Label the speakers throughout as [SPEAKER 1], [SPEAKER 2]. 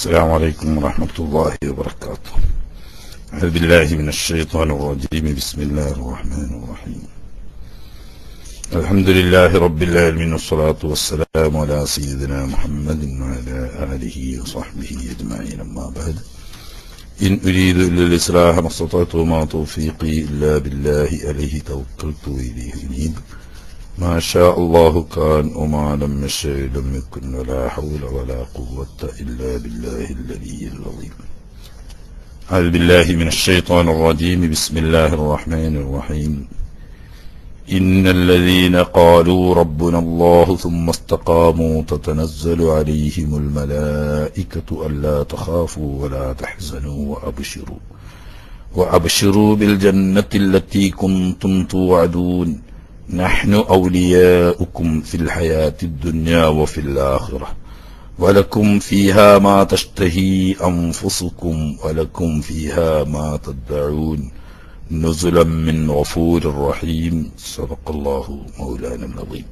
[SPEAKER 1] السلام عليكم ورحمة الله وبركاته أعوذ بالله من الشيطان الرجيم بسم الله الرحمن الرحيم الحمد لله رب العالمين والصلاة والسلام على سيدنا محمد وعلى آله وصحبه أجمعين أما بعد إن أريد إلا الإصلاح ما استطعت وما توفيقي إلا بالله عليه توكلت وإليه أنيب ما شاء الله كان وما لم يشاء لم يكن ولا حول ولا قوة إلا بالله الذي العظيم أعوذ بالله من الشيطان الرجيم بسم الله الرحمن الرحيم إن الذين قالوا ربنا الله ثم استقاموا تتنزل عليهم الملائكة ألا تخافوا ولا تحزنوا وأبشروا وأبشروا بالجنة التي كنتم توعدون نحن أولياؤكم في الحياة الدنيا وفي الآخرة ولكم فيها ما تشتهي أنفسكم ولكم فيها ما تدعون نزلا من غفور رحيم صدق الله مولانا العظيم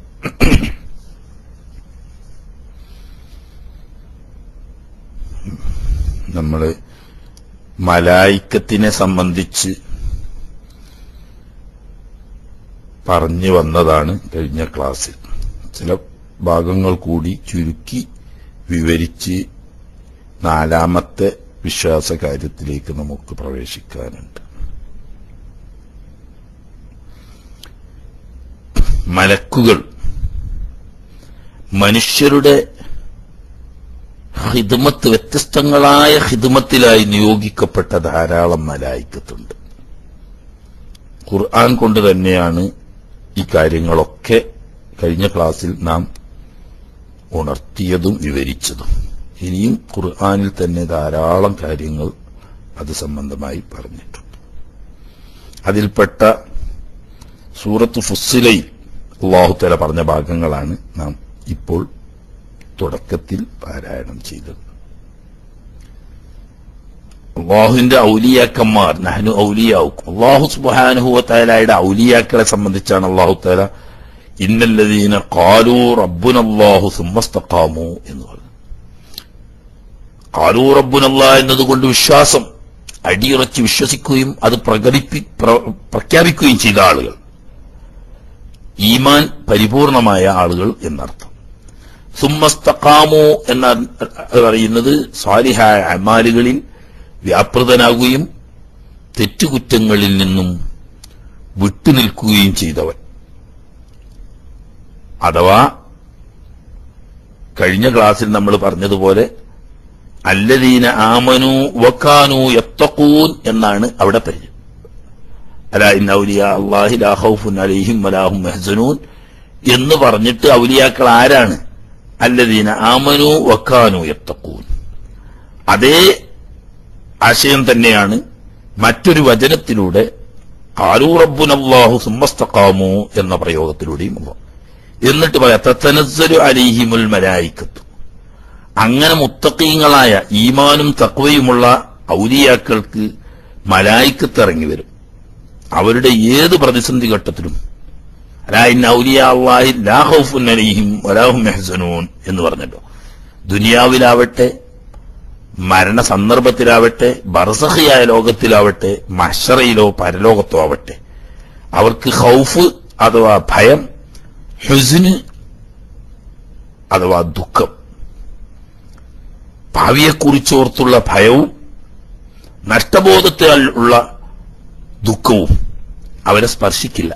[SPEAKER 1] നമ്മൾ മലായിക്കത്തിനെ സംബന്ധിച്ച് പറഞ്ഞു വന്നതാണ് കഴിഞ്ഞ ക്ലാസ്സിൽ ചില ഭാഗങ്ങൾ കൂടി ചുരുക്കി വിവരിച്ച് നാലാമത്തെ വിശ്വാസ കാര്യത്തിലേക്ക് നമുക്ക് പ്രവേശിക്കാനുണ്ട് മലക്കുകൾ മനുഷ്യരുടെ ഹിദ്മത്ത് വ്യത്യസ്തങ്ങളായ ഹിദ്മത്തിലായി നിയോഗിക്കപ്പെട്ട ധാരാളം മലായിക്കത്തുണ്ട് ഖുർആൻ കൊണ്ട് തന്നെയാണ് ഈ കാര്യങ്ങളൊക്കെ കഴിഞ്ഞ ക്ലാസ്സിൽ നാം ഉണർത്തിയതും വിവരിച്ചതും ഇനിയും ഖുർആനിൽ തന്നെ ധാരാളം കാര്യങ്ങൾ അത് സംബന്ധമായി പറഞ്ഞിട്ടുണ്ട് അതിൽപ്പെട്ട സൂറത്ത് ഫുസ്സിലയിൽ അള്ളാഹുത്തല പറഞ്ഞ ഭാഗങ്ങളാണ് നാം ഇപ്പോൾ തുടക്കത്തിൽ പാരായണം ചെയ്തത് അള്ളാഹുവിന്റെ ഔലിയാക്കന്മാർ നഹനു ഔലിയാവും അള്ളാഹു സുബാനുഹുവത്തായാലയുടെ ഔലിയാക്കളെ സംബന്ധിച്ചാണ് അള്ളാഹു താല ഇന്നല്ലതീന കാലൂ റബ്ബുനല്ലാഹു സുമ്മസ്തക്കാമു എന്ന് പറഞ്ഞു കാലൂ റബ്ബുനല്ല എന്നതുകൊണ്ട് വിശ്വാസം അടിയുറച്ച് വിശ്വസിക്കുകയും അത് പ്രകടിപ്പി പ്ര- പ്രഖ്യാപിക്കുകയും ചെയ്ത ആളുകൾ ഈമാൻ പരിപൂർണമായ ആളുകൾ എന്നർത്ഥം സുമ്മസ്തക്കാമോ എന്ന പറയുന്നത് സ്വാലിഹായ അമാലുകളിൽ വ്യാപൃതനാകുകയും തെറ്റുകുറ്റങ്ങളിൽ നിന്നും വിട്ടുനിൽക്കുകയും ചെയ്തവൻ അഥവാ കഴിഞ്ഞ ക്ലാസ്സിൽ നമ്മൾ പറഞ്ഞതുപോലെ അല്ലദീന ആമനു വക്കാനു യത്തഖൂൻ എന്നാണ് അവിടെ പരിചയം അല ഇന്ന ഔലിയ അള്ളാഹി ലാ ഖൗഫുൻ അലൈഹിം വലാഹും മെഹ്സനൂൻ എന്ന് പറഞ്ഞിട്ട് ഔലിയാക്കൾ ആരാണ് അല്ലദീന ആമനു വക്കാനു യത്തഖൂൻ അതേ ആശയം തന്നെയാണ് മറ്റൊരു വചനത്തിലൂടെ കാലൂ റബ്ബുനല്ലാഹു സുമ്മസ്തഖാമു എന്ന പ്രയോഗത്തിലൂടെയും ഉള്ളത് എന്നിട്ട് പറയാം തത്തനസ്സലു അലിഹിമുൽ മലായിക്കത്തു അങ്ങനെ മുത്തക്കീങ്ങളായ ഈമാനും തക്വയുമുള്ള ഔലിയാക്കൾക്ക് മലായിക്കത്ത് ഇറങ്ങി വരും അവരുടെ ഏത് പ്രതിസന്ധി ഘട്ടത്തിലും അലായിൻ ഔലിയ അള്ളാഹി ലാ ഖൗഫുൻ അലൈഹിം വലാഹും യഹ്സനൂൻ എന്ന് പറഞ്ഞല്ലോ ദുനിയാവിലാവട്ടെ മരണ സന്ദർഭത്തിലാവട്ടെ ബർസഹിയായ ലോകത്തിലാവട്ടെ മഷറയിലോ പരലോകത്തോ ആവട്ടെ അവർക്ക് ഹൗഫ് അഥവാ ഭയം ഹുസിന് അഥവാ ദുഃഖം ഭാവിയെക്കുറിച്ചോർത്തുള്ള ഭയവും നഷ്ടബോധത്താൽ ഉള്ള ദുഃഖവും അവരെ സ്പർശിക്കില്ല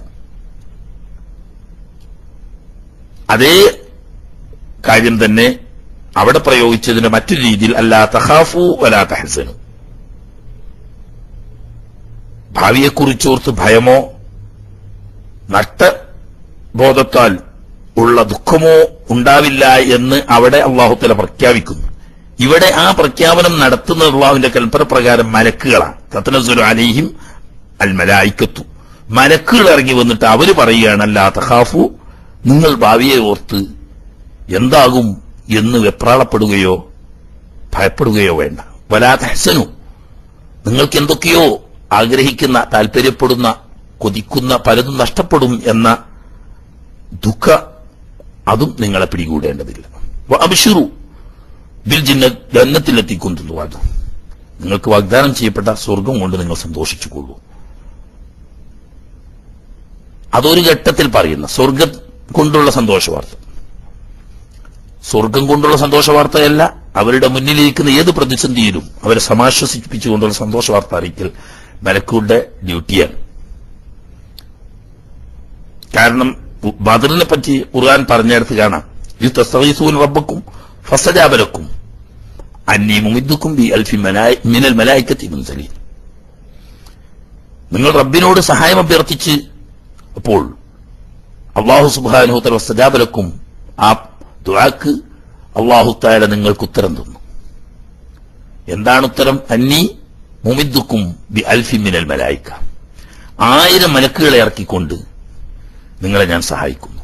[SPEAKER 1] അതേ കാര്യം തന്നെ അവിടെ പ്രയോഗിച്ചതിന്റെ മറ്റൊരു രീതിയിൽ അല്ലാ തഹാഫു വലാ തഹസനു ഭാവിയെക്കുറിച്ചോർത്ത് ഭയമോ നഷ്ടബോധത്താൽ ഉള്ള ദുഃഖമോ ഉണ്ടാവില്ല എന്ന് അവിടെ അള്ളാഹുത്തല പ്രഖ്യാപിക്കുന്നു ഇവിടെ ആ പ്രഖ്യാപനം നടത്തുന്ന അള്ളാഹുവിന്റെ കൽപ്പന പ്രകാരം മലക്കുകളാണ് തത്തനസുൽ അലിഹിം അൽ മലായിക്കത്തു മലക്കുകൾ ഇറങ്ങി വന്നിട്ട് അവര് പറയുകയാണ് അല്ലാ തഹാഫു നിങ്ങൾ ഭാവിയെ ഓർത്ത് എന്താകും എന്ന് വെപ്രാളപ്പെടുകയോ ഭയപ്പെടുകയോ വേണ്ട വലാ തഹസനു നിങ്ങൾക്ക് എന്തൊക്കെയോ ആഗ്രഹിക്കുന്ന താല്പര്യപ്പെടുന്ന കൊതിക്കുന്ന പലതും നഷ്ടപ്പെടും എന്ന ദുഃഖ അതും നിങ്ങളെ പിടികൂടേണ്ടതില്ല വ അബ്ശിറു ബിൽ ജിന്ന ജന്നത്തിലെത്തിക്കൊണ്ടുള്ളൂ അത് നിങ്ങൾക്ക് വാഗ്ദാനം ചെയ്യപ്പെട്ട സ്വർഗം കൊണ്ട് നിങ്ങൾ സന്തോഷിച്ചുകൊള്ളൂ അതൊരു ഘട്ടത്തിൽ പറയുന്ന സ്വർഗം കൊണ്ടുള്ള സന്തോഷ വാർത്ത സ്വർഗം കൊണ്ടുള്ള സന്തോഷ വാർത്തയല്ല അവരുടെ മുന്നിലിരിക്കുന്ന ഏത് പ്രതിസന്ധിയിലും അവരെ സമാശ്വസിപ്പിച്ചുകൊണ്ടുള്ള സന്തോഷ വാർത്ത അറിയിക്കൽ മലക്കൂരുടെ ഡ്യൂട്ടിയാണ് കാരണം ബദറിനെ പറ്റി ഖുർആൻ പറഞ്ഞെടുത്ത് കാണാം ഇത് തസ്തീസൂൻ റബ്ബക്കും ഫസജാബലക്കും അന്നി മുമിദ്ദുക്കും ബി അൽഫി മലായി മിനൽ മലായിക്കത്തി മുൻസലീൻ നിങ്ങൾ റബ്ബിനോട് സഹായം അഭ്യർത്ഥിച്ച് അപ്പോൾ അള്ളാഹു സുബാനുഹുത്തല വസ്തജാബലക്കും ആ ദുആക്ക് അള്ളാഹു താല നിങ്ങൾക്ക് ഉത്തരം തന്നു എന്താണ് ഉത്തരം അന്നി മുമിദ്ദുക്കും ബി അൽഫി മിനൽ മലായിക്ക ആയിരം മലക്കുകളെ ഇറക്കിക്കൊണ്ട് നിങ്ങളെ ഞാൻ സഹായിക്കുന്നു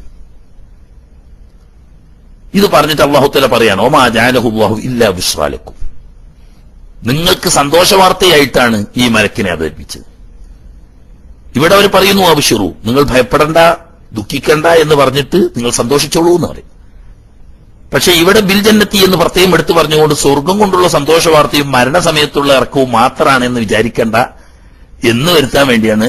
[SPEAKER 1] ഇത് പറഞ്ഞിട്ട് അള്ളാഹുത്തല പറയാണ് ഓമാ ജാലഹുല്ലാഹു ഇല്ലാ ബുഷ്റാലക്കും നിങ്ങൾക്ക് സന്തോഷ വാർത്തയായിട്ടാണ് ഈ മലക്കിനെ അവതരിപ്പിച്ചത് ഇവിടെ അവർ പറയുന്നു അബിഷുറു നിങ്ങൾ ഭയപ്പെടണ്ട ദുഃഖിക്കണ്ട എന്ന് പറഞ്ഞിട്ട് നിങ്ങൾ സന്തോഷിച്ചോളൂ എന്ന് പറയും പക്ഷെ ഇവിടെ ബിൽ ജന്നത്തി എന്ന് പ്രത്യേകം എടുത്തു പറഞ്ഞുകൊണ്ട് സ്വർഗം കൊണ്ടുള്ള സന്തോഷ വാർത്തയും മരണസമയത്തുള്ള ഇറക്കവും മാത്രമാണ് എന്ന് വിചാരിക്കണ്ട എന്ന് വരുത്താൻ വേണ്ടിയാണ്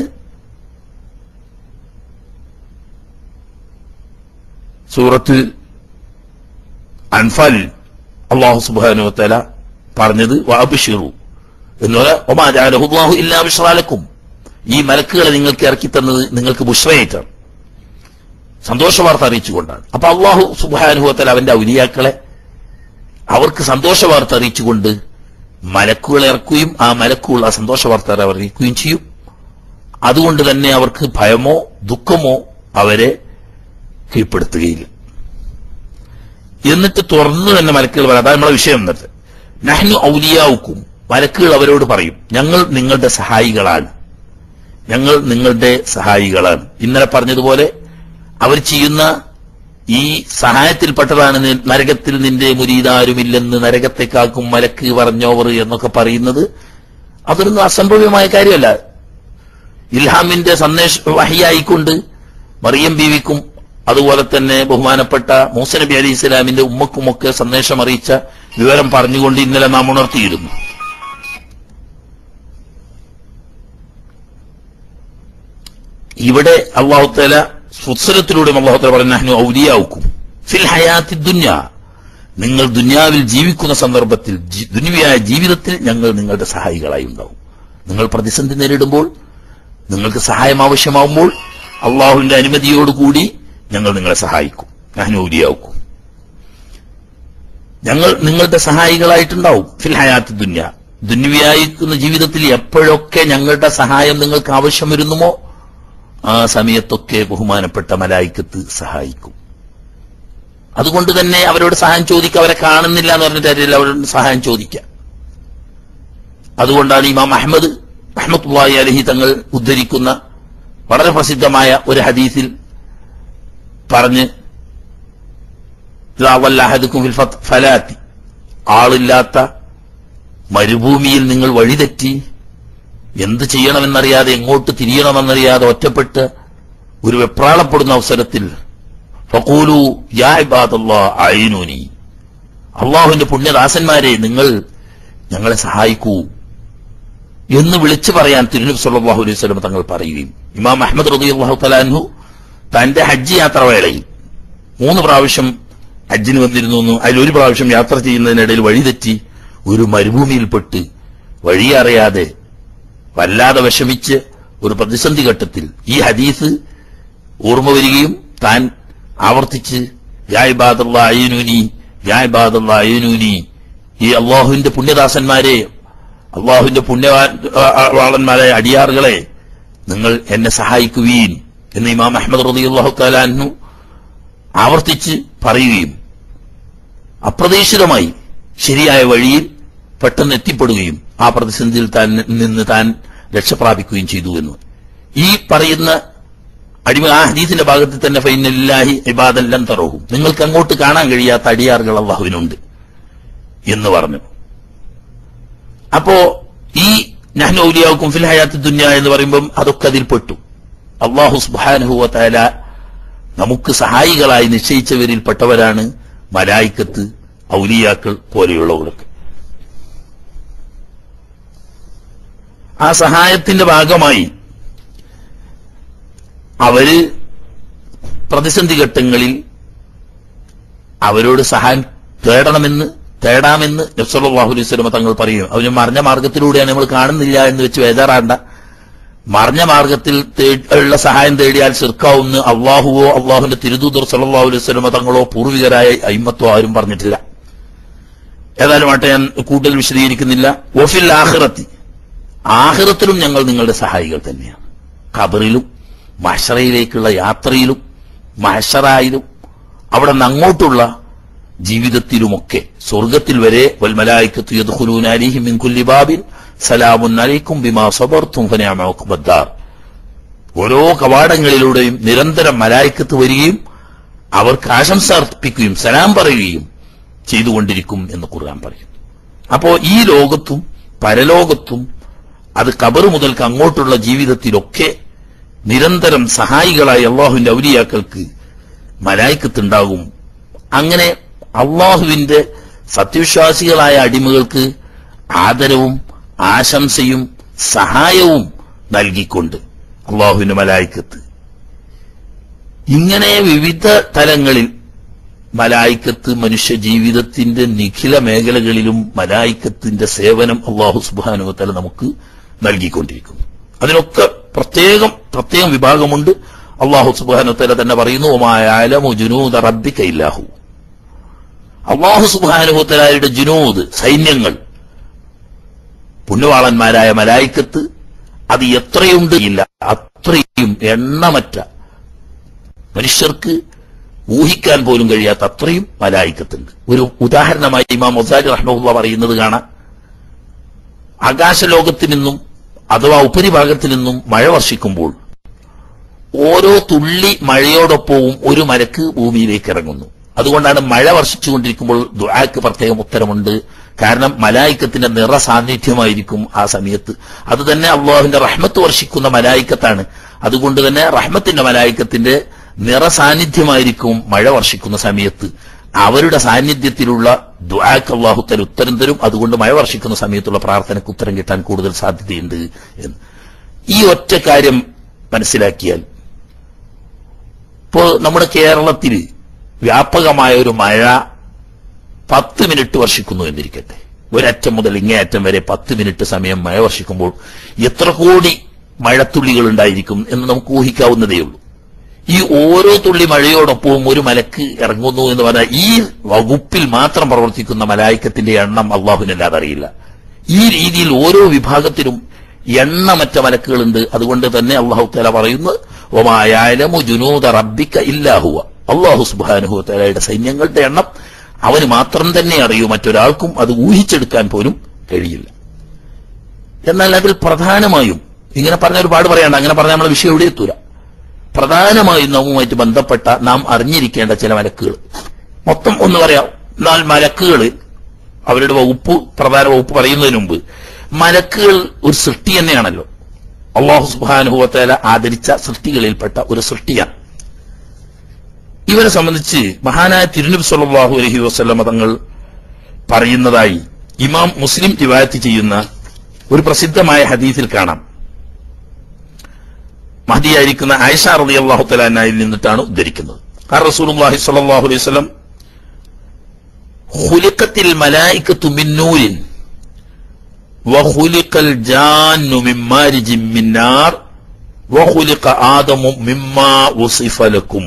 [SPEAKER 1] സൂറത്ത് അൻഫാലിൽ അള്ളാഹു സുബാനുവത്തല പറഞ്ഞത് വാബിഷിറു എന്ന് പറയാ ഒമാജാലഹുല്ലാഹു ഇല്ലാ ബിഷ്റാലക്കും ഈ മലക്കുകളെ നിങ്ങൾക്ക് ഇറക്കി തന്നത് നിങ്ങൾക്ക് ബുഷ്റയായിട്ടാണ് സന്തോഷ വാർത്ത അറിയിച്ചുകൊണ്ടാണ് അപ്പൊ അള്ളാഹു സുബാനുഭവത്തല അവന്റെ ഔലിയാക്കളെ അവർക്ക് സന്തോഷ വാർത്ത അറിയിച്ചുകൊണ്ട് മലക്കുകളെ ഇറക്കുകയും ആ മലക്കുകൾ ആ സന്തോഷ വാർത്ത അറിയിക്കുകയും ചെയ്യും അതുകൊണ്ട് തന്നെ അവർക്ക് ഭയമോ ദുഃഖമോ അവരെ കീഴ്പ്പെടുത്തുകയില്ല എന്നിട്ട് തുറന്നു തന്നെ മലക്കുകൾ പറയാം അതാണ് നമ്മളെ വിഷയം എന്നിട്ട് നഹ്നു ഔലിയാവുക്കും മലക്കുകൾ അവരോട് പറയും ഞങ്ങൾ നിങ്ങളുടെ സഹായികളാണ് ഞങ്ങൾ നിങ്ങളുടെ സഹായികളാണ് ഇന്നലെ പറഞ്ഞതുപോലെ അവർ ചെയ്യുന്ന ഈ സഹായത്തിൽപ്പെട്ടതാണ് നി- നരകത്തിൽ നിന്റെ മുരീതാരുമില്ലെന്ന് നരകത്തെ കാക്കും മലക്ക് പറഞ്ഞോവർ എന്നൊക്കെ പറയുന്നത് അതൊന്നും അസംഭവ്യമായ കാര്യമല്ല ഇൽഹാമിന്റെ സന്ദേശ വഹിയായിക്കൊണ്ട് മറിയം ബീവിക്കും അതുപോലെ തന്നെ ബഹുമാനപ്പെട്ട മൂസ നബി അലി ഇസ്ലാമിന്റെ ഉമ്മക്കുമൊക്കെ സന്ദേശം അറിയിച്ച വിവരം പറഞ്ഞുകൊണ്ട് ഇന്നലെ നാം ഉണർത്തിയിരുന്നു ഇവിടെ അള്ളാഹുത്തല സുത്സരത്തിലൂടെ അള്ളാഹുത്തല പറയുന്ന ഔലിയാവുക്കും ഫിൽ ഹയാത്തി ദുന്യ നിങ്ങൾ ദുന്യാവിൽ ജീവിക്കുന്ന സന്ദർഭത്തിൽ ജി- ദുന്യവിയായ ജീവിതത്തിൽ ഞങ്ങൾ നിങ്ങളുടെ സഹായികളായി ഉണ്ടാവും നിങ്ങൾ പ്രതിസന്ധി നേരിടുമ്പോൾ നിങ്ങൾക്ക് സഹായം ആവശ്യമാവുമ്പോൾ അള്ളാഹുവിന്റെ അനുമതിയോടുകൂടി ഞങ്ങൾ നിങ്ങളെ സഹായിക്കും ഞാൻ ഔലിയാവുക്കും ഞങ്ങൾ നിങ്ങളുടെ സഹായികളായിട്ടുണ്ടാവും ഫിൽ ഹയാത്തി ദുന്യ ദുന്യവിയായിരിക്കുന്ന ജീവിതത്തിൽ എപ്പോഴൊക്കെ ഞങ്ങളുടെ സഹായം നിങ്ങൾക്ക് ആവശ്യം വരുന്നുമോ ആ സമയത്തൊക്കെ ബഹുമാനപ്പെട്ട മലായിക്കത്ത് സഹായിക്കും അതുകൊണ്ട് തന്നെ അവരോട് സഹായം ചോദിക്കുക അവരെ കാണുന്നില്ല എന്ന് പറഞ്ഞിട്ട് കാര്യമില്ല അവരോട് സഹായം ചോദിക്കുക അതുകൊണ്ടാണ് ഇമാം അഹമ്മദ് അഹമ്മദ് അലഹി തങ്ങൾ ഉദ്ധരിക്കുന്ന വളരെ പ്രസിദ്ധമായ ഒരു ഹദീസിൽ പറഞ്ഞ് ഇതാ വല്ലഹദുക്കും ഫിൽ ഫത്ത് ഫലാത്തി ആളില്ലാത്ത മരുഭൂമിയിൽ നിങ്ങൾ വഴിതെറ്റി എന്ത് ചെയ്യണമെന്നറിയാതെ എങ്ങോട്ട് തിരിയണമെന്നറിയാതെ ഒറ്റപ്പെട്ട് ഒരു വെപ്രാളപ്പെടുന്ന അവസരത്തിൽ ഫഖൂലു യാ ഇബാദല്ലാ അയിനൂനി അള്ളാഹുവിന്റെ പുണ്യദാസന്മാരെ നിങ്ങൾ ഞങ്ങളെ സഹായിക്കൂ എന്ന് വിളിച്ചു പറയാൻ തിരുനബി സല്ലല്ലാഹു അലൈഹി വസല്ലം തങ്ങൾ പറയുകയും ഇമാം അഹമ്മദ് റളിയല്ലാഹു തആലാൻഹു തന്റെ ഹജ്ജ് യാത്രവേളയിൽ മൂന്ന് പ്രാവശ്യം ഹജ്ജിന് വന്നിരുന്നു എന്നും അതിലൊരു പ്രാവശ്യം യാത്ര ചെയ്യുന്നതിനിടയിൽ വഴിതെറ്റി ഒരു മരുഭൂമിയിൽപ്പെട്ട് വഴിയറിയാതെ വല്ലാതെ വിഷമിച്ച് ഒരു പ്രതിസന്ധി ഘട്ടത്തിൽ ഈ ഹദീസ് ഓർമ്മ വരികയും താൻ ആവർത്തിച്ച് യായ്ബാദുള്ള അയ്യനൂനി യായ്ബാദുള്ള അയ്യനൂനി ഈ അള്ളാഹുവിന്റെ പുണ്യദാസന്മാരെ അള്ളാഹുവിന്റെ പുണ്യവാളന്മാരായ അടിയാറുകളെ നിങ്ങൾ എന്നെ സഹായിക്കുവീൻ എന്ന് ഇമാം അഹമ്മദ് റതി അള്ളാഹു താലാന്നു ആവർത്തിച്ച് പറയുകയും അപ്രതീക്ഷിതമായി ശരിയായ വഴിയിൽ പെട്ടെന്ന് എത്തിപ്പെടുകയും ആ പ്രതിസന്ധിയിൽ താൻ നിന്ന് താൻ രക്ഷപ്രാപിക്കുകയും ചെയ്തു എന്ന് ഈ പറയുന്ന അടിമ ആ ഹദീസിന്റെ ഭാഗത്തിൽ തന്നെ ഫൈനല്ലാഹി ഇബാദല്ലൻ തറവും നിങ്ങൾക്ക് അങ്ങോട്ട് കാണാൻ കഴിയാത്ത അടിയാറുകൾ അള്ളാഹുവിനുണ്ട് എന്ന് പറഞ്ഞു അപ്പോ ഈ നഹ്നൗലിയാവുക്കും ഫിൽ ഹയാത്ത് ദുന്യ എന്ന് പറയുമ്പം അതൊക്കെ അതിൽ പെട്ടു അള്ളാഹു സുബാനുഹുവ തആല നമുക്ക് സഹായികളായി നിശ്ചയിച്ചവരിൽ പെട്ടവരാണ് മലായിക്കത്ത് ഔലിയാക്കൾ പോലെയുള്ളവർക്ക് ആ സഹായത്തിന്റെ ഭാഗമായി അവര് പ്രതിസന്ധി ഘട്ടങ്ങളിൽ അവരോട് സഹായം തേടണമെന്ന് തേടാമെന്ന് നബ്സല്ലാഹു അലൈഹി സ്വലമ തങ്ങൾ പറയും അവന് മറിഞ്ഞ മാർഗത്തിലൂടെയാണ് നമ്മൾ കാണുന്നില്ല എന്ന് വെച്ച് ബേജാറാണ്ട മറിഞ്ഞ മാർഗത്തിൽ തേ- ഉള്ള സഹായം തേടിയാൽ ചെറുക്കാവുന്ന അള്ളാഹുവോ അള്ളാഹുവിന്റെ തിരുദൂതർ സല്ലാഹു അലൈഹി സ്വലമ തങ്ങളോ പൂർവികരായ അയിമത്തോ ആരും പറഞ്ഞിട്ടില്ല ഏതായാലും ആട്ടെ ഞാൻ കൂടുതൽ വിശദീകരിക്കുന്നില്ല ഒഫിൽ ആഹിറത്തി ആഹിറത്തിലും ഞങ്ങൾ നിങ്ങളുടെ സഹായികൾ തന്നെയാണ് ഖബറിലും മഷറയിലേക്കുള്ള യാത്രയിലും മഷറായിലും അവിടെ നിന്ന് അങ്ങോട്ടുള്ള ജീവിതത്തിലുമൊക്കെ സ്വർഗത്തിൽ വരെ വൽമലായിക്കത്ത് യദ്ഖുലൂന അലൈഹിം മിൻ കുല്ലി ബാബിൻ സലാമുൻ അലൈക്കും ബിമാ സബർത്തും ഫനിഅമ ഉഖ്ബദ്ദാർ ഓരോ കവാടങ്ങളിലൂടെയും നിരന്തരം മലായിക്കത്ത് വരികയും അവർക്ക് ആശംസ അർപ്പിക്കുകയും സലാം പറയുകയും ചെയ്തുകൊണ്ടിരിക്കും എന്ന് ഖുർആൻ പറയും അപ്പോ ഈ ലോകത്തും പരലോകത്തും അത് കബറ് മുതൽക്ക് അങ്ങോട്ടുള്ള ജീവിതത്തിലൊക്കെ നിരന്തരം സഹായികളായ അള്ളാഹുവിന്റെ ഔലിയാക്കൾക്ക് മലായിക്കത്തുണ്ടാകും അങ്ങനെ അള്ളാഹുവിന്റെ സത്യവിശ്വാസികളായ അടിമകൾക്ക് ആദരവും ആശംസയും സഹായവും നൽകിക്കൊണ്ട് അള്ളാഹുവിന്റെ മലായിക്കത്ത് ഇങ്ങനെ വിവിധ തലങ്ങളിൽ മലായിക്കത്ത് മനുഷ്യ ജീവിതത്തിന്റെ നിഖില മേഖലകളിലും മലായിക്കത്തിന്റെ സേവനം അള്ളാഹു സുബാനുവത്തല നമുക്ക് നൽകിക്കൊണ്ടിരിക്കുന്നു അതിനൊക്കെ പ്രത്യേകം പ്രത്യേകം വിഭാഗമുണ്ട് അള്ളാഹു സുബാനുവത്തല തന്നെ പറയുന്നു ഒമായാലമു ജുനൂദ റബ്ബിക ഇല്ലാഹു അള്ളാഹു സുബാനുവത്തലായുടെ ജുനൂദ് സൈന്യങ്ങൾ പുണ്യവാളന്മാരായ മലായിക്കത്ത് അത് എത്രയുണ്ട് ഇല്ല അത്രയും എണ്ണമറ്റ മനുഷ്യർക്ക് ഊഹിക്കാൻ പോലും കഴിയാത്ത അത്രയും മലായിക്കത്തുണ്ട് ഒരു ഉദാഹരണമായി ഇമാം മൊസാരി റഹ്മുള്ള പറയുന്നത് കാണാം ആകാശലോകത്തിൽ നിന്നും അഥവാ ഉപരിഭാഗത്തിൽ നിന്നും മഴ വർഷിക്കുമ്പോൾ ഓരോ തുള്ളി മഴയോടൊപ്പവും ഒരു മരക്ക് ഭൂമിയിലേക്ക് ഇറങ്ങുന്നു അതുകൊണ്ടാണ് മഴ വർഷിച്ചുകൊണ്ടിരിക്കുമ്പോൾ ദുആക്ക് പ്രത്യേകം ഉത്തരമുണ്ട് കാരണം മലായിക്കത്തിന്റെ നിറ സാന്നിധ്യമായിരിക്കും ആ സമയത്ത് അത് തന്നെ അള്ളാഹുവിന്റെ റഹ്മത്ത് വർഷിക്കുന്ന മലായിക്കത്താണ് അതുകൊണ്ട് തന്നെ റഹ്മത്തിന്റെ മലായിക്കത്തിന്റെ നിറ സാന്നിധ്യമായിരിക്കും മഴ വർഷിക്കുന്ന സമയത്ത് അവരുടെ സാന്നിധ്യത്തിലുള്ള ദുആക്ക് അള്ളാഹുത്തൽ ഉത്തരം തരും അതുകൊണ്ട് മഴ വർഷിക്കുന്ന സമയത്തുള്ള പ്രാർത്ഥനയ്ക്ക് ഉത്തരം കിട്ടാൻ കൂടുതൽ സാധ്യതയുണ്ട് എന്ന് ഈ ഒറ്റ കാര്യം മനസ്സിലാക്കിയാൽ ഇപ്പോ നമ്മുടെ കേരളത്തിൽ വ്യാപകമായ ഒരു മഴ പത്ത് മിനിറ്റ് വർഷിക്കുന്നു എന്നിരിക്കട്ടെ ഒരറ്റം മുതൽ ഇങ്ങേയറ്റം വരെ പത്ത് മിനിറ്റ് സമയം മഴ വർഷിക്കുമ്പോൾ എത്ര കോടി മഴത്തുള്ളികൾ ഉണ്ടായിരിക്കും എന്ന് നമുക്ക് ഊഹിക്കാവുന്നതേ ഉള്ളൂ ഈ ഓരോ തുള്ളി മഴയോടൊപ്പവും ഒരു മലക്ക് ഇറങ്ങുന്നു എന്ന് പറഞ്ഞാൽ ഈ വകുപ്പിൽ മാത്രം പ്രവർത്തിക്കുന്ന മലായിക്കത്തിന്റെ എണ്ണം അള്ളാഹുവിനല്ലാതെ അറിയില്ല ഈ രീതിയിൽ ഓരോ വിഭാഗത്തിലും എണ്ണമറ്റ മലക്കുകളുണ്ട് അതുകൊണ്ട് തന്നെ അള്ളാഹു തല പറയുന്നു ഒമായാലമു ജുനൂദ റബ്ബിക്ക ഇല്ലാഹുവ അള്ളാഹു സുബാനുഹു തലയുടെ സൈന്യങ്ങളുടെ എണ്ണം അവന് മാത്രം തന്നെ അറിയൂ മറ്റൊരാൾക്കും അത് ഊഹിച്ചെടുക്കാൻ പോലും കഴിയില്ല എന്നാൽ അതിൽ പ്രധാനമായും ഇങ്ങനെ പറഞ്ഞ ഒരുപാട് പറയാണ്ട് അങ്ങനെ പറഞ്ഞാൽ നമ്മളെ വിഷയം എവിടെ എത്തൂല പ്രധാനമായും നമ്മുമായിട്ട് ബന്ധപ്പെട്ട നാം അറിഞ്ഞിരിക്കേണ്ട ചില മലക്കുകൾ മൊത്തം ഒന്ന് പറയാം എന്നാൽ മലക്കുകൾ അവരുടെ വകുപ്പ് പ്രധാന വകുപ്പ് പറയുന്നതിന് മുമ്പ് മലക്കുകൾ ഒരു സൃഷ്ടി തന്നെയാണല്ലോ അള്ളാഹു സുബാനുഭവത്തേല ആദരിച്ച സൃഷ്ടികളിൽപ്പെട്ട ഒരു സൃഷ്ടിയാണ് ഇവരെ സംബന്ധിച്ച് മഹാനായ തിരുനബി സല്ലല്ലാഹു അലൈഹി വസല്ലമ തങ്ങൾ പറയുന്നതായി ഇമാം മുസ്ലിം റിവായത്ത് ചെയ്യുന്ന ഒരു പ്രസിദ്ധമായ ഹദീസിൽ കാണാം മഹദിയായിരിക്കുന്ന ആയിഷ റളിയല്ലാഹു തആലയിൽ നിന്നിട്ടാണ് ഉദ്ധരിക്കുന്നത് ഖാർ റസൂലുള്ളാഹി സ്വല്ലല്ലാഹു അലൈഹി വസല്ലം ഖുലിഖത്തിൽ മലായികത്തു മിൻ നൂരിൻ وخلق الجان من مارج من نار وخلق آدم مما وصف لكم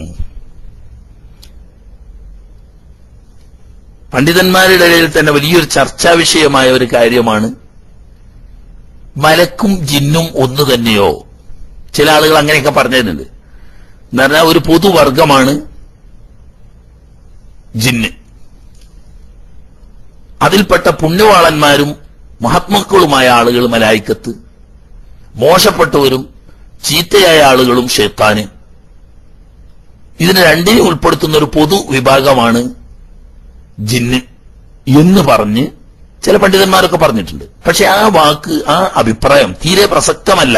[SPEAKER 1] പണ്ഡിതന്മാരുടെ ഇടയിൽ തന്നെ വലിയൊരു ചർച്ചാ വിഷയമായ ഒരു കാര്യമാണ് മലക്കും ജിന്നും ഒന്ന് തന്നെയോ ചില ആളുകൾ അങ്ങനെയൊക്കെ പറഞ്ഞിട്ടുണ്ട് എന്ന് പറഞ്ഞാൽ ഒരു പൊതുവർഗമാണ് ജിന്ന് അതിൽപ്പെട്ട പുണ്യവാളന്മാരും മഹാത്മാക്കളുമായ ആളുകൾ മലായിക്കത്ത് മോശപ്പെട്ടവരും ചീത്തയായ ആളുകളും ഷെയ്ത്താന് ഇതിനെ രണ്ടിനെയും ഉൾപ്പെടുത്തുന്ന ഒരു പൊതു വിഭാഗമാണ് ജിന്ന് എന്ന് പറഞ്ഞ് ചില പണ്ഡിതന്മാരൊക്കെ പറഞ്ഞിട്ടുണ്ട് പക്ഷെ ആ വാക്ക് ആ അഭിപ്രായം തീരെ പ്രസക്തമല്ല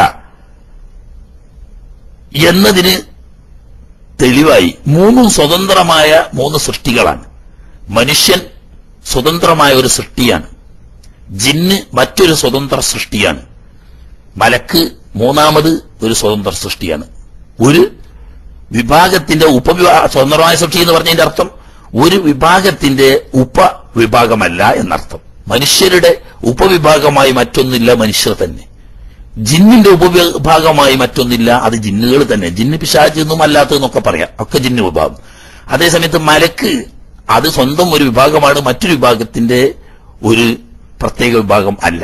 [SPEAKER 1] എന്നതിന് തെളിവായി മൂന്നും സ്വതന്ത്രമായ മൂന്ന് സൃഷ്ടികളാണ് മനുഷ്യൻ
[SPEAKER 2] സ്വതന്ത്രമായ ഒരു സൃഷ്ടിയാണ് ജിന്ന് മറ്റൊരു സ്വതന്ത്ര സൃഷ്ടിയാണ് മലക്ക് മൂന്നാമത് ഒരു സ്വതന്ത്ര സൃഷ്ടിയാണ് ഒരു വിഭാഗത്തിന്റെ ഉപവിഭാഗ സ്വതന്ത്രമായ സൃഷ്ടി എന്ന് പറഞ്ഞതിന്റെ അർത്ഥം ഒരു വിഭാഗത്തിന്റെ ഉപവിഭാഗമല്ല എന്നർത്ഥം മനുഷ്യരുടെ ഉപവിഭാഗമായി മറ്റൊന്നില്ല മനുഷ്യർ തന്നെ ജിന്നിന്റെ ഉപവിഭാഗമായി മറ്റൊന്നില്ല അത് ജിന്നുകൾ തന്നെ ജിന്ന് പിശാച് എന്നും അല്ലാത്തതെന്നൊക്കെ പറയാം ഒക്കെ ജിന്ന് വിഭാഗം അതേസമയത്ത് മലക്ക് അത് സ്വന്തം ഒരു വിഭാഗമാണ് മറ്റൊരു വിഭാഗത്തിന്റെ ഒരു പ്രത്യേക വിഭാഗം അല്ല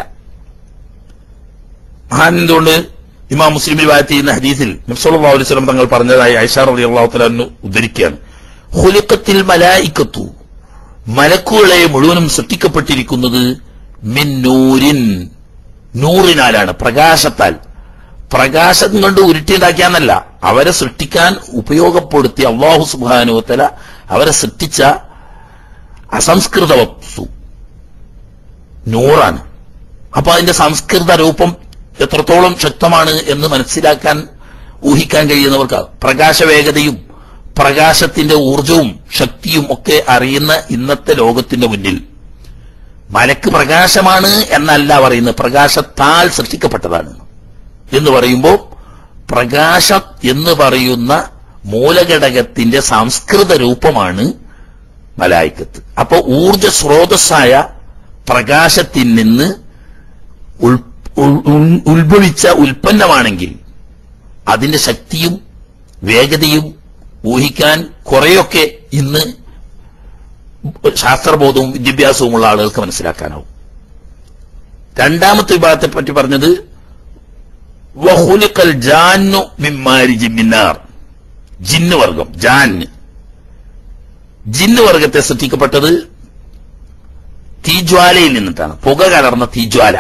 [SPEAKER 2] എന്തുകൊണ്ട് ഇമാം മുസ്ലിം റിവായത്ത് ചെയ്യുന്ന ഹദീസിൽ നബ്സല്ലാ അലൈഹി സ്വലം തങ്ങൾ പറഞ്ഞതായി ഐഷാർ അലി അള്ളാഹു തലാന്ന് ഉദ്ധരിക്കുകയാണ് ഹുലിക്കത്തിൽ മലായിക്കത്തു മലക്കുകളെ മുഴുവനും സൃഷ്ടിക്കപ്പെട്ടിരിക്കുന്നത് മിൻ നൂരിൻ നൂറിനാലാണ് പ്രകാശത്താൽ പ്രകാശം കൊണ്ട് ഉരുട്ടിയുണ്ടാക്കിയാന്നല്ല അവരെ സൃഷ്ടിക്കാൻ ഉപയോഗപ്പെടുത്തിയ അള്ളാഹു സുബാനുവത്തല അവരെ സൃഷ്ടിച്ച അസംസ്കൃത വസ്തു നൂറാണ് അപ്പൊ അതിന്റെ സംസ്കൃത രൂപം എത്രത്തോളം ശക്തമാണ് എന്ന് മനസ്സിലാക്കാൻ ഊഹിക്കാൻ കഴിയുന്നവർക്ക് പ്രകാശവേഗതയും പ്രകാശത്തിന്റെ ഊർജവും ശക്തിയും ഒക്കെ അറിയുന്ന ഇന്നത്തെ ലോകത്തിന്റെ മുന്നിൽ മലക്ക് പ്രകാശമാണ് എന്നല്ല പറയുന്നത് പ്രകാശത്താൽ സൃഷ്ടിക്കപ്പെട്ടതാണ് എന്ന് പറയുമ്പോൾ പ്രകാശം എന്ന് പറയുന്ന മൂലഘടകത്തിന്റെ സംസ്കൃത രൂപമാണ് മലായിക്കത്ത് അപ്പൊ ഊർജ സ്രോതസ്സായ പ്രകാശത്തിൽ നിന്ന് ഉൾ- ഉൾ- ഉൾ- ഉത്ഭവിച്ച ഉൽപ്പന്നമാണെങ്കിൽ അതിന്റെ ശക്തിയും വേഗതയും ഊഹിക്കാൻ കുറെയൊക്കെ ഇന്ന് ശാസ്ത്രബോധവും വിദ്യാഭ്യാസവുമുള്ള ആളുകൾക്ക് മനസ്സിലാക്കാനാവും രണ്ടാമത്തെ വിഭാഗത്തെ പറ്റി പറഞ്ഞത് വഹുലിക്കൽ ജാന്നു മിമ്മാരിജി മിന്നാർ ജിന്ന് വർഗം ജാന് ജിന്ന് വർഗത്തെ സൃഷ്ടിക്കപ്പെട്ടത് തീജ്വാലയിൽ നിന്നിട്ടാണ് പുക കലർന്ന തീജ്വാല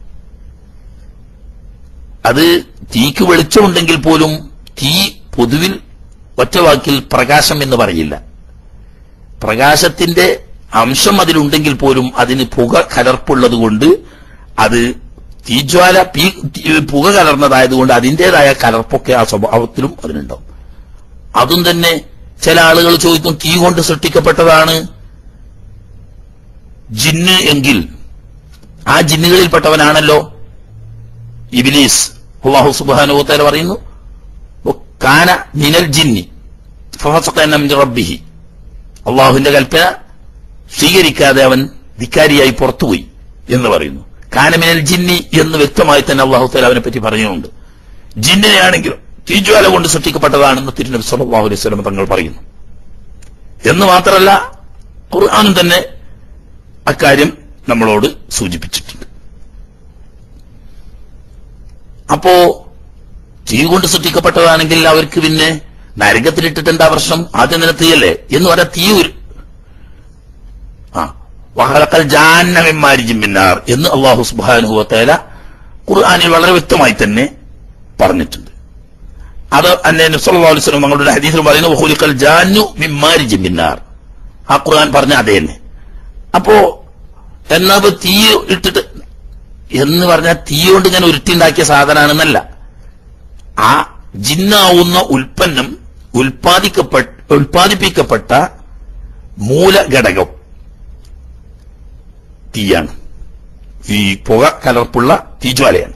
[SPEAKER 2] അത് തീക്ക് വെളിച്ചമുണ്ടെങ്കിൽ പോലും തീ പൊതുവിൽ ഒറ്റവാക്കിൽ പ്രകാശം എന്ന് പറയില്ല പ്രകാശത്തിന്റെ അംശം അതിലുണ്ടെങ്കിൽ പോലും അതിന് പുക കലർപ്പുള്ളത് കൊണ്ട് അത് തീജ്വാല പീ- തീ- പുക കലർന്നതായതുകൊണ്ട് അതിന്റേതായ കലർപ്പൊക്കെ ആ സ്വഭാവത്തിലും അതിനുണ്ടാവും അതും തന്നെ ചില ആളുകൾ ചോദിക്കും തീ കൊണ്ട് സൃഷ്ടിക്കപ്പെട്ടതാണ് ജിന്ന് എങ്കിൽ ആ ജിന്നുകളിൽപ്പെട്ടവനാണല്ലോ ഇബിലീസ് അള്ളാഹു സുബാനുഭവത്തേല പറയുന്നു കാന മിനൽ ജിന്നി ഫഫസഖ അൻ റബ്ബിഹി അള്ളാഹുവിന്റെ കൽപ്പന സ്വീകരിക്കാതെ അവൻ ധിക്കാരിയായി പുറത്തുപോയി എന്ന് പറയുന്നു കാനമിനൽ ജിന്നി എന്ന് വ്യക്തമായി തന്നെ അള്ളാഹു താല അവനെ പറ്റി പറയുന്നുണ്ട് ജിന്നിനെയാണെങ്കിലും തീജ്വാല കൊണ്ട് സൃഷ്ടിക്കപ്പെട്ടതാണെന്ന് തിരുനബി സല്ലല്ലാഹു അലൈഹി വസല്ലം തങ്ങൾ പറയുന്നു എന്ന് മാത്രമല്ല ഖുർആാനും തന്നെ അക്കാര്യം നമ്മളോട് സൂചിപ്പിച്ചിട്ടുണ്ട് അപ്പോ തീ കൊണ്ട് സൃഷ്ടിക്കപ്പെട്ടതാണെങ്കിൽ അവർക്ക് പിന്നെ നരകത്തിലിട്ടിട്ട് എന്താ പ്രശ്നം ആദ്യം തന്നെ തീയല്ലേ എന്ന് പറയാ തീ ഒരു ആ വഹലക്കൽ ജാന്നമെന്മാരിക്കും പിന്നാർ എന്ന് അള്ളാഹു സുബാനുഭവത്തേല ഖുർആാനിൽ വളരെ വ്യക്തമായി തന്നെ പറഞ്ഞിട്ടുണ്ട് അത് അന്നെ നബ്സല്ലാ അലൈഹി സ്വലം ഞങ്ങളുടെ ഹദീസിൽ പറയുന്നു വഹുലിക്കൽ ജാന്നു മിമ്മാരിക്കും പിന്നാർ ആ ഖുർആൻ പറഞ്ഞ അതേ തന്നെ അപ്പോ എന്നാ ഇപ്പൊ തീ ഇട്ടിട്ട് എന്ന് പറഞ്ഞാൽ തീ കൊണ്ട് ഞാൻ ഉരുട്ടിണ്ടാക്കിയ സാധനമാണെന്നല്ല ആ ജിന്നാവുന്ന ഉൽപ്പന്നം ഉൽപ്പാദിക്കപ്പെട്ട ഉൽപ്പാദിപ്പിക്കപ്പെട്ട മൂലഘടകം തീയാണ് ഈ പുക കലർപ്പുള്ള തീജ്വാലയാണ്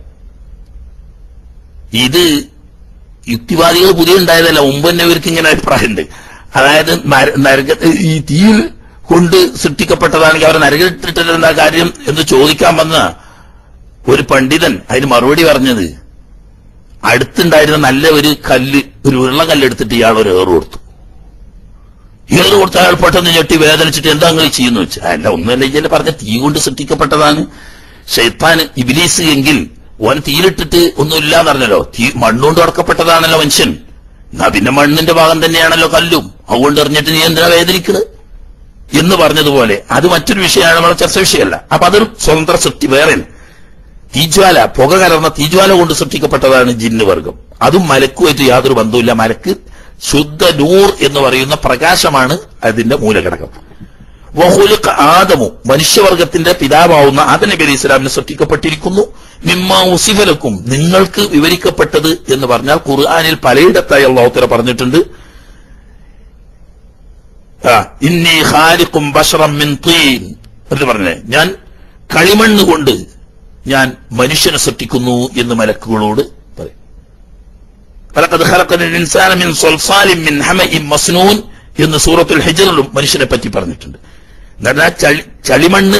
[SPEAKER 2] ഇത് യുക്തിവാദികൾ പുതിയ ഉണ്ടായതല്ല മുമ്പ് തന്നെ ഇവർക്ക് ഇങ്ങനെ അഭിപ്രായമുണ്ട് അതായത് നര- നരക ഈ തീയിൽ കൊണ്ട് സൃഷ്ടിക്കപ്പെട്ടതാണെങ്കിൽ അവരെ നരകത്തിട്ടിട്ട് എന്താ കാര്യം എന്ന് ചോദിക്കാൻ വന്ന ഒരു പണ്ഡിതൻ അതിന് മറുപടി പറഞ്ഞത് അടുത്തുണ്ടായിരുന്ന നല്ല ഒരു കല്ല് ഒരു ഉരുള കല്ല് എടുത്തിട്ട് ഇയാൾ ഒരു ഏറ് കൊടുത്തു ഏറ് കൊടുത്ത അയാൾ പെട്ടെന്ന് ഞെട്ടി വേദനിച്ചിട്ട് എന്താ നിങ്ങൾ ചെയ്യുന്നു വെച്ച് അല്ല ഒന്നുമല്ല ഇയാൾ പറഞ്ഞ തീ കൊണ്ട് സൃഷ്ടിക്കപ്പെട്ടതാണ് ഷെയ്ത്താൻ ഇബിലീസ് എങ്കിൽ ഓൻ തീയിലിട്ടിട്ട് ഒന്നുമില്ല എന്നറിഞ്ഞല്ലോ തീ മണ്ണുകൊണ്ട് അടക്കപ്പെട്ടതാണല്ലോ മനുഷ്യൻ എന്നാ പിന്നെ മണ്ണിന്റെ ഭാഗം തന്നെയാണല്ലോ കല്ലും അതുകൊണ്ട് എറിഞ്ഞിട്ട് നീ എന്തിനാ വേദനിക്കുന്നത് എന്ന് പറഞ്ഞതുപോലെ അത് മറ്റൊരു വിഷയമാണ് നമ്മുടെ ചർച്ച വിഷയമല്ല അപ്പൊ അതൊരു സ്വതന്ത്ര സൃഷ്ടി വേറെ തീജ്വാല പുക കലർന്ന തീജ്വാല കൊണ്ട് സൃഷ്ടിക്കപ്പെട്ടതാണ് ജിന്ന് വർഗം അതും മലക്കുമായിട്ട് യാതൊരു ബന്ധവുമില്ല മലക്ക് ശുദ്ധ നൂർ എന്ന് പറയുന്ന പ്രകാശമാണ് അതിന്റെ മൂലഘടകം വഹുലുക ആദമു മനുഷ്യവർഗത്തിന്റെ പിതാവാവുന്ന ആദം നബി അലൈഹി ഇസ്ലാമിനെ സൃഷ്ടിക്കപ്പെട്ടിരിക്കുന്നു മിമ്മ ഉസിഫലക്കും നിങ്ങൾക്ക് വിവരിക്കപ്പെട്ടത് എന്ന് പറഞ്ഞാൽ ഖുർആാനിൽ പലയിടത്തായി അള്ളാഹുത്തര പറഞ്ഞിട്ടുണ്ട് ആ, ഇന്നി ഖാലിഖും ബശറം മിൻ തീൻ എന്ന് പറഞ്ഞേ ഞാൻ കളിമണ്ണ് കൊണ്ട് ഞാൻ മനുഷ്യനെ സൃഷ്ടിക്കുന്നു എന്ന് മലക്കുകളോട് പറയും فلقد خلقنا الإنسان من صلصال من حمإ مسنون എന്ന് സൂറത്തുൽ ഹിജറിലും മനുഷ്യനെ പറ്റി പറഞ്ഞിട്ടുണ്ട് എന്നാൽ ആ ചളി ചളിമണ്ണ്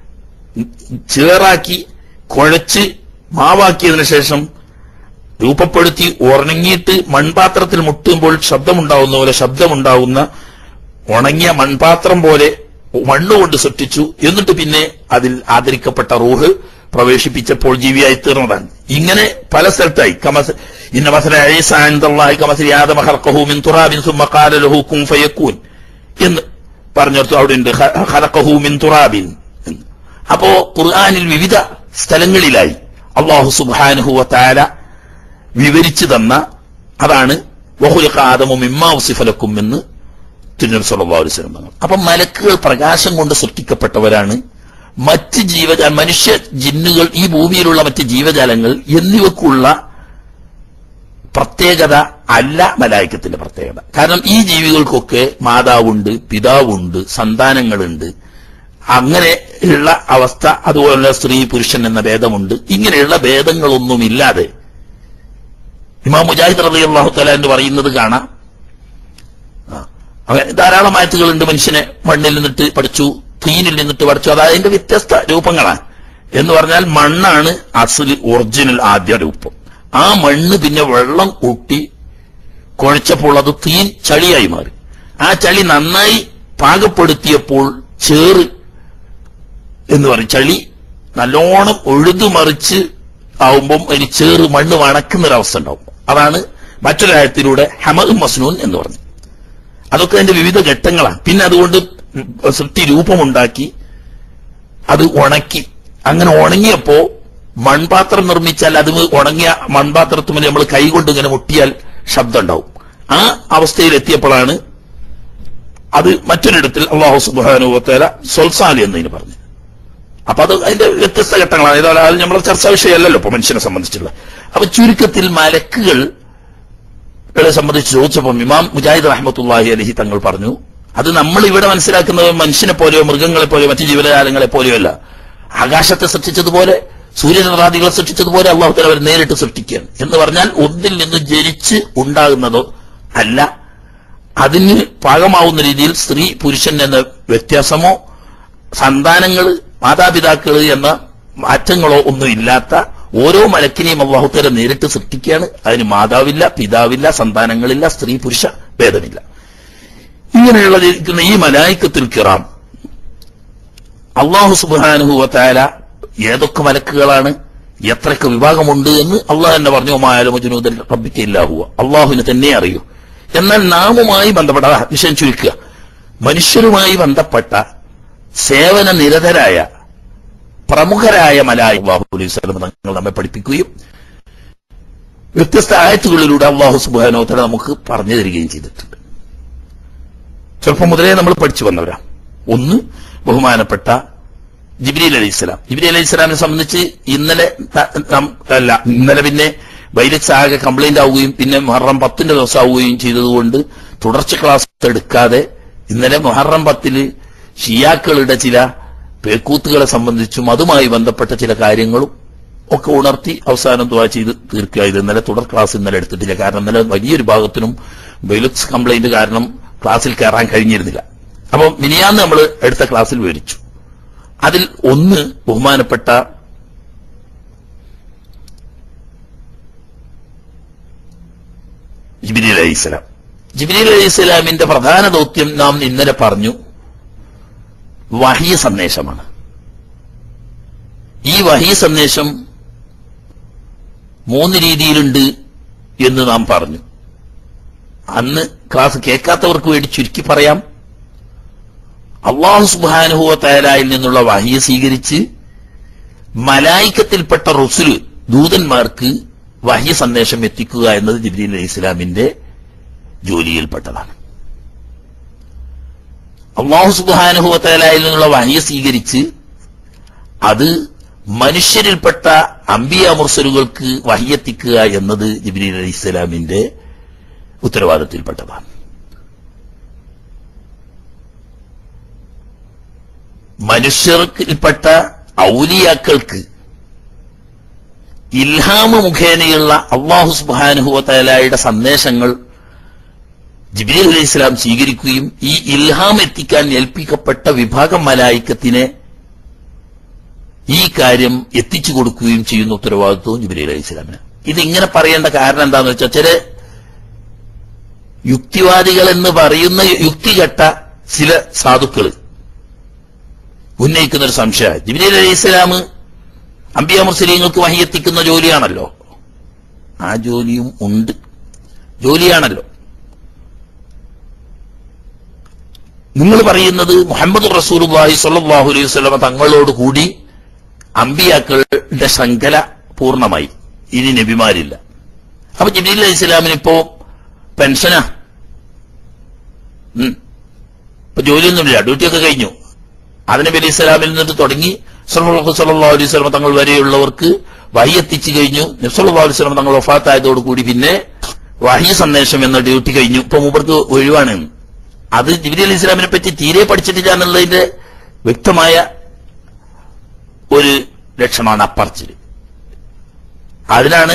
[SPEAKER 2] ചേറാക്കി കുഴച്ച് മാവാക്കിയതിനു ശേഷം രൂപപ്പെടുത്തി ഉണങ്ങിയിട്ട് മൺപാത്രത്തിൽ മുട്ടുമ്പോൾ ശബ്ദമുണ്ടാവുന്ന പോലെ ശബ്ദമുണ്ടാവുന്ന ഉണങ്ങിയ മൺപാത്രം പോലെ മണ്ണുകൊണ്ട് സൃഷ്ടിച്ചു എന്നിട്ട് പിന്നെ അതിൽ ആദരിക്കപ്പെട്ട റൂഹ് പ്രവേശിപ്പിച്ചപ്പോൾ ജീവിയായി തീർന്നതാണ് ഇങ്ങനെ പല സ്ഥലത്തായി കമസ് ഇന്ന മസല ഈസ ഇൻദല്ലാഹി കമസലി ആദമ ഖലഖഹു മിൻ തുറാബിൻ സുമ്മ ഖാല ലഹു കുൻ ഫയകൂൻ എന്ന് പറഞ്ഞിടത്തു അവിടെ ഉണ്ട് ഖ- ഖലഖഹു മിൻ തുറാബിൻ എന്ന്. അപ്പോ ഖുർആനിൽ വിവിധ സ്ഥലങ്ങളിലായി അള്ളാഹു സുബ്ഹാനഹു വ തആല വിവരിച്ചു തന്ന അതാണ് വഹുലിഖ ആദമു മിമ്മാ ഉസിഫലക്കും എന്ന് തിരുനബി സല്ലല്ലാഹു അലൈഹി വസല്ലം പറഞ്ഞു അപ്പൊ മലക്കുകൾ പ്രകാശം കൊണ്ട് സൃഷ്ടിക്കപ്പെട്ടവരാണ് മറ്റ് ജീവജാല മനുഷ്യ ജിന്നുകൾ ഈ ഭൂമിയിലുള്ള മറ്റ് ജീവജാലങ്ങൾ എന്നിവക്കുള്ള പ്രത്യേകത അല്ല മലായിക്കത്തിന്റെ പ്രത്യേകത കാരണം ഈ ജീവികൾക്കൊക്കെ മാതാവുണ്ട് പിതാവുണ്ട് സന്താനങ്ങളുണ്ട് അങ്ങനെയുള്ള അവസ്ഥ അതുപോലെ സ്ത്രീ പുരുഷൻ എന്ന ഭേദമുണ്ട് ഇങ്ങനെയുള്ള ഭേദങ്ങളൊന്നുമില്ലാതെ ഇമാം മുജാഹിദ് റബി അള്ളാഹു തല എന്ന് പറയുന്നത് കാണാം ആ. അങ്ങനെ ധാരാളം ആയത്തുകളുണ്ട് മനുഷ്യനെ മണ്ണിൽ നിന്നിട്ട് പഠിച്ചു തീനിൽ നിന്നിട്ട് പഠിച്ചു അത് അതിന്റെ വ്യത്യസ്ത രൂപങ്ങളാണ് എന്ന് പറഞ്ഞാൽ മണ്ണാണ് അസല് ഒറിജിനൽ ആദ്യ രൂപം ആ മണ്ണ് പിന്നെ വെള്ളം കൂട്ടി കുഴച്ചപ്പോൾ അത് തീൻ ചളിയായി മാറി ആ ചളി നന്നായി പാകപ്പെടുത്തിയപ്പോൾ ചേറ് എന്ന് പറയും ചളി നല്ലോണം ഒഴുതു മറിച്ച് ആവുമ്പം അതിന് ചേറ് മണ്ണ് വണക്കുന്നൊരവസ്ഥ ഉണ്ടാവും അതാണ് മറ്റൊരാഴത്തിലൂടെ ഹമദ് മസ്നൂൻ എന്ന് പറഞ്ഞു അതൊക്കെ അതിന്റെ വിവിധ ഘട്ടങ്ങളാണ് പിന്നെ അതുകൊണ്ട് സൃഷ്ടി രൂപമുണ്ടാക്കി അത് ഉണക്കി അങ്ങനെ ഉണങ്ങിയപ്പോ മൺപാത്രം നിർമ്മിച്ചാൽ അത് ഉണങ്ങിയ മൺപാത്രത്തുമേൽ നമ്മൾ കൈകൊണ്ട് ഇങ്ങനെ മുട്ടിയാൽ ശബ്ദം ഉണ്ടാവും ആ അവസ്ഥയിൽ എത്തിയപ്പോഴാണ് അത് മറ്റൊരിടത്തിൽ അള്ളാഹു സുബാനുവത്തേല സൊൽസാലി എന്നതിന് പറഞ്ഞു അപ്പൊ അത് അതിന്റെ വ്യത്യസ്ത ഘട്ടങ്ങളാണ് ഇതല്ല അത് നമ്മളെ ചർച്ചാ വിഷയമല്ലല്ലോ ഇപ്പൊ മനുഷ്യനെ സംബന്ധിച്ചുള്ള അപ്പൊ ചുരുക്കത്തിൽ മലക്കുകൾ ളെ സംബന്ധിച്ച് ചോദിച്ചപ്പോൾ ഇമാം മുജാഹിദ് റഹ്മത്തുല്ലാഹി അലഹി തങ്ങൾ പറഞ്ഞു അത് നമ്മൾ ഇവിടെ മനസ്സിലാക്കുന്നത് മനുഷ്യനെ പോലെയോ മൃഗങ്ങളെ പോലെയോ മറ്റു ജീവജാലങ്ങളെ പോലെയോ അല്ല ആകാശത്തെ സൃഷ്ടിച്ചതുപോലെ സൂര്യചന്ദ്രാദികളെ സൃഷ്ടിച്ചതുപോലെ അള്ളാഹു തല അവർ നേരിട്ട് സൃഷ്ടിക്കുകയാണ് എന്ന് പറഞ്ഞാൽ ഒന്നിൽ നിന്ന് ജനിച്ച് ഉണ്ടാകുന്നതോ അല്ല അതിന് പാകമാവുന്ന രീതിയിൽ സ്ത്രീ പുരുഷൻ എന്ന വ്യത്യാസമോ സന്താനങ്ങൾ മാതാപിതാക്കൾ എന്ന മാറ്റങ്ങളോ ഒന്നും ഇല്ലാത്ത ഓരോ മലക്കിനെയും അള്ളാഹുത്തര നേരിട്ട് സൃഷ്ടിക്കുകയാണ് അതിന് മാതാവില്ല പിതാവില്ല സന്താനങ്ങളില്ല സ്ത്രീ പുരുഷ ഭേദമില്ല ഇങ്ങനെയുള്ളതിരിക്കുന്ന ഈ മലായിക്കത്തിൽ കിറാം അള്ളാഹു സുബാനുഹുവത്തായ ഏതൊക്കെ മലക്കുകളാണ് എത്രയൊക്കെ വിഭാഗമുണ്ട് എന്ന് അള്ളാഹ് തന്നെ പറഞ്ഞു മായാലുമജുനൂദൻ റബ്ബിക്ക് ഇല്ലാഹുവ അള്ളാഹുവിന് തന്നെ അറിയൂ എന്നാൽ നാമുമായി ബന്ധപ്പെട്ട അതാ വിഷയം ചുരുക്കുക മനുഷ്യരുമായി ബന്ധപ്പെട്ട സേവന നിരതരായ പ്രമുഖരായ മലായ അള്ളാഹു അലൈഹി സ്വലം തങ്ങൾ നമ്മെ പഠിപ്പിക്കുകയും വ്യത്യസ്ത ആയത്തുകളിലൂടെ അള്ളാഹു സുബാനോത്തര നമുക്ക് പറഞ്ഞു തരികയും ചെയ്തിട്ടുണ്ട് ചെറുപ്പം മുതലേ നമ്മൾ പഠിച്ചു വന്നവരാ ഒന്ന് ബഹുമാനപ്പെട്ട ജിബ്രീൽ അലൈഹി സ്വലാം ജിബ്രീൽ അലൈഹി സ്വലാമിനെ സംബന്ധിച്ച് ഇന്നലെ ത- നം- അല്ല ഇന്നലെ പിന്നെ വൈരസ് ആകെ കംപ്ലൈന്റ് ആവുകയും പിന്നെ മുഹറം പത്തിന്റെ ദിവസം ആവുകയും ചെയ്തതുകൊണ്ട് തുടർച്ച ക്ലാസ് എടുക്കാതെ ഇന്നലെ മുഹറം പത്തില് ഷിയാക്കളുടെ ചില പേക്കൂത്തുകളെ സംബന്ധിച്ചും അതുമായി ബന്ധപ്പെട്ട ചില കാര്യങ്ങളും ഒക്കെ ഉണർത്തി അവസാനം ദ്വാ ചെയ്ത് തീർക്കുക ഇത് ഇന്നലെ തുടർ ക്ലാസ് ഇന്നലെ എടുത്തിട്ടില്ല കാരണം ഇന്നലെ വലിയൊരു ഭാഗത്തിനും ബൈലക്സ് കംപ്ലൈന്റ് കാരണം ക്ലാസ്സിൽ കയറാൻ കഴിഞ്ഞിരുന്നില്ല അപ്പം മിനിയാന്ന് നമ്മൾ എടുത്ത ക്ലാസ്സിൽ വിവരിച്ചു അതിൽ ഒന്ന് ബഹുമാനപ്പെട്ട ജിബിലി അലൈഹിസ്സലാം ജിബിലി അലൈഹിസ്സലാമിന്റെ പ്രധാന ദൗത്യം നാം ഇന്നലെ പറഞ്ഞു വഹിയ സന്ദേശമാണ് ഈ വഹിയ സന്ദേശം മൂന്ന് രീതിയിലുണ്ട് എന്ന് നാം പറഞ്ഞു അന്ന് ക്ലാസ് കേൾക്കാത്തവർക്ക് വേണ്ടി ചുരുക്കി പറയാം അള്ളാഹു സുബാനുഹുവ തയ്യാറായിൽ നിന്നുള്ള വഹിയ സ്വീകരിച്ച് മലായിക്കത്തിൽപ്പെട്ട റുസുല് ദൂതന്മാർക്ക് വഹിയ സന്ദേശം എത്തിക്കുക എന്നത് ജിബ്രീൽ അലൈഹി ഇസ്ലാമിന്റെ ജോലിയിൽപ്പെട്ടതാണ് അള്ളാഹു സുബാനുഹുവ തയ്യാറായിൽ നിന്നുള്ള വഹിയ സ്വീകരിച്ച് അത് മനുഷ്യരിൽപ്പെട്ട അമ്പിയ മുർസലുകൾക്ക് വഹിയെത്തിക്കുക എന്നത് ജിബ്രീൽ അലൈഹി ഇസ്ലാമിന്റെ ഉത്തരവാദിത്തത്തിൽപ്പെട്ടതാണ് മനുഷ്യർക്കിൽപ്പെട്ട ഔലിയാക്കൾക്ക് ഇൽഹാമ് മുഖേനയുള്ള അള്ളാഹു സുബാനുഹുവലയുടെ സന്ദേശങ്ങൾ ജിബ്രീൽ അലൈഹി ഇസ്ലാം സ്വീകരിക്കുകയും ഈ ഇൽഹാം എത്തിക്കാൻ ഏൽപ്പിക്കപ്പെട്ട വിഭാഗം മലായിക്കത്തിനെ ഈ കാര്യം എത്തിച്ചു കൊടുക്കുകയും ചെയ്യുന്ന ഉത്തരവാദിത്വവും ജിബ്രീൽ അലൈഹി ഇസ്ലാമിന് ഇതിങ്ങനെ പറയേണ്ട കാരണം എന്താണെന്ന് വെച്ചാൽ ചില യുക്തിവാദികൾ എന്ന് പറയുന്ന യുക്തികെട്ട ചില സാധുക്കൾ ഉന്നയിക്കുന്ന ഒരു സംശയം ജിബ്രീൽ അലൈഹി ഇസ്ലാം അമ്പിയ മുസ്ലിങ്ങൾക്ക് വഹിയെത്തിക്കുന്ന ജോലിയാണല്ലോ ആ ജോലിയും ഉണ്ട് ജോലിയാണല്ലോ നിങ്ങൾ പറയുന്നത് മുഹമ്മദ് റസൂലുള്ളാഹി സ്വല്ലല്ലാഹു അലൈഹി വസല്ലമ തങ്ങളോട് കൂടി അമ്പിയാക്കളുടെ ശൃംഖല പൂർണ്ണമായി ഇനി നബിമാരില്ല അപ്പൊ ജിബ്രീൽ അലൈഹി ഇസ്ലാമിന് ഇപ്പോ പെൻഷനാ ഉം. ഇപ്പൊ ജോലിയൊന്നുമില്ല ഡ്യൂട്ടിയൊക്കെ കഴിഞ്ഞു അതിനബി അലൈഹി ഇസ്ലാമിൽ നിന്നിട്ട് തുടങ്ങി സല്ലല്ലാഹു സല്ലല്ലാഹു അലൈഹി വസല്ലമ തങ്ങൾ വരെയുള്ളവർക്ക് വഹി എത്തിച്ചു കഴിഞ്ഞു നബ്സല്ലാഹു അലൈഹി വസല്ലമ തങ്ങൾ വഫാത്തായതോടുകൂടി പിന്നെ വഹി സന്ദേശം എന്ന ഡ്യൂട്ടി കഴിഞ്ഞു ഇപ്പൊ മൂപ്പർക്ക് ഒഴിവാണ് അത് ജിബിലി അലി ഇസ്ലാമിനെ പറ്റി തീരെ പഠിച്ചിട്ടില്ല എന്നുള്ളതിന്റെ വ്യക്തമായ ഒരു ലക്ഷണമാണ് അപ്പറച്ചിൽ അതിനാണ്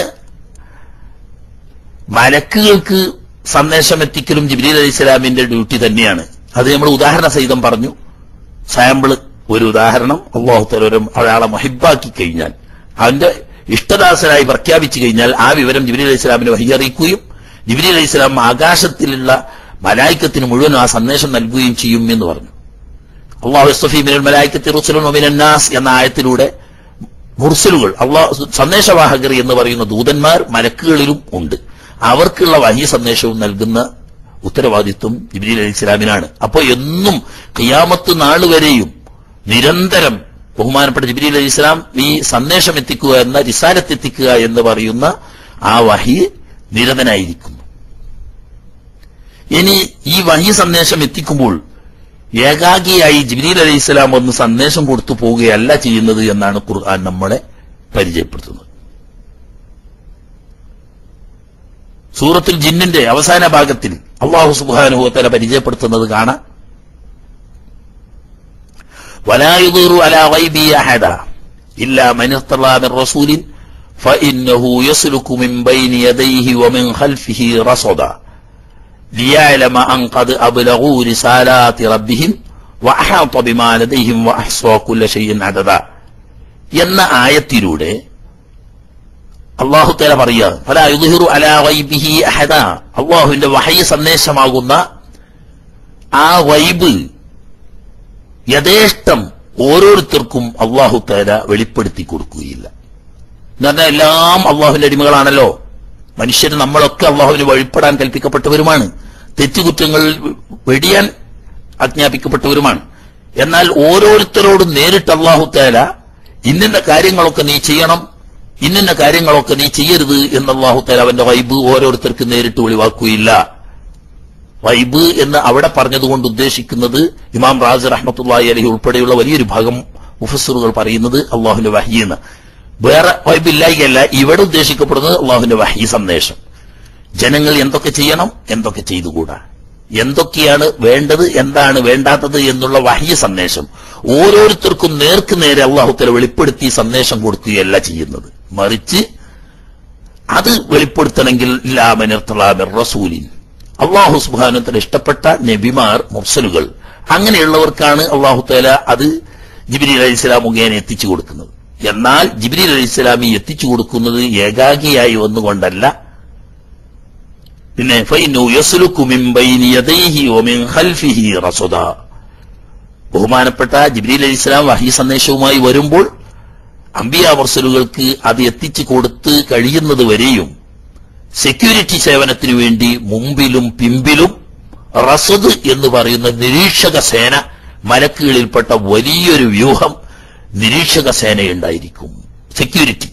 [SPEAKER 2] മലക്കുകൾക്ക് സന്ദേശം എത്തിക്കലും ജിബിലി അലി ഇസ്ലാമിന്റെ ഡ്യൂട്ടി തന്നെയാണ് അത് നമ്മൾ ഉദാഹരണ സഹിതം പറഞ്ഞു സാമ്പിള് ഒരു ഉദാഹരണം അള്ളാഹു തലോരം അയാളെ മഹിബാക്കി കഴിഞ്ഞാൽ അവന്റെ ഇഷ്ടദാസനായി പ്രഖ്യാപിച്ചു കഴിഞ്ഞാൽ ആ വിവരം ജിബിലി അലൈഹി ഇസ്ലാമിനെ വഹി അറിയിക്കുകയും ജിബിലി അലൈഹി ഇസ്ലാം ആകാശത്തിലുള്ള മലായിക്കത്തിന് മുഴുവൻ ആ സന്ദേശം നൽകുകയും ചെയ്യും എന്ന് പറഞ്ഞു അള്ളാഹു ഇസ്തഫി മിനൽ മലായിക്കത്തി റുസലുൻ വമിനൻ നാസ് എന്ന ആയത്തിലൂടെ മുർസലുകൾ അള്ളാഹു സന്ദേശവാഹകർ എന്ന് പറയുന്ന ദൂതന്മാർ മലക്കുകളിലും ഉണ്ട് അവർക്കുള്ള വഹി സന്ദേശവും നൽകുന്ന ഉത്തരവാദിത്വം ജിബ്രീൽ അലി ഇസ്ലാമിനാണ് അപ്പൊ എന്നും ഖിയാമത്ത് നാൾ വരെയും നിരന്തരം ബഹുമാനപ്പെട്ട ജിബ്രീൽ അലി ഇസ്ലാം ഈ സന്ദേശം എത്തിക്കുക എന്ന റിസാലത്ത് എത്തിക്കുക എന്ന് പറയുന്ന ആ വഹി നിരതനായിരിക്കുന്നു ഇനി ഈ വഹി സന്ദേശം എത്തിക്കുമ്പോൾ ഏകാഗിയായി ജിബ്രീൽ അലൈഹി ഇസ്ലാം വന്ന് സന്ദേശം കൊടുത്തു പോവുകയല്ല ചെയ്യുന്നത് എന്നാണ് ഖുർആൻ നമ്മളെ പരിചയപ്പെടുത്തുന്നത് സൂറത്തുൽ ജിന്നിന്റെ അവസാന ഭാഗത്തിൽ അള്ളാഹു സുബാനുഭവത്തല പരിചയപ്പെടുത്തുന്നത് കാണാം ولا يضر على غيبه أحدا إلا من ارتضى من رسول فإنه يسلك من بين يديه ومن خلفه رصدا ليعلم أن قد أبلغوا رسالات ربهم وأحاط بما لديهم وأحصى كل شيء عددا എന്ന ആയത്തിലൂടെ അള്ളാഹു തല പറയുക ഫല യുദ്ഹിറു അലാ വൈബിഹി അഹദ അള്ളാഹുവിന്റെ വഹയ സന്ദേശമാകുന്ന ആ വൈബ് യഥേഷ്ടം ഓരോരുത്തർക്കും അള്ളാഹു തല വെളിപ്പെടുത്തി കൊടുക്കുകയില്ല എന്ന് പറഞ്ഞാൽ എല്ലാം അള്ളാഹുവിന്റെ അടിമകളാണല്ലോ മനുഷ്യർ നമ്മളൊക്കെ അള്ളാഹുവിന് വഴിപ്പെടാൻ കൽപ്പിക്കപ്പെട്ടവരുമാണ് തെറ്റുകുറ്റങ്ങൾ വെടിയാൻ ആജ്ഞാപിക്കപ്പെട്ടവരുമാണ് എന്നാൽ ഓരോരുത്തരോടും നേരിട്ട് അള്ളാഹു തേല ഇന്നിന്ന കാര്യങ്ങളൊക്കെ നീ ചെയ്യണം ഇന്നിന്ന കാര്യങ്ങളൊക്കെ നീ ചെയ്യരുത് എന്ന് അള്ളാഹു തേല അവന്റെ വൈബ് ഓരോരുത്തർക്ക് നേരിട്ട് വെളിവാക്കുകയില്ല വൈബ് എന്ന് അവിടെ പറഞ്ഞതുകൊണ്ട് ഉദ്ദേശിക്കുന്നത് ഇമാം റാസ് റഹ്മത്തുള്ളാഹി അലഹി ഉൾപ്പെടെയുള്ള വലിയൊരു ഭാഗം മുഫസറുകൾ പറയുന്നത് അള്ളാഹുവിന്റെ വഹി എന്ന് വേറെ വൈബില്ലായികയല്ല ഇവിടെ ഉദ്ദേശിക്കപ്പെടുന്നത് അള്ളാഹുവിന്റെ വഹി സന്ദേശം ജനങ്ങൾ എന്തൊക്കെ ചെയ്യണം എന്തൊക്കെ ചെയ്തുകൂടാ എന്തൊക്കെയാണ് വേണ്ടത് എന്താണ് വേണ്ടാത്തത് എന്നുള്ള വഹ്യ സന്ദേശം ഓരോരുത്തർക്കും നേർക്ക് നേരെ അള്ളാഹുത്തല വെളിപ്പെടുത്തി സന്ദേശം കൊടുക്കുകയല്ല ചെയ്യുന്നത് മറിച്ച് അത് വെളിപ്പെടുത്തണമെങ്കിൽ ലാമനിർത്തലാമിർ റസൂലിൻ അള്ളാഹു സുബാനത്തിന് ഇഷ്ടപ്പെട്ട നബിമാർ മുഫ്സലുകൾ അങ്ങനെയുള്ളവർക്കാണ് അള്ളാഹു തല അത് ജിബിരി അലൈഹി സ്വലാം മുഖേന എത്തിച്ചു കൊടുക്കുന്നത് എന്നാൽ ജിബിരി അലൈഹി സ്വലാമി എത്തിച്ചു കൊടുക്കുന്നത് ഏകാഗിയായി വന്നുകൊണ്ടല്ല പിന്നെ ഫൈനു യസ്ലുക്കു മിൻ ബൈനി യദൈഹി വമിൻ ഖൽഫിഹി റസദ ബഹുമാനപ്പെട്ട ജിബ്രീൽ അലൈഹി ഇസ്ലാം വഹി സന്ദേശവുമായി വരുമ്പോൾ അംബിയ മുർസലുകൾക്ക് അത് എത്തിച്ചു കൊടുത്ത് കഴിയുന്നത് വരെയും സെക്യൂരിറ്റി സേവനത്തിനു വേണ്ടി മുമ്പിലും പിമ്പിലും റസദ് എന്ന് പറയുന്ന നിരീക്ഷക സേന മലക്കുകളിൽപ്പെട്ട വലിയൊരു വ്യൂഹം നിരീക്ഷക സേനയുണ്ടായിരിക്കും സെക്യൂരിറ്റി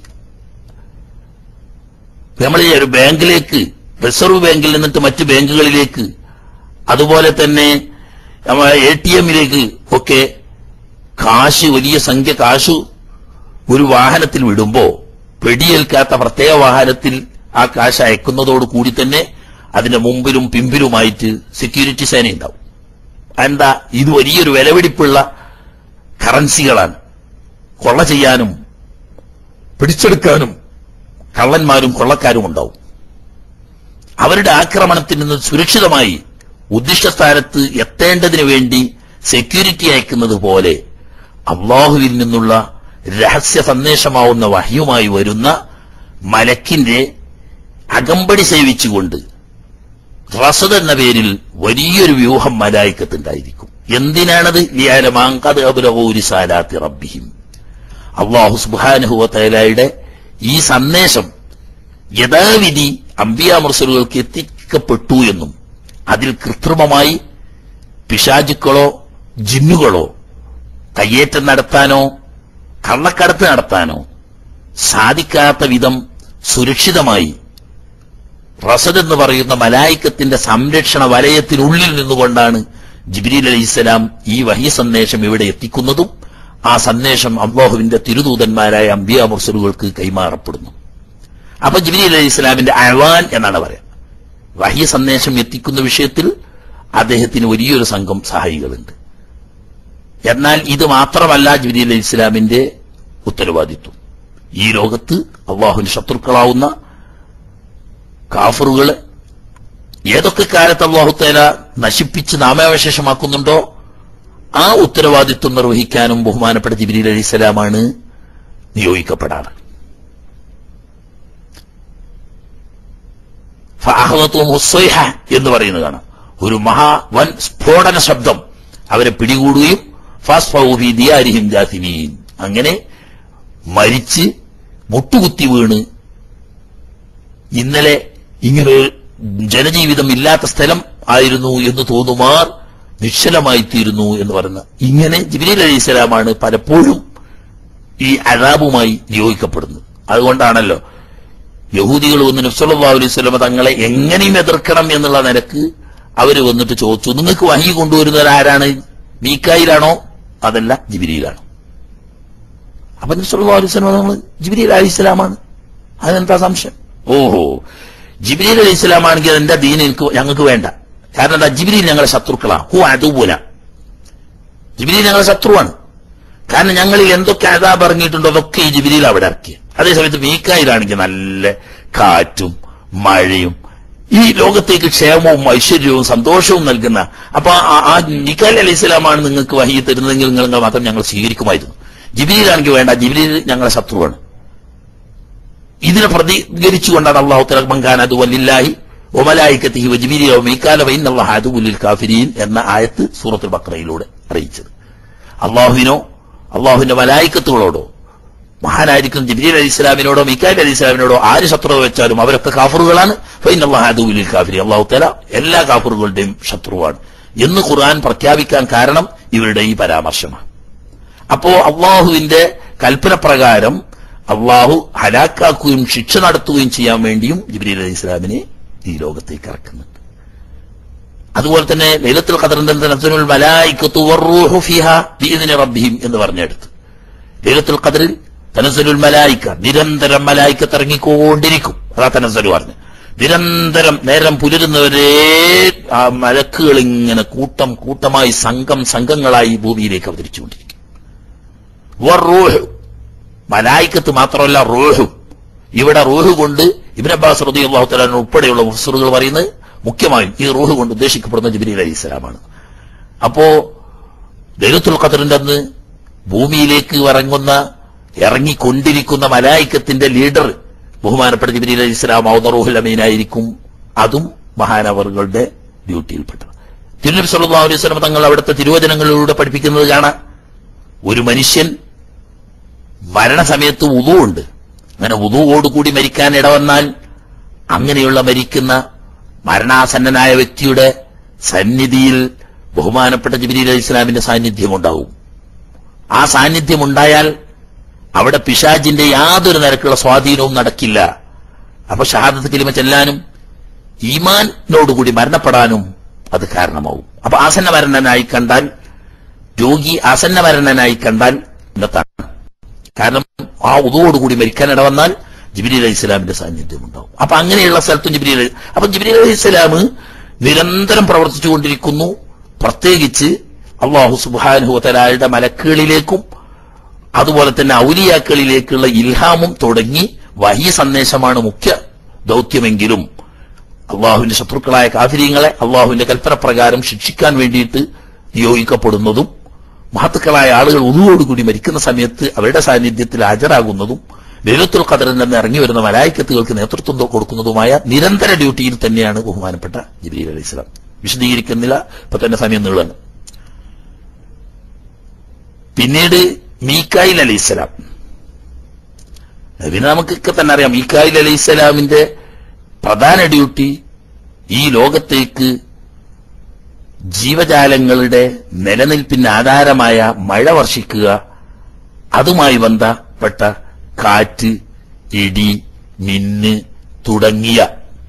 [SPEAKER 2] നമ്മൾ ഒരു ബാങ്കിലേക്ക് റിസർവ് ബാങ്കിൽ നിന്നിട്ട് മറ്റ് ബാങ്കുകളിലേക്ക് അതുപോലെ തന്നെ എ ടി എമ്മിലേക്ക് ഒക്കെ കാശ് വലിയ സംഖ്യ കാശ് ഒരു വാഹനത്തിൽ വിടുമ്പോ പെടിയേൽക്കാത്ത പ്രത്യേക വാഹനത്തിൽ ആ കാശ് അയക്കുന്നതോട് കൂടി തന്നെ അതിന്റെ മുമ്പിലും പിമ്പിലുമായിട്ട് സെക്യൂരിറ്റി സേന ഉണ്ടാവും എന്താ ഇത് വലിയൊരു വിലപിടിപ്പുള്ള കറൻസികളാണ് കൊള്ള ചെയ്യാനും പിടിച്ചെടുക്കാനും കള്ളന്മാരും കൊള്ളക്കാരും ഉണ്ടാവും അവരുടെ ആക്രമണത്തിൽ നിന്ന് സുരക്ഷിതമായി ഉദ്ദിഷ്ട സ്ഥാനത്ത് എത്തേണ്ടതിനു വേണ്ടി സെക്യൂരിറ്റി അയക്കുന്നത് പോലെ അള്ളാഹുവിൽ നിന്നുള്ള രഹസ്യ സന്ദേശമാവുന്ന വഹ്യുമായി വരുന്ന മലക്കിന്റെ അകമ്പടി സേവിച്ചുകൊണ്ട് റസദ് എന്ന പേരിൽ വലിയൊരു വ്യൂഹം മലായിക്കത്തുണ്ടായിരിക്കും എന്തിനാണത് ലിയാലമാങ്കത് അബുലഹൂരി സാലാത്തി റബ്ബിഹിം അള്ളാഹു സുബാനുഹുവ തൈലായുടെ ഈ സന്ദേശം യഥാവിധി അംബിയ മുർസലുകൾക്ക് എത്തിക്കപ്പെട്ടു എന്നും അതിൽ കൃത്രിമമായി പിശാചുക്കളോ ജിന്നുകളോ കയ്യേറ്റം നടത്താനോ കള്ളക്കടത്ത് നടത്താനോ സാധിക്കാത്ത വിധം സുരക്ഷിതമായി റസദ് എന്ന് പറയുന്ന മലായിക്കത്തിന്റെ സംരക്ഷണ വലയത്തിനുള്ളിൽ നിന്നുകൊണ്ടാണ് ജിബ്രീൽ അലൈഹിസ്സലാം ഈ വഹി സന്ദേശം ഇവിടെ എത്തിക്കുന്നതും ആ സന്ദേശം അള്ളാഹുവിന്റെ തിരുദൂതന്മാരായ അംബിയ മുർസലുകൾക്ക് കൈമാറപ്പെടുന്നു അപ്പൊ ജിബ്രീൽ അലൈഹി ഇസ്ലാമിന്റെ അഴവാൻ എന്നാണ് പറയാം വഹി സന്ദേശം എത്തിക്കുന്ന വിഷയത്തിൽ അദ്ദേഹത്തിന് വലിയൊരു സംഘം സഹായികളുണ്ട് എന്നാൽ ഇത് മാത്രമല്ല ജിബ്രീൽ അലൈഹി ഇസ്ലാമിന്റെ ഉത്തരവാദിത്വം ഈ ലോകത്ത് അള്ളാഹുവിന്റെ ശത്രുക്കളാവുന്ന കാഫറുകളെ ഏതൊക്കെ കാലത്ത് അള്ളാഹുത്തേല നശിപ്പിച്ച് നാമാവശേഷമാക്കുന്നുണ്ടോ ആ ഉത്തരവാദിത്വം നിർവഹിക്കാനും ബഹുമാനപ്പെട്ട ജിബ്രീൽ അലൈഹിസ്സലാമാണ് നിയോഗിക്കപ്പെടാറ് ഫഅഹ്വത്തുഹും ഉസ്സൈഹ എന്ന് പറയുന്നത് കാണാം ഒരു മഹാ വൻ സ്ഫോടന ശബ്ദം അവരെ പിടികൂടുകയും ഫാസ്ഫൗ ഫീ ദിയാരിഹിം ജാസിമീൻ അങ്ങനെ മരിച്ച് മുട്ടുകുത്തി വീണ് ഇന്നലെ ഇങ്ങനെ ഒരു ജനജീവിതം ഇല്ലാത്ത സ്ഥലം ആയിരുന്നു എന്ന് തോന്നുമാർ നിശ്ചലമായി തീരുന്നു എന്ന് പറയുന്ന ഇങ്ങനെ ജിബിലി അലൈഹി സ്വലാമാണ് പലപ്പോഴും ഈ അഴാബുമായി നിയോഗിക്കപ്പെടുന്നത് അതുകൊണ്ടാണല്ലോ യഹൂദികൾ വന്ന് നബ്സല്ലാ അലൈഹി സ്വലമ തങ്ങളെ എങ്ങനെയും എതിർക്കണം എന്നുള്ള നിലക്ക് അവര് വന്നിട്ട് ചോദിച്ചു നിങ്ങൾക്ക് വഹി കൊണ്ടുവരുന്നവർ ആരാണ് മീക്കായിലാണോ അതല്ല ജിബിരിയിലാണോ അപ്പൊ നബ്സല്ലാ അലൈഹി സ്വലമ തങ്ങൾ ജിബിരി അലൈഹി സ്വലാമാണ് അതിനെന്താ സംശയം ഓഹോ ജിബിരി അലൈഹി സ്വലാമാണെങ്കിൽ എന്റെ ദീൻ എനിക്ക് ഞങ്ങൾക്ക് വേണ്ട കാരണം എന്താ ജിബിരി ഞങ്ങളെ ശത്രുക്കളാണ് ഹു അതുപോലെ ജിബിരി ഞങ്ങളെ ശത്രുവാണ് കാരണം ഞങ്ങളിൽ എന്തൊക്കെ അതാബ് ഇറങ്ങിയിട്ടുണ്ടോ അതൊക്കെ ഈ ജിബിരിയിൽ അവിടെ ഇറക്കി അതേസമയത്ത് മീക്കായിലാണെങ്കിൽ നല്ല കാറ്റും മഴയും ഈ ലോകത്തേക്ക് ക്ഷേമവും ഐശ്വര്യവും സന്തോഷവും നൽകുന്ന അപ്പൊ ആ- ആ നിക്കാൽ അലൈഹി സ്വലാമാണ് നിങ്ങൾക്ക് വഹി തരുന്നതെങ്കിൽ നിങ്ങൾ നിങ്ങൾ മാത്രം ഞങ്ങൾ സ്വീകരിക്കുമായിരുന്നു ജിബിരിയിലാണെങ്കിൽ വേണ്ട ജിബിരിയിൽ ഞങ്ങളെ ശത്രുവാണ് ഇതിനെ പ്രതികരിച്ചുകൊണ്ടാണ് അള്ളാഹു തല മങ്കാൻ അത് വല്ലില്ലാഹി ഒമലായിക്കത്തി വജിബിരിയോ മീക്കാല വൈന്നല്ലാഹ് അതുലിൽ കാഫിരീൻ എന്ന ആയത്ത് സൂറത്തുൽ ബക്രയിലൂടെ അറിയിച്ചത് അള്ളാഹുവിനോ അള്ളാഹുവിന്റെ മലായിക്കത്തുകളോടോ മഹാനായിരിക്കും ജിബ്രീൽ അലി ഇസ്ലാമിനോടോ മിക്കാൽ അലി ഇസ്ലാമിനോടോ ആര് ശത്രുത വെച്ചാലും അവരൊക്കെ കാഫറുകളാണ് ഫൈനല്ലാഹ് അതുലിൽ കാഫിരി അള്ളാഹു തല എല്ലാ കാഫറുകളുടെയും ശത്രുവാണ് എന്ന് ഖുർആൻ പ്രഖ്യാപിക്കാൻ കാരണം ഇവരുടെ ഈ പരാമർശമാണ് അപ്പോ അള്ളാഹുവിന്റെ കൽപ്പന പ്രകാരം അള്ളാഹു ഹലാക്കാക്കുകയും ശിക്ഷ നടത്തുകയും ചെയ്യാൻ വേണ്ടിയും ജിബ്രീൽ അലി ഇസ്ലാമിനെ ഈ ലോകത്തേക്ക് ഇറക്കുന്നുണ്ട് അതുപോലെ തന്നെ ലൈലത്തുൽ ഖദറിന്റെ തനസ്സുൽ മലായിക്കത്തു വറൂഹു ഫിഹാ ബിഇذن റബ്ബിഹിം എന്ന് പറഞ്ഞെടുത്ത് ലൈലത്തുൽ ഖദറിൽ തനസ്സുൽ മലായിക്ക നിരന്തരം മലായിക്കത്ത് ഇറങ്ങിക്കൊണ്ടിരിക്കും അതാ തനസ്സലു പറഞ്ഞു നിരന്തരം നേരം പുലരുന്നവരെ ആ മലക്കുകൾ ഇങ്ങനെ കൂട്ടം കൂട്ടമായി സംഘം സംഘങ്ങളായി ഭൂമിയിലേക്ക് അവതരിച്ചുകൊണ്ടിരിക്കും വറൂഹു മലായിക്കത്ത് മാത്രമല്ല റൂഹും ഇവിടെ റൂഹ് കൊണ്ട് ഇബിൻ അബ്ബാസ് റതി അള്ളാഹു തലാൻ ഉൾപ്പെടെയുള്ള മുഫ്സറുകൾ പറയുന്നത് മുഖ്യമായും ഈ റൂഹ് കൊണ്ട് ഉദ്ദേശിക്കപ്പെടുന്ന ജിബിലി അലൈഹി സ്വലാമാണ് അപ്പോ ദൈവത്തുൽ ഖദറിന്റെ അന്ന് ഭൂമിയിലേക്ക് ഇറങ്ങുന്ന ഇറങ്ങിക്കൊണ്ടിരിക്കുന്ന മലായിക്കത്തിന്റെ ലീഡർ ബഹുമാനപ്പെട്ട ജിബിലി അലൈഹി സ്വലാം ഔദ റൂഹുൽ അമീനായിരിക്കും അതും മഹാനവറുകളുടെ ഡ്യൂട്ടിയിൽപ്പെട്ടത് തിരുനബി സല്ലല്ലാഹു അലൈഹി വസല്ലം തങ്ങൾ അവിടുത്തെ തിരുവചനങ്ങളിലൂടെ പഠിപ്പിക്കുന്നത് കാണാം ഒരു മനുഷ്യൻ മരണസമയത്ത് ഉതുവുണ്ട് അങ്ങനെ ഉതുവോടുകൂടി മരിക്കാൻ ഇടവന്നാൽ അങ്ങനെയുള്ള മരിക്കുന്ന മരണാസന്നനായ വ്യക്തിയുടെ സന്നിധിയിൽ ബഹുമാനപ്പെട്ട ജിബിലി അലൈഹി ഇസ്ലാമിന്റെ സാന്നിധ്യം ഉണ്ടാവും ആ സാന്നിധ്യം ഉണ്ടായാൽ അവിടെ പിശാജിന്റെ യാതൊരു നിരക്കുള്ള സ്വാധീനവും നടക്കില്ല അപ്പൊ ഷഹാദത്ത് കിലിമ ചെല്ലാനും ഈമാനോടുകൂടി മരണപ്പെടാനും അത് കാരണമാവും അപ്പൊ ആസന്ന മരണനായി കണ്ടാൽ രോഗി ആസന്ന മരണനായി കണ്ടാൽ ഇന്നത്താണ് കാരണം ആ ഉദവോടുകൂടി മരിക്കാൻ ഇടവന്നാൽ ജിബിലി അലൈഹി ഇസ്ലാമിന്റെ സാന്നിധ്യം ഉണ്ടാവും അപ്പൊ അങ്ങനെയുള്ള സ്ഥലത്തും ജിബിലി അലൈഹി അപ്പൊ ജിബിലി അലൈഹി ഇസ്ലാം നിരന്തരം പ്രവർത്തിച്ചുകൊണ്ടിരിക്കുന്നു പ്രത്യേകിച്ച് അള്ളാഹു സുബാനുഹുത്തലായുടെ മലക്കുകളിലേക്കും അതുപോലെ തന്നെ ഔലിയാക്കളിലേക്കുള്ള ഇൽഹാമും തുടങ്ങി വഹി സന്ദേശമാണ് മുഖ്യ ദൗത്യമെങ്കിലും അള്ളാഹുവിന്റെ ശത്രുക്കളായ കാഫിര്യങ്ങളെ അള്ളാഹുവിന്റെ കൽപ്പന പ്രകാരം ശിക്ഷിക്കാൻ വേണ്ടിയിട്ട് നിയോഗിക്കപ്പെടുന്നതും മഹത്തുക്കളായ ആളുകൾ ഉതുവോടുകൂടി മരിക്കുന്ന സമയത്ത് അവരുടെ സാന്നിധ്യത്തിൽ ഹാജരാകുന്നതും ലൈലത്തുൽ ഖദറിൽ നിന്ന് ഇറങ്ങി വരുന്ന മലായിക്കത്തുകൾക്ക് നേതൃത്വം കൊടുക്കുന്നതുമായ നിരന്തര ഡ്യൂട്ടിയിൽ തന്നെയാണ് ബഹുമാനപ്പെട്ട ജിബ്രീൽ അലൈഹി സ്വലാം വിശദീകരിക്കുന്നില്ല ഇപ്പൊ തന്നെ സമയം നീളാണ് പിന്നീട് മീക്കായിൽ അലൈഹിസ്സലാം പിന്നെ നമുക്കൊക്കെ തന്നെ അറിയാം മീക്കായിൽ അലൈഹിസ്സലാമിന്റെ പ്രധാന ഡ്യൂട്ടി ഈ ലോകത്തേക്ക് ജീവജാലങ്ങളുടെ നിലനിൽപ്പിന് ആധാരമായ മഴ വർഷിക്കുക അതുമായി ബന്ധപ്പെട്ട കാറ്റ് ഇടി മിന്ന് തുടങ്ങിയ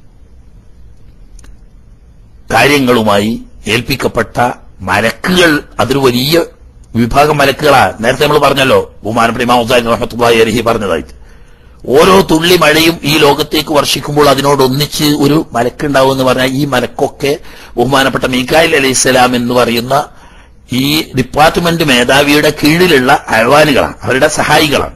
[SPEAKER 2] കാര്യങ്ങളുമായി ഏൽപ്പിക്കപ്പെട്ട മലക്കുകൾ അതൊരു വലിയ വിഭാഗം മലക്കുകളാ നേരത്തെ നമ്മൾ പറഞ്ഞല്ലോ ബഹുമാനപ്പെട്ട ഇമാം ഹുസൈൻ റഹ്മത്തുള്ളാഹി അലഹി പറഞ്ഞതായിട്ട് ഓരോ തുള്ളി മഴയും ഈ ലോകത്തേക്ക് വർഷിക്കുമ്പോൾ അതിനോടൊന്നിച്ച് ഒരു മലക്കുണ്ടാവും എന്ന് പറഞ്ഞാൽ ഈ മലക്കൊക്കെ ബഹുമാനപ്പെട്ട മീക്കായിൽ അലൈഹി സ്വലാം എന്ന് പറയുന്ന ഈ ഡിപ്പാർട്ട്മെന്റ് മേധാവിയുടെ കീഴിലുള്ള അയവാനുകളാണ് അവരുടെ സഹായികളാണ്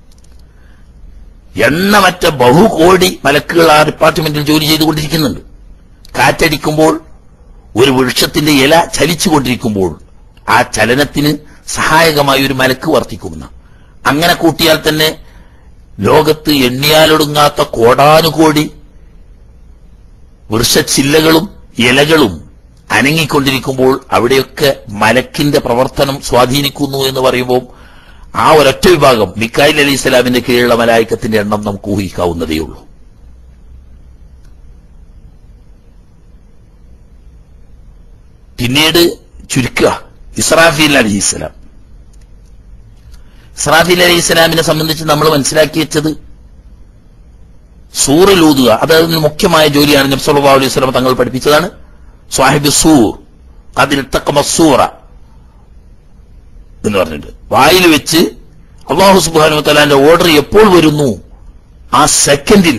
[SPEAKER 2] എണ്ണമറ്റ ബഹുകോടി മലക്കുകൾ ആ ഡിപ്പാർട്ട്മെന്റിൽ ജോലി ചെയ്തുകൊണ്ടിരിക്കുന്നുണ്ട് കാറ്റടിക്കുമ്പോൾ ഒരു വൃക്ഷത്തിന്റെ ഇല ചലിച്ചുകൊണ്ടിരിക്കുമ്പോൾ ആ ചലനത്തിന് സഹായകമായ ഒരു മലക്ക് വർത്തിക്കുമെന്ന് അങ്ങനെ കൂട്ടിയാൽ തന്നെ ലോകത്ത് എണ്ണിയാലൊടുങ്ങാത്ത കോടാനുകോടി വൃക്ഷച്ചില്ലകളും ഇലകളും അനങ്ങിക്കൊണ്ടിരിക്കുമ്പോൾ അവിടെയൊക്കെ മലക്കിന്റെ പ്രവർത്തനം സ്വാധീനിക്കുന്നു എന്ന് പറയുമ്പോൾ ആ ഒരൊറ്റ വിഭാഗം മിക്കായിൽ അലി ഇസ്ലാമിന്റെ കീഴിലുള്ള മലായിക്കത്തിന്റെ എണ്ണം നമുക്ക് ഊഹിക്കാവുന്നതേ ഉള്ളൂ പിന്നീട് ചുരുക്കുക ഇസ്രാഫീൽ അലി ഇസ്ലാം ഇസ്രാഫീൽ അലി ഇസ്ലാമിനെ സംബന്ധിച്ച് നമ്മൾ മനസ്സിലാക്കി വെച്ചത് സൂറിലൂതുക അത് അതിന് മുഖ്യമായ ജോലിയാണ് നബ്സല്ലാ അലൈഹി സ്വലം തങ്ങൾ പഠിപ്പിച്ചതാണ് സ്വാഹിബ് സൂർ അതിൽ സൂറ എന്ന് പറഞ്ഞിട്ട് വായിൽ വെച്ച് അള്ളാഹു സുബാനു തലാന്റെ ഓർഡർ എപ്പോൾ വരുന്നു ആ സെക്കൻഡിൽ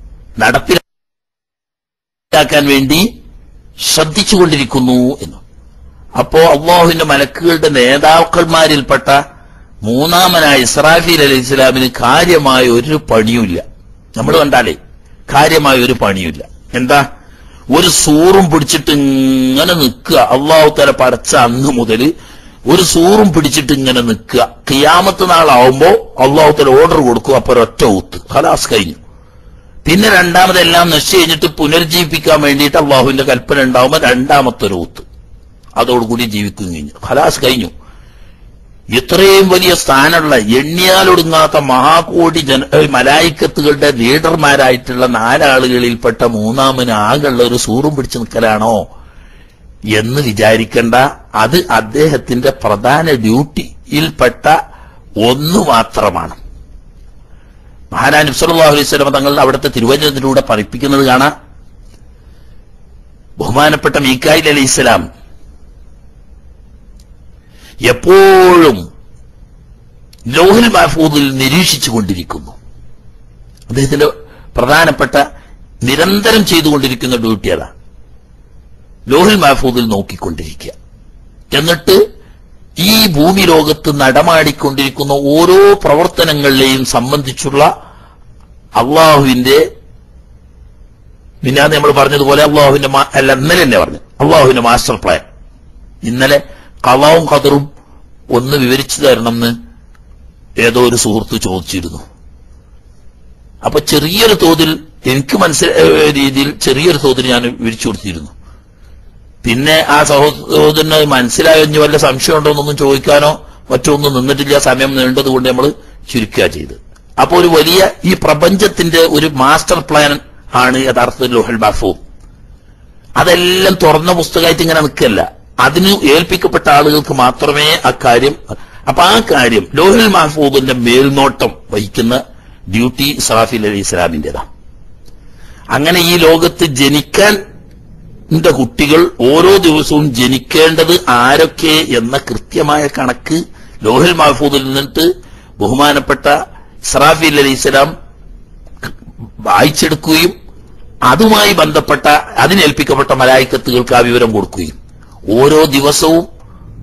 [SPEAKER 2] നടപ്പിലാക്കാൻ വേണ്ടി ശ്രദ്ധിച്ചുകൊണ്ടിരിക്കുന്നു എന്ന് അപ്പോ അള്ളാഹുവിന്റെ മലക്കുകളുടെ നേതാക്കന്മാരിൽപ്പെട്ട മൂന്നാമനായ ഇസ്രാഫീൽ അലൈഹി ഇസ്ലാമിന് കാര്യമായ ഒരു പണിയുമില്ല നമ്മൾ കണ്ടാലേ കാര്യമായ ഒരു പണിയുമില്ല എന്താ ഒരു സൂറും പിടിച്ചിട്ട് ഇങ്ങനെ നിൽക്കുക അള്ളാഹു തല പടച്ച അന്ന് മുതൽ ഒരു സൂറും പിടിച്ചിട്ട് ഇങ്ങനെ നിൽക്കുക കിയാമത്ത് നാളാവുമ്പോ അള്ളാഹു തല ഓർഡർ കൊടുക്കും അപ്പൊ ഒരൊറ്റ ഊത്ത് ഖലാസ് കഴിഞ്ഞു പിന്നെ രണ്ടാമതെല്ലാം നശിച്ചു കഴിഞ്ഞിട്ട് പുനർജീവിപ്പിക്കാൻ വേണ്ടിയിട്ട് അള്ളാഹുവിന്റെ കൽപ്പന ഉണ്ടാവുമ്പോ രണ്ടാമത്തെ ഒരു ഊത്ത് അതോടുകൂടി ജീവിക്കും കഴിഞ്ഞു ഖലാസ് കഴിഞ്ഞു ഇത്രയും വലിയ സ്ഥാനമുള്ള എണ്ണിയാലൊടുങ്ങാത്ത മഹാകോടി ജന ഏഹ് മലായിക്കത്തുകളുടെ ലീഡർമാരായിട്ടുള്ള നാലാളുകളിൽപ്പെട്ട മൂന്നാമന് ആകെയുള്ള ഒരു സൂറും പിടിച്ചു നിൽക്കലാണോ എന്ന് വിചാരിക്കേണ്ട അത് അദ്ദേഹത്തിന്റെ പ്രധാന ഡ്യൂട്ടിയിൽപ്പെട്ട ഒന്ന് മാത്രമാണ് മഹാനാ നബ്സല്ലാഹു അലൈഹി സ്വലം തങ്ങൾ അവിടുത്തെ തിരുവചനത്തിലൂടെ പഠിപ്പിക്കുന്നത് കാണാം ബഹുമാനപ്പെട്ട മീക്കായിൽ അലൈഹി സ്വലാം എപ്പോഴും ലോഹിൽ മഹഫൂദിൽ നിരീക്ഷിച്ചു കൊണ്ടിരിക്കുന്നു അദ്ദേഹത്തിന്റെ പ്രധാനപ്പെട്ട നിരന്തരം ചെയ്തുകൊണ്ടിരിക്കുന്ന ഡ്യൂട്ടി അതാ ലോഹിൽ മഹഫൂദിൽ നോക്കിക്കൊണ്ടിരിക്കുക എന്നിട്ട് ഈ ഭൂമി ലോകത്ത് നടമാടിക്കൊണ്ടിരിക്കുന്ന ഓരോ പ്രവർത്തനങ്ങളിലെയും സംബന്ധിച്ചുള്ള അള്ളാഹുവിന്റെ പിന്നെ നമ്മൾ പറഞ്ഞതുപോലെ അള്ളാഹുവിന്റെ മാ- അല്ല ഇന്നലെ തന്നെ പറഞ്ഞു അള്ളാഹുവിന്റെ മാസ്റ്റർ പ്ലാൻ ഇന്നലെ കലാവും ഖദറും ഒന്ന് വിവരിച്ചു തരണമെന്ന് ഏതോ ഒരു സുഹൃത്ത് ചോദിച്ചിരുന്നു അപ്പൊ ചെറിയൊരു തോതിൽ എനിക്ക് മനസ്സിലായ രീതിയിൽ ചെറിയൊരു തോതിൽ ഞാൻ വിവരിച്ചു കൊടുത്തിരുന്നു പിന്നെ ആ സഹോദരന് മനസ്സിലായോ ഇനി വല്ല സംശയം ഉണ്ടോ എന്നൊന്നും ചോദിക്കാനോ മറ്റോ ഒന്നും നിന്നിട്ടില്ല സമയം നീണ്ടത് കൊണ്ട് നമ്മൾ ചുരുക്കുക ചെയ്ത് അപ്പൊ ഒരു വലിയ ഈ പ്രപഞ്ചത്തിന്റെ ഒരു മാസ്റ്റർ പ്ലാൻ ആണ് യഥാർത്ഥത്തിൽ ലോഹൽ ബാഫു അതെല്ലാം തുറന്ന പുസ്തകമായിട്ട് ഇങ്ങനെ നിൽക്കല്ല അതിന് ഏൽപ്പിക്കപ്പെട്ട ആളുകൾക്ക് മാത്രമേ അക്കാര്യം അപ്പൊ ആ കാര്യം ലോഹൽ മഹഫൂദിന്റെ മേൽനോട്ടം വഹിക്കുന്ന ഡ്യൂട്ടി സറാഫിൽ അലി ഇസ്ലാമിന്റേതാണ് അങ്ങനെ ഈ ലോകത്ത് ജനിക്കാൻ ന്റെ കുട്ടികൾ ഓരോ ദിവസവും ജനിക്കേണ്ടത് ആരൊക്കെ എന്ന കൃത്യമായ കണക്ക് ലോഹൽ മഹഫൂദിൽ നിന്നിട്ട് ബഹുമാനപ്പെട്ട സറാഫിൽ അലി ഇസ്ലാം വായിച്ചെടുക്കുകയും അതുമായി ബന്ധപ്പെട്ട അതിനേൽപ്പിക്കപ്പെട്ട മലായിക്കത്തുകൾക്ക് ആ വിവരം കൊടുക്കുകയും ഓരോ ദിവസവും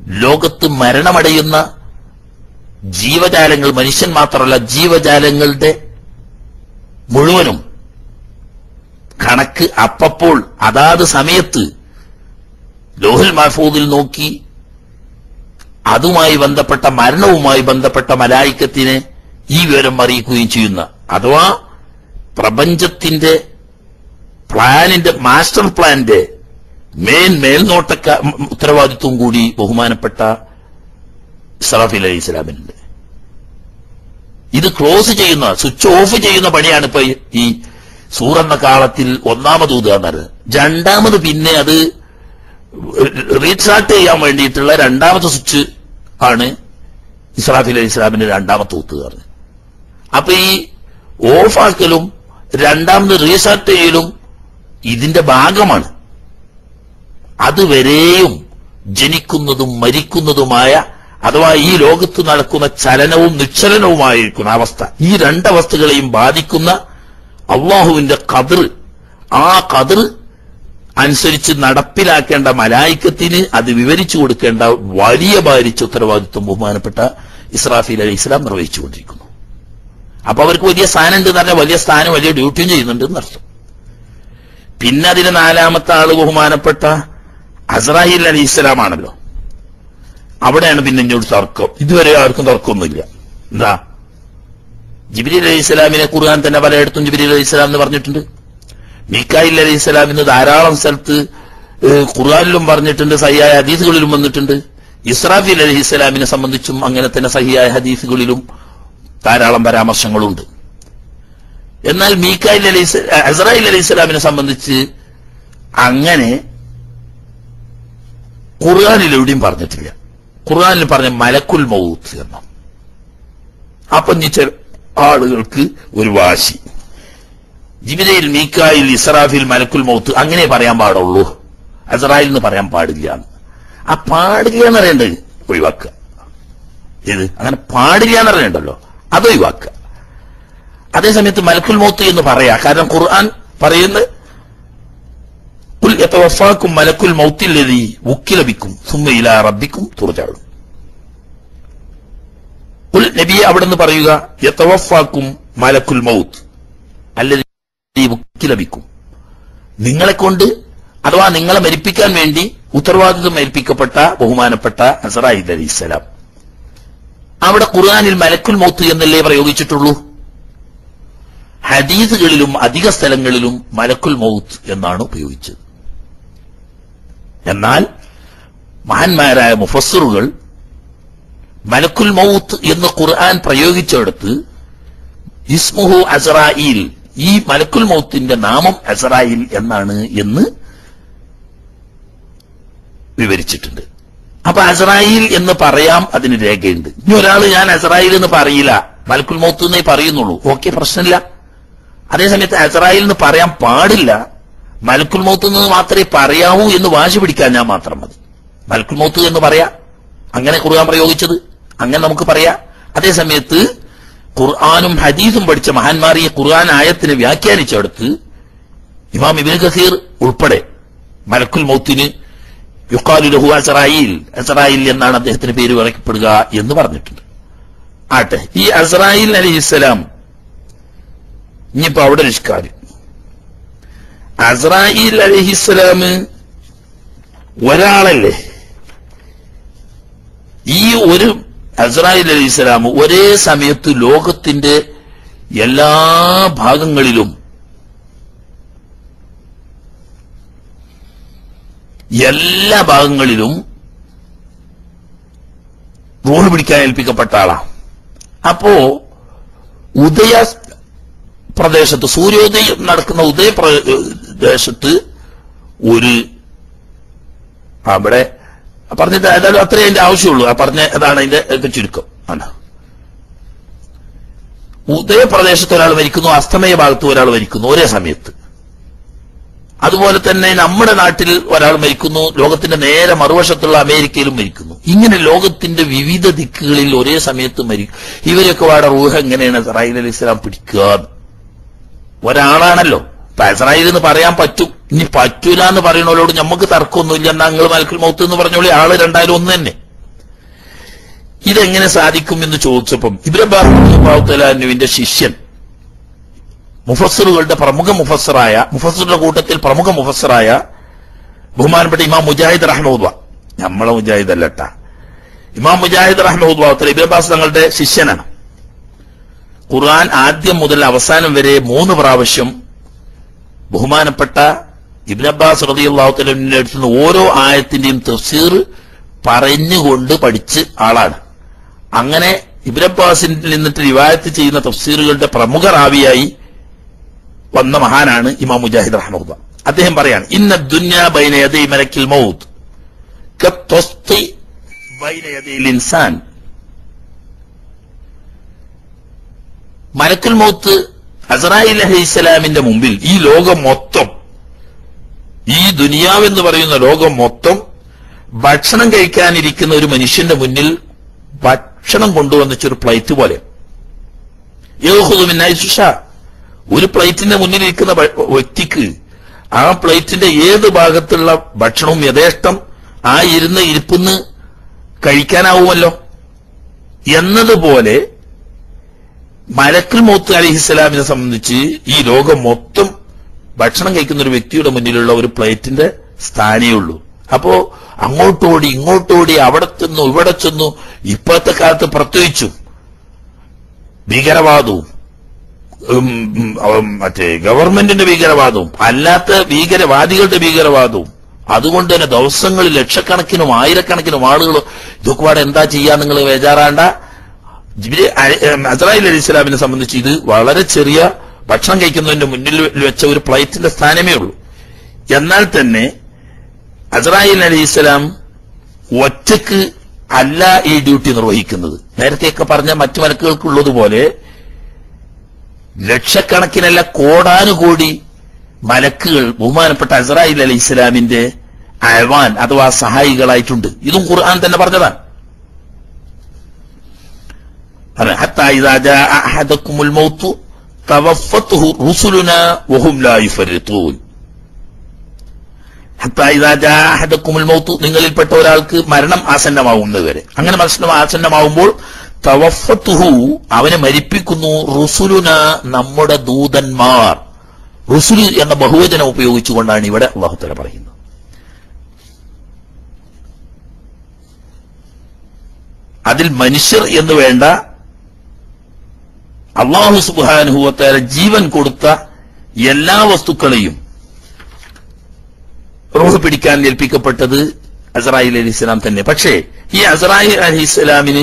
[SPEAKER 2] ലോകത്ത് മരണമടയുന്ന ജീവജാലങ്ങൾ മനുഷ്യൻ മാത്രമല്ല ജീവജാലങ്ങളുടെ മുഴുവനും കണക്ക് അപ്പപ്പോൾ അതാത് സമയത്ത് ലോഹുൽ മഹഫൂദിൽ നോക്കി അതുമായി ബന്ധപ്പെട്ട മരണവുമായി ബന്ധപ്പെട്ട മലായിക്കത്തിനെ ഈ വിവരം അറിയിക്കുകയും ചെയ്യുന്ന അഥവാ പ്രപഞ്ചത്തിന്റെ പ്ലാനിന്റെ മാസ്റ്റർ പ്ലാന്റെ മേൻ മേൽനോട്ടക്ക ഉത്തരവാദിത്വം കൂടി ബഹുമാനപ്പെട്ട സറാഫിൽ അലി ഇസ്ലാമിനുണ്ട് ഇത് ക്ലോസ് ചെയ്യുന്ന സ്വിച്ച് ഓഫ് ചെയ്യുന്ന പണിയാണ് ഇപ്പൊ ഈ സൂറെന്ന കാലത്തിൽ ഒന്നാമത് ഊതുക രണ്ടാമത് പിന്നെ അത് റീസ്റ്റാർട്ട് ചെയ്യാൻ വേണ്ടിയിട്ടുള്ള രണ്ടാമത്തെ സ്വിച്ച് ആണ് ഇസ്രാഫിൽ അലി ഇസ്ലാമിന്റെ രണ്ടാമത്തെ ഊത്തുകാർ അപ്പൊ ഈ ഓഫാക്കലും രണ്ടാമത് റീസ്റ്റാർട്ട് ചെയ്യലും ഇതിന്റെ ഭാഗമാണ് അതുവരെയും ജനിക്കുന്നതും മരിക്കുന്നതുമായ അഥവാ ഈ ലോകത്ത് നടക്കുന്ന ചലനവും നിശ്ചലനവുമായിരിക്കുന്ന അവസ്ഥ ഈ രണ്ടവസ്ഥകളെയും ബാധിക്കുന്ന അള്ളാഹുവിന്റെ കതിർ ആ കതിർ അനുസരിച്ച് നടപ്പിലാക്കേണ്ട മലായിക്കത്തിന് അത് വിവരിച്ചു കൊടുക്കേണ്ട വലിയ ഭാരിച്ച ഉത്തരവാദിത്വം ബഹുമാനപ്പെട്ട ഇസ്രാഫീൽ അലി ഇസ്ലാം നിർവഹിച്ചുകൊണ്ടിരിക്കുന്നു അപ്പൊ അവർക്ക് വലിയ സ്ഥാനം ഉണ്ട് പറഞ്ഞാൽ വലിയ സ്ഥാനം വലിയ ഡ്യൂട്ടിയും ചെയ്യുന്നുണ്ട് എന്നർത്ഥം പിന്നെ അതിന് നാലാമത്തെ ആള് ബഹുമാനപ്പെട്ട അസ്രാഹിൽ അലി ഇസ്ലാമാണല്ലോ അവിടെയാണ് പിന്നെ ഇങ്ങോട്ട് തർക്കം ഇതുവരെ ആർക്കും തർക്കമൊന്നുമില്ല എന്താ ജിബിരി അലി ഇസ്ലാമിനെ ഖുർആൻ തന്നെ പലയിടത്തും ജിബിരി അലി ഇസ്ലാം എന്ന് പറഞ്ഞിട്ടുണ്ട് മീക്കായിൽ അലി ഇസ്ലാം എന്ന് ധാരാളം സ്ഥലത്ത് ഏഹ്, ഖുർആനിലും പറഞ്ഞിട്ടുണ്ട് സഹിയായ ഹദീസുകളിലും വന്നിട്ടുണ്ട് ഇസ്രാഫിൽ അലി ഇസ്ലാമിനെ സംബന്ധിച്ചും അങ്ങനെ തന്നെ സഹിയായ ഹദീസുകളിലും ധാരാളം പരാമർശങ്ങളുണ്ട് എന്നാൽ മീക്കായിൽ അലി അസറായിൽ അലി ഇസ്ലാമിനെ സംബന്ധിച്ച് അങ്ങനെ ഖുർആാനിൽ എവിടെയും പറഞ്ഞിട്ടില്ല ഖുർആാനിൽ പറഞ്ഞ മലക്കുൽ മൗത്ത് എന്ന അപ്പൊ ഇനി ചില ആളുകൾക്ക് ഒരു വാശി ജിബിലയിൽ മീക്കായിൽ ഇസ്രാഫിൽ മലക്കുൽ മൗത്ത് അങ്ങനെ പറയാൻ പാടുള്ളൂ അസറായിൽ എന്ന് പറയാൻ പാടില്ല എന്ന്. ആ പാടില്ല എന്ന് പറയേണ്ടത് ഒഴിവാക്കുക ഏത് അങ്ങനെ പാടില്ല എന്ന് പറയണ്ടല്ലോ അത് ഒഴിവാക്കുക അതേസമയത്ത് മലക്കുൽ മൗത്ത് എന്ന് പറയാ കാരണം ഖുർആൻ പറയുന്നത് "ഖുൽ യതവഫാക്കും മലക്കുൽ മൗത്തില്ലദീ വുക്കില ബിക്കും സുമ്മ ഇലാ റബ്ബിക്കും തുർജഊൻ ഖുൽ നബിയെ അവിടെ നിന്ന് പറയുക യതവഫാക്കും മലക്കുൽ മൗത്ത് അല്ലദീ വുക്കില ബിക്കും നിങ്ങളെ കൊണ്ട് അഥവാ നിങ്ങളെ മരിപ്പിക്കാൻ വേണ്ടി ഉത്തരവാദിത്വം ഏൽപ്പിക്കപ്പെട്ട ബഹുമാനപ്പെട്ട അസറായിദ് അലി ഇസ്ലാം അവിടെ ഖുർആനിൽ മലക്കുൽ മൗത്ത് എന്നല്ലേ പ്രയോഗിച്ചിട്ടുള്ളൂ ഹദീസുകളിലും അധിക സ്ഥലങ്ങളിലും മലക്കുൽ മൗത്ത് എന്നാണ് ഉപയോഗിച്ചത് എന്നാൽ മഹാന്മാരായ മുഫസ്സറുകൾ മലക്കുൽ മൗത്ത് എന്ന് ഖുർആൻ പ്രയോഗിച്ചെടുത്ത് ഇസ്മുഹു അസറായിൽ ഈ മലക്കുൽ മൗത്തിന്റെ നാമം അസറായിൽ എന്നാണ് എന്ന് വിവരിച്ചിട്ടുണ്ട് അപ്പൊ അസറായിൽ എന്ന് പറയാം അതിന് രേഖയുണ്ട് ഇനി ഒരാൾ ഞാൻ അസറായിൽ എന്ന് പറയില്ല മലക്കുൽ മൗത്ത് എന്നേ പറയുന്നുള്ളൂ ഓക്കെ പ്രശ്നമില്ല അതേസമയത്ത് അസറായിൽ എന്ന് പറയാൻ പാടില്ല മലക്കുൽ മൗത്ത് എന്ന് മാത്രമേ പറയാവൂ എന്ന് വാശി പിടിക്കാൻ ഞാൻ മാത്രം മതി മലക്കുൽ മൗത്ത് എന്ന് പറയാ അങ്ങനെ ഖുർആൻ പ്രയോഗിച്ചത് അങ്ങനെ നമുക്ക് പറയാം അതേസമയത്ത് ഖുർആാനും ഹദീസും പഠിച്ച മഹാന്മാർ ഈ ഖുർആൻ ആയത്തിനെ വ്യാഖ്യാനിച്ചെടുത്ത് ഇമാം ഇബിൻ കസീർ ഉൾപ്പെടെ മലക്കുൽ മൗത്തിന് യുക്കാലു ലഹു അസറായിൽ അസറായിൽ എന്നാണ് അദ്ദേഹത്തിന് പേര് പറയപ്പെടുക എന്ന് പറഞ്ഞിട്ടുണ്ട് ആട്ടെ ഈ അസറായിൽ അലിഹിസ്സലാം ഇനിയിപ്പോ അവിടെ നിഷ്കാര്യം അസ്രായിൽ അലഹിസ്സലാമ് ഒരാളല്ലേ ഈ ഒരു അസ്രായിൽ അലഹിസ്സലാം ഒരേ സമയത്ത് ലോകത്തിന്റെ എല്ലാ ഭാഗങ്ങളിലും എല്ലാ ഭാഗങ്ങളിലും റോഡ് പിടിക്കാൻ ഏൽപ്പിക്കപ്പെട്ട ആളാ അപ്പോ ഉദയ പ്രദേശത്ത് സൂര്യോദയം നടക്കുന്ന ഉദയ പ്രദേശത്ത് ഒരു അവിടെ പറഞ്ഞിട്ട് ഏതായാലും അത്രേ അതിന്റെ ആവശ്യമുള്ളൂ ആ പറഞ്ഞ അതാണ് അതിന്റെ ഒക്കെ ചുരുക്കം ആണ് ഉദയപ്രദേശത്ത് ഒരാൾ മരിക്കുന്നു അസ്തമയ ഭാഗത്ത് ഒരാൾ മരിക്കുന്നു ഒരേ സമയത്ത് അതുപോലെ തന്നെ നമ്മുടെ നാട്ടിൽ ഒരാൾ മരിക്കുന്നു ലോകത്തിന്റെ നേരെ മറുവശത്തുള്ള അമേരിക്കയിലും മരിക്കുന്നു ഇങ്ങനെ ലോകത്തിന്റെ വിവിധ ദിക്കുകളിൽ ഒരേ സമയത്ത് മരിക്കും ഇവരൊക്കെ വാടെ റൂഹ എങ്ങനെയാണ് ഇസ്രായേൽ അലി ഇസ്ലാം പിടിക്കുക ഒരാളാണല്ലോ ഇപ്പൊ ഇസ്രായേൽ എന്ന് പറയാൻ പറ്റും ഇനി പറ്റൂല എന്ന് പറയുന്നവരോട് നമുക്ക് തർക്കമൊന്നുമില്ല എന്നാ നിങ്ങൾ മലക്കുൽ മൗത്ത് എന്ന് പറഞ്ഞോളി ആള് രണ്ടായാലും ഒന്ന് തന്നെ ഇതെങ്ങനെ സാധിക്കും എന്ന് ചോദിച്ചപ്പം ഇബ്രബാഹുത്തലാനുവിന്റെ ശിഷ്യൻ മുഫസറുകളുടെ പ്രമുഖ മുഫസറായ മുഫസറുടെ കൂട്ടത്തിൽ പ്രമുഖ മുഫസറായ ബഹുമാനപ്പെട്ട ഇമാം മുജാഹിദ് റഹ്മൂദ്വ നമ്മളെ മുജാഹിദ് അല്ലട്ട ഇമാം മുജാഹിദ് റഹ്മൂദ്വാത്തൽ ഇബ്രബാസ് തങ്ങളുടെ ശിഷ്യനാണ് ഖുർആൻ ആദ്യം മുതൽ അവസാനം വരെ മൂന്ന് പ്രാവശ്യം ബഹുമാനപ്പെട്ട ഇബ്ൻ അബ്ബാസ് റളിയല്ലാഹുത്തലിന്റെ അടുത്ത് നിന്ന് ഓരോ ആയത്തിന്റെയും തഫ്സീർ പറഞ്ഞുകൊണ്ട് പഠിച്ച് ആളാണ് അങ്ങനെ ഇബ്ൻ അബ്ബാസിൽ നിന്നിട്ട് റിവായത്ത് ചെയ്യുന്ന തഫ്സീറുകളുടെ പ്രമുഖ റാവിയായി വന്ന മഹാനാണ് ഇമാം മുജാഹിദ് റഹ്മുല്ല അദ്ദേഹം പറയാണ് ഇന്ന ദുന്യ ബൈന യദൈ മലക്കിൽ മൗത്ത് കത്വസ്തി ബൈന യദൈൽ ഇൻസാൻ മലക്കുൽ മൗത്ത് അസറായിൽ അലഹിസ്സലാമിന്റെ മുമ്പിൽ ഈ ലോകം മൊത്തം ഈ ദുനിയാവെന്ന് പറയുന്ന ലോകം മൊത്തം ഭക്ഷണം കഴിക്കാനിരിക്കുന്ന ഒരു മനുഷ്യന്റെ മുന്നിൽ ഭക്ഷണം കൊണ്ടുവന്നിച്ചൊരു പ്ലേറ്റ് പോലെ യഹുദുമിന്നായി സുഷ ഒരു പ്ലേറ്റിന്റെ മുന്നിൽ ഇരിക്കുന്ന ഭ- വ്യക്തിക്ക് ആ പ്ലേറ്റിന്റെ ഏത് ഭാഗത്തുള്ള ഭക്ഷണവും യഥേഷ്ടം ആ ഇരുന്ന ഇരിപ്പിന്ന് കഴിക്കാനാവുമല്ലോ എന്നതുപോലെ മലക്കുൽ മൗത്ത് അലിഹിസ്സലാമിനെ സംബന്ധിച്ച് ഈ ലോകം മൊത്തം ഭക്ഷണം കഴിക്കുന്ന ഒരു വ്യക്തിയുടെ മുന്നിലുള്ള ഒരു പ്ലേറ്റിന്റെ സ്ഥാനേ ഉള്ളൂ അപ്പോ അങ്ങോട്ടോടി ഇങ്ങോട്ടോടി അവിടെ ചെന്നു ഇവിടെ ചെന്നു ഇപ്പോഴത്തെ കാലത്ത് പ്രത്യേകിച്ചും ഭീകരവാദവും ഉം, ഉം, ഉം, മറ്റേ ഗവൺമെന്റിന്റെ ഭീകരവാദവും അല്ലാത്ത ഭീകരവാദികളുടെ ഭീകരവാദവും അതുകൊണ്ട് തന്നെ ദിവസങ്ങളിൽ ലക്ഷക്കണക്കിനും ആയിരക്കണക്കിനും ആളുകൾ ഇതൊക്കെ പാടെ എന്താ ചെയ്യാൻ നിങ്ങൾ ബേജാറാണ്ട ജിബ്രീ അലി- ഏം, അസ്രായേൽ അലി ഇസ്ലാമിനെ സംബന്ധിച്ച് ഇത് വളരെ ചെറിയ ഭക്ഷണം കഴിക്കുന്നതിന്റെ മുന്നിൽ വെച്ച ഒരു പ്ലേറ്റിന്റെ സ്ഥാനമേ ഉള്ളൂ എന്നാൽ തന്നെ അസ്രായേൽ അലി ഇസ്ലാം ഒറ്റക്ക് അല്ല ഈ ഡ്യൂട്ടി നിർവഹിക്കുന്നത് നേരത്തെയൊക്കെ പറഞ്ഞ മറ്റു മലക്കുകൾക്കുള്ളതുപോലെ ലക്ഷക്കണക്കിനല്ല കോടാനുകോടി മലക്കുകൾ ബഹുമാനപ്പെട്ട അസ്രായേൽ അലി ഇസ്ലാമിന്റെ അയവാൻ അഥവാ സഹായികളായിട്ടുണ്ട് ഇതും ഖുർആൻ തന്നെ പറഞ്ഞതാണ് അതെ, حتى إذا جاء أحدكم الموت توفته رسلنا وهم لا يفرطون حتى إذا جاء أحدكم الموت നിങ്ങളിൽപ്പെട്ട ഒരാൾക്ക് മരണം ആസന്നമാവുന്നത് വരെ അങ്ങനെ മരണം ആസന്നമാവുമ്പോൾ തവഫത്തുഹു അവനെ മരിപ്പിക്കുന്നു റുസുലുന നമ്മുടെ ദൂതന്മാർ റുസുലു എന്ന ബഹുവചനം ഉപയോഗിച്ചുകൊണ്ടാണ് ഇവിടെ അള്ളാഹുത്തല പറയുന്നത് അതിൽ മനുഷ്യർ എന്ന് വേണ്ട അള്ളാഹു സുബാനുഭവത്താല ജീവൻ കൊടുത്ത എല്ലാ വസ്തുക്കളെയും റൂഹ് പിടിക്കാൻ ഏൽപ്പിക്കപ്പെട്ടത് അസറായിൽ അലി ഇസ്ലാം തന്നെ പക്ഷേ ഈ അസറായിൽ അലി ഇസ്ലാമിന്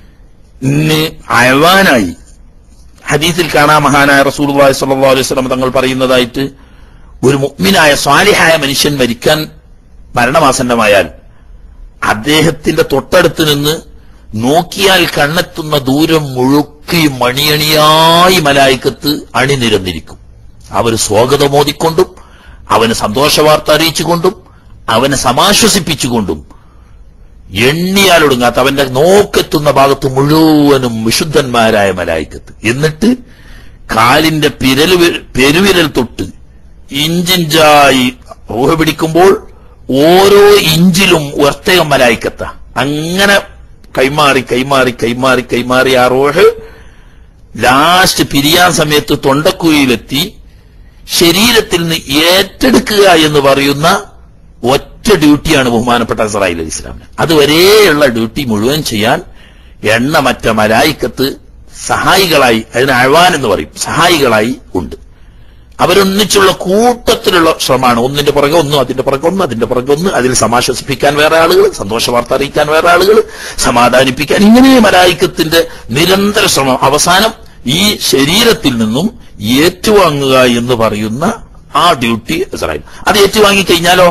[SPEAKER 2] അയവാനായി ഹദീസിൽ കാണാൻ മഹാനായ റസൂൽ സല്ലാ അലൈഹി സ്വലം തങ്ങൾ പറയുന്നതായിട്ട് ഒരു മുഗ്മിനായ സ്വാലിഹായ മനുഷ്യൻ മരിക്കാൻ മരണമാസന്നമായാൽ അദ്ദേഹത്തിന്റെ തൊട്ടടുത്ത് നിന്ന് നോക്കിയാൽ കണ്ണെത്തുന്ന ദൂരം മുഴുക്കി മണിയണിയായി മലായിക്കത്ത് അണിനിരന്നിരിക്കും അവർ സ്വാഗതമോദിക്കൊണ്ടും അവന് സന്തോഷവാർത്ത അറിയിച്ചുകൊണ്ടും അവനെ സമാശ്വസിപ്പിച്ചുകൊണ്ടും എണ്ണിയാലൊടുങ്ങാത്ത അവന്റെ നോക്കെത്തുന്ന ഭാഗത്ത് മുഴുവനും വിശുദ്ധന്മാരായ മലായിക്കത്ത് എന്നിട്ട് കാലിന്റെ പിരല് പെരുവിരൽ തൊട്ട് ഇഞ്ചിഞ്ചായി ഊഹ പിടിക്കുമ്പോൾ ഓരോ ഇഞ്ചിലും ഒറ്റകം മലായിക്കത്ത അങ്ങനെ കൈമാറി കൈമാറി കൈമാറി കൈമാറി ആ റോഹ് ലാസ്റ്റ് പിരിയാൻ സമയത്ത് തൊണ്ടക്കുഴിയിലെത്തി ശരീരത്തിൽ നിന്ന് ഏറ്റെടുക്കുക എന്ന് പറയുന്ന ഒറ്റ ഡ്യൂട്ടിയാണ് ബഹുമാനപ്പെട്ട സറായിൽ അലി ഇസ്ലാമിന് അതുവരെയുള്ള ഡ്യൂട്ടി മുഴുവൻ ചെയ്യാൻ എണ്ണമറ്റ മലായിക്കത്ത് സഹായികളായി അതിന് അഴവാൻ എന്ന് പറയും സഹായികളായി ഉണ്ട് അവരൊന്നിച്ചുള്ള കൂട്ടത്തിലുള്ള ശ്രമമാണ് ഒന്നിന്റെ പുറകെ ഒന്ന് അതിന്റെ പുറകെ ഒന്ന് അതിന്റെ പുറകെ ഒന്ന് അതിൽ സമാശ്വസിപ്പിക്കാൻ വേറെ ആളുകൾ സന്തോഷ വാർത്ത അറിയിക്കാൻ വേറെ ആളുകൾ സമാധാനിപ്പിക്കാൻ ഇങ്ങനെ മലായിക്കത്തിന്റെ നിരന്തര ശ്രമം അവസാനം ഈ ശരീരത്തിൽ നിന്നും ഏറ്റുവാങ്ങുക എന്ന് പറയുന്ന ആ ഡ്യൂട്ടി ഇസ്രായേൽ അത് ഏറ്റുവാങ്ങി കഴിഞ്ഞാലോ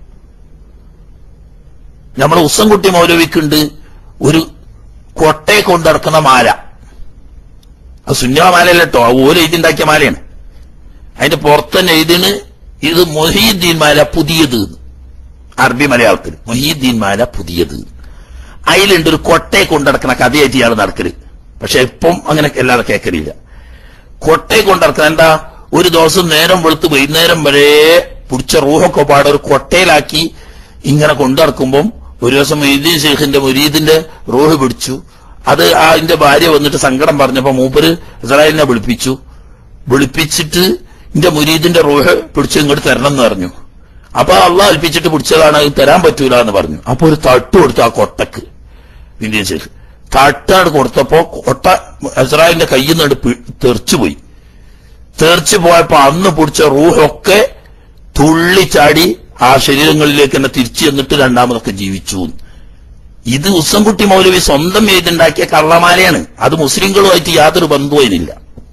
[SPEAKER 2] നമ്മുടെ ഉസ്സംകുട്ടി മൗലവിക്കുണ്ട് ഒരു കൊട്ടയെ കൊണ്ട് നടക്കുന്ന മാല അത് സുന്യാ മാലയല്ല കേട്ടോ ആ ഓല എഴുതിണ്ടാക്കിയ മാലയാണ് അതിന്റെ പുറത്ത് തന്നെ എഴുതിന് ഇത് മൊഹീദ്ദീൻ മാല പുതിയത് എന്ന്. അറബി മലയാളത്തിൽ മൊഹീദ്ദീൻ മാല പുതിയത് അതിലുണ്ട് ഒരു കൊട്ടയെ കൊണ്ട് നടക്കുന്ന കഥയായിട്ട് ഇയാൾ നടക്കല് പക്ഷെ ഇപ്പം അങ്ങനെ എല്ലാവരും കേൾക്കലില്ല കൊട്ടയെ കൊണ്ട് നടക്കുന്ന എന്താ ഒരു ദിവസം നേരം വെളുത്ത് വൈകുന്നേരം വരെ പിടിച്ച റൂഹൊക്കെ പാടെ ഒരു കൊട്ടയിലാക്കി ഇങ്ങനെ കൊണ്ടു നടക്കുമ്പം ഒരു ദിവസം മൊയ്തീൻ ഷെയ്ഖിന്റെ മുരീദിന്റെ റൂഹ് പിടിച്ചു അത് ആ അതിന്റെ ഭാര്യ വന്നിട്ട് സങ്കടം പറഞ്ഞപ്പോ മൂപ്പര് ഇസ്രായേലിനെ വിളിപ്പിച്ചു വിളിപ്പിച്ചിട്ട് എന്റെ മുരീദിന്റെ റൂഹ് പിടിച്ച് ഇങ്ങോട്ട് തരണം എന്ന് പറഞ്ഞു അപ്പൊ അള്ളാഹ് ഏൽപ്പിച്ചിട്ട് പിടിച്ചതാണ് അത് തരാൻ പറ്റൂല എന്ന് പറഞ്ഞു അപ്പൊ ഒരു തട്ട് കൊടുത്തു ആ കൊട്ടക്ക് ഇന്ത്യൻ തട്ടാട് കൊടുത്തപ്പോ കൊട്ട ഇസ്രായേലിന്റെ കയ്യിൽ നിന്ന് തെറിച്ചുപോയി തെറിച്ചു പോയപ്പോ അന്ന് പിടിച്ച റൂഹൊക്കെ തുള്ളിച്ചാടി ആ ശരീരങ്ങളിലേക്ക് തന്നെ തിരിച്ചു ചെന്നിട്ട് രണ്ടാമതൊക്കെ ജീവിച്ചു ഇത് ഉസ്സംകുട്ടി മൗലവി സ്വന്തം എഴുതുണ്ടാക്കിയ കള്ളമാലയാണ് അത് മുസ്ലിങ്ങളുമായിട്ട് യാതൊരു ബന്ധവുമില്ല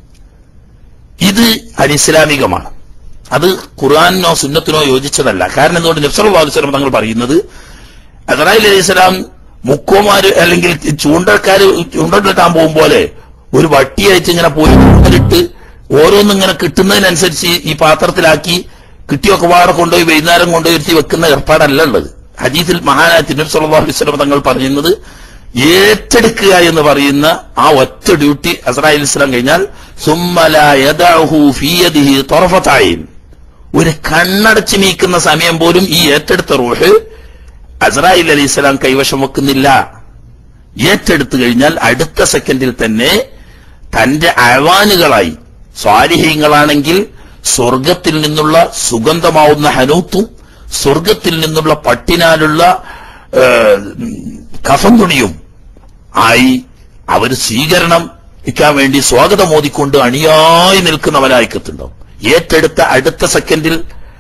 [SPEAKER 2] ഇത് അനിസ്ലാമികമാണ് അത് ഖുർആാനിനോ സുന്നത്തിനോ യോജിച്ചതല്ല കാരണം എന്തുകൊണ്ട് നബ്സറുല്ലാസ്ലം തങ്ങൾ പറയുന്നത് അസറായിൽ അലൈഹി സ്വലാം മുക്കോമാര് അല്ലെങ്കിൽ ചൂണ്ടക്കാര് ചൂണ്ടലിട്ടാൻ പോകും പോലെ ഒരു വട്ടിയയച്ച് ഇങ്ങനെ പോയി ചൂണ്ടലിട്ട് ഓരോന്നും ഇങ്ങനെ കിട്ടുന്നതിനനുസരിച്ച് ഈ പാത്രത്തിലാക്കി കിട്ടിയൊക്കെ വാടെ കൊണ്ടുപോയി വൈകുന്നേരം കൊണ്ടുപോയി ഇരുത്തി വെക്കുന്ന ഏർപ്പാടല്ല ഉള്ളത് ഹദീസിൽ മഹാനായ തിരുനബി സല്ലല്ലാഹു അലൈഹി വസല്ലം തങ്ങൾ പറയുന്നത് ഏറ്റെടുക്കുക എന്ന് പറയുന്ന ആ ഒറ്റ ഡ്യൂട്ടി അസ്രായേൽ ഇസ്ലാം കഴിഞ്ഞാൽ സുമ്മല യദഅഹു ഫീ യദിഹി ത്വറഫത ഐൻ. ഒരു കണ്ണടച്ച് നീക്കുന്ന സമയം പോലും ഈ ഏറ്റെടുത്ത റൂഹ് അസ്രായേൽ അലൈഹി ഇസ്ലാം കൈവശം വെക്കുന്നില്ല ഏറ്റെടുത്തു കഴിഞ്ഞാൽ അടുത്ത സെക്കൻഡിൽ തന്നെ തന്റെ അഴവാനുകളായി സ്വാലിഹ്യങ്ങളാണെങ്കിൽ സ്വർഗത്തിൽ നിന്നുള്ള സുഗന്ധമാവുന്ന ഹനൂത്തും സ്വർഗത്തിൽ നിന്നുള്ള പട്ടിനാലുള്ള ഏഹ്, കഫം തുണിയും ആയി അവർ സ്വീകരണം ഇക്കാൻ വേണ്ടി സ്വാഗതം മോദിക്കൊണ്ട് അണിയായി നിൽക്കുന്ന മലായിക്കത്തുണ്ടാവും ഏറ്റെടുത്ത അടുത്ത സെക്കൻഡിൽ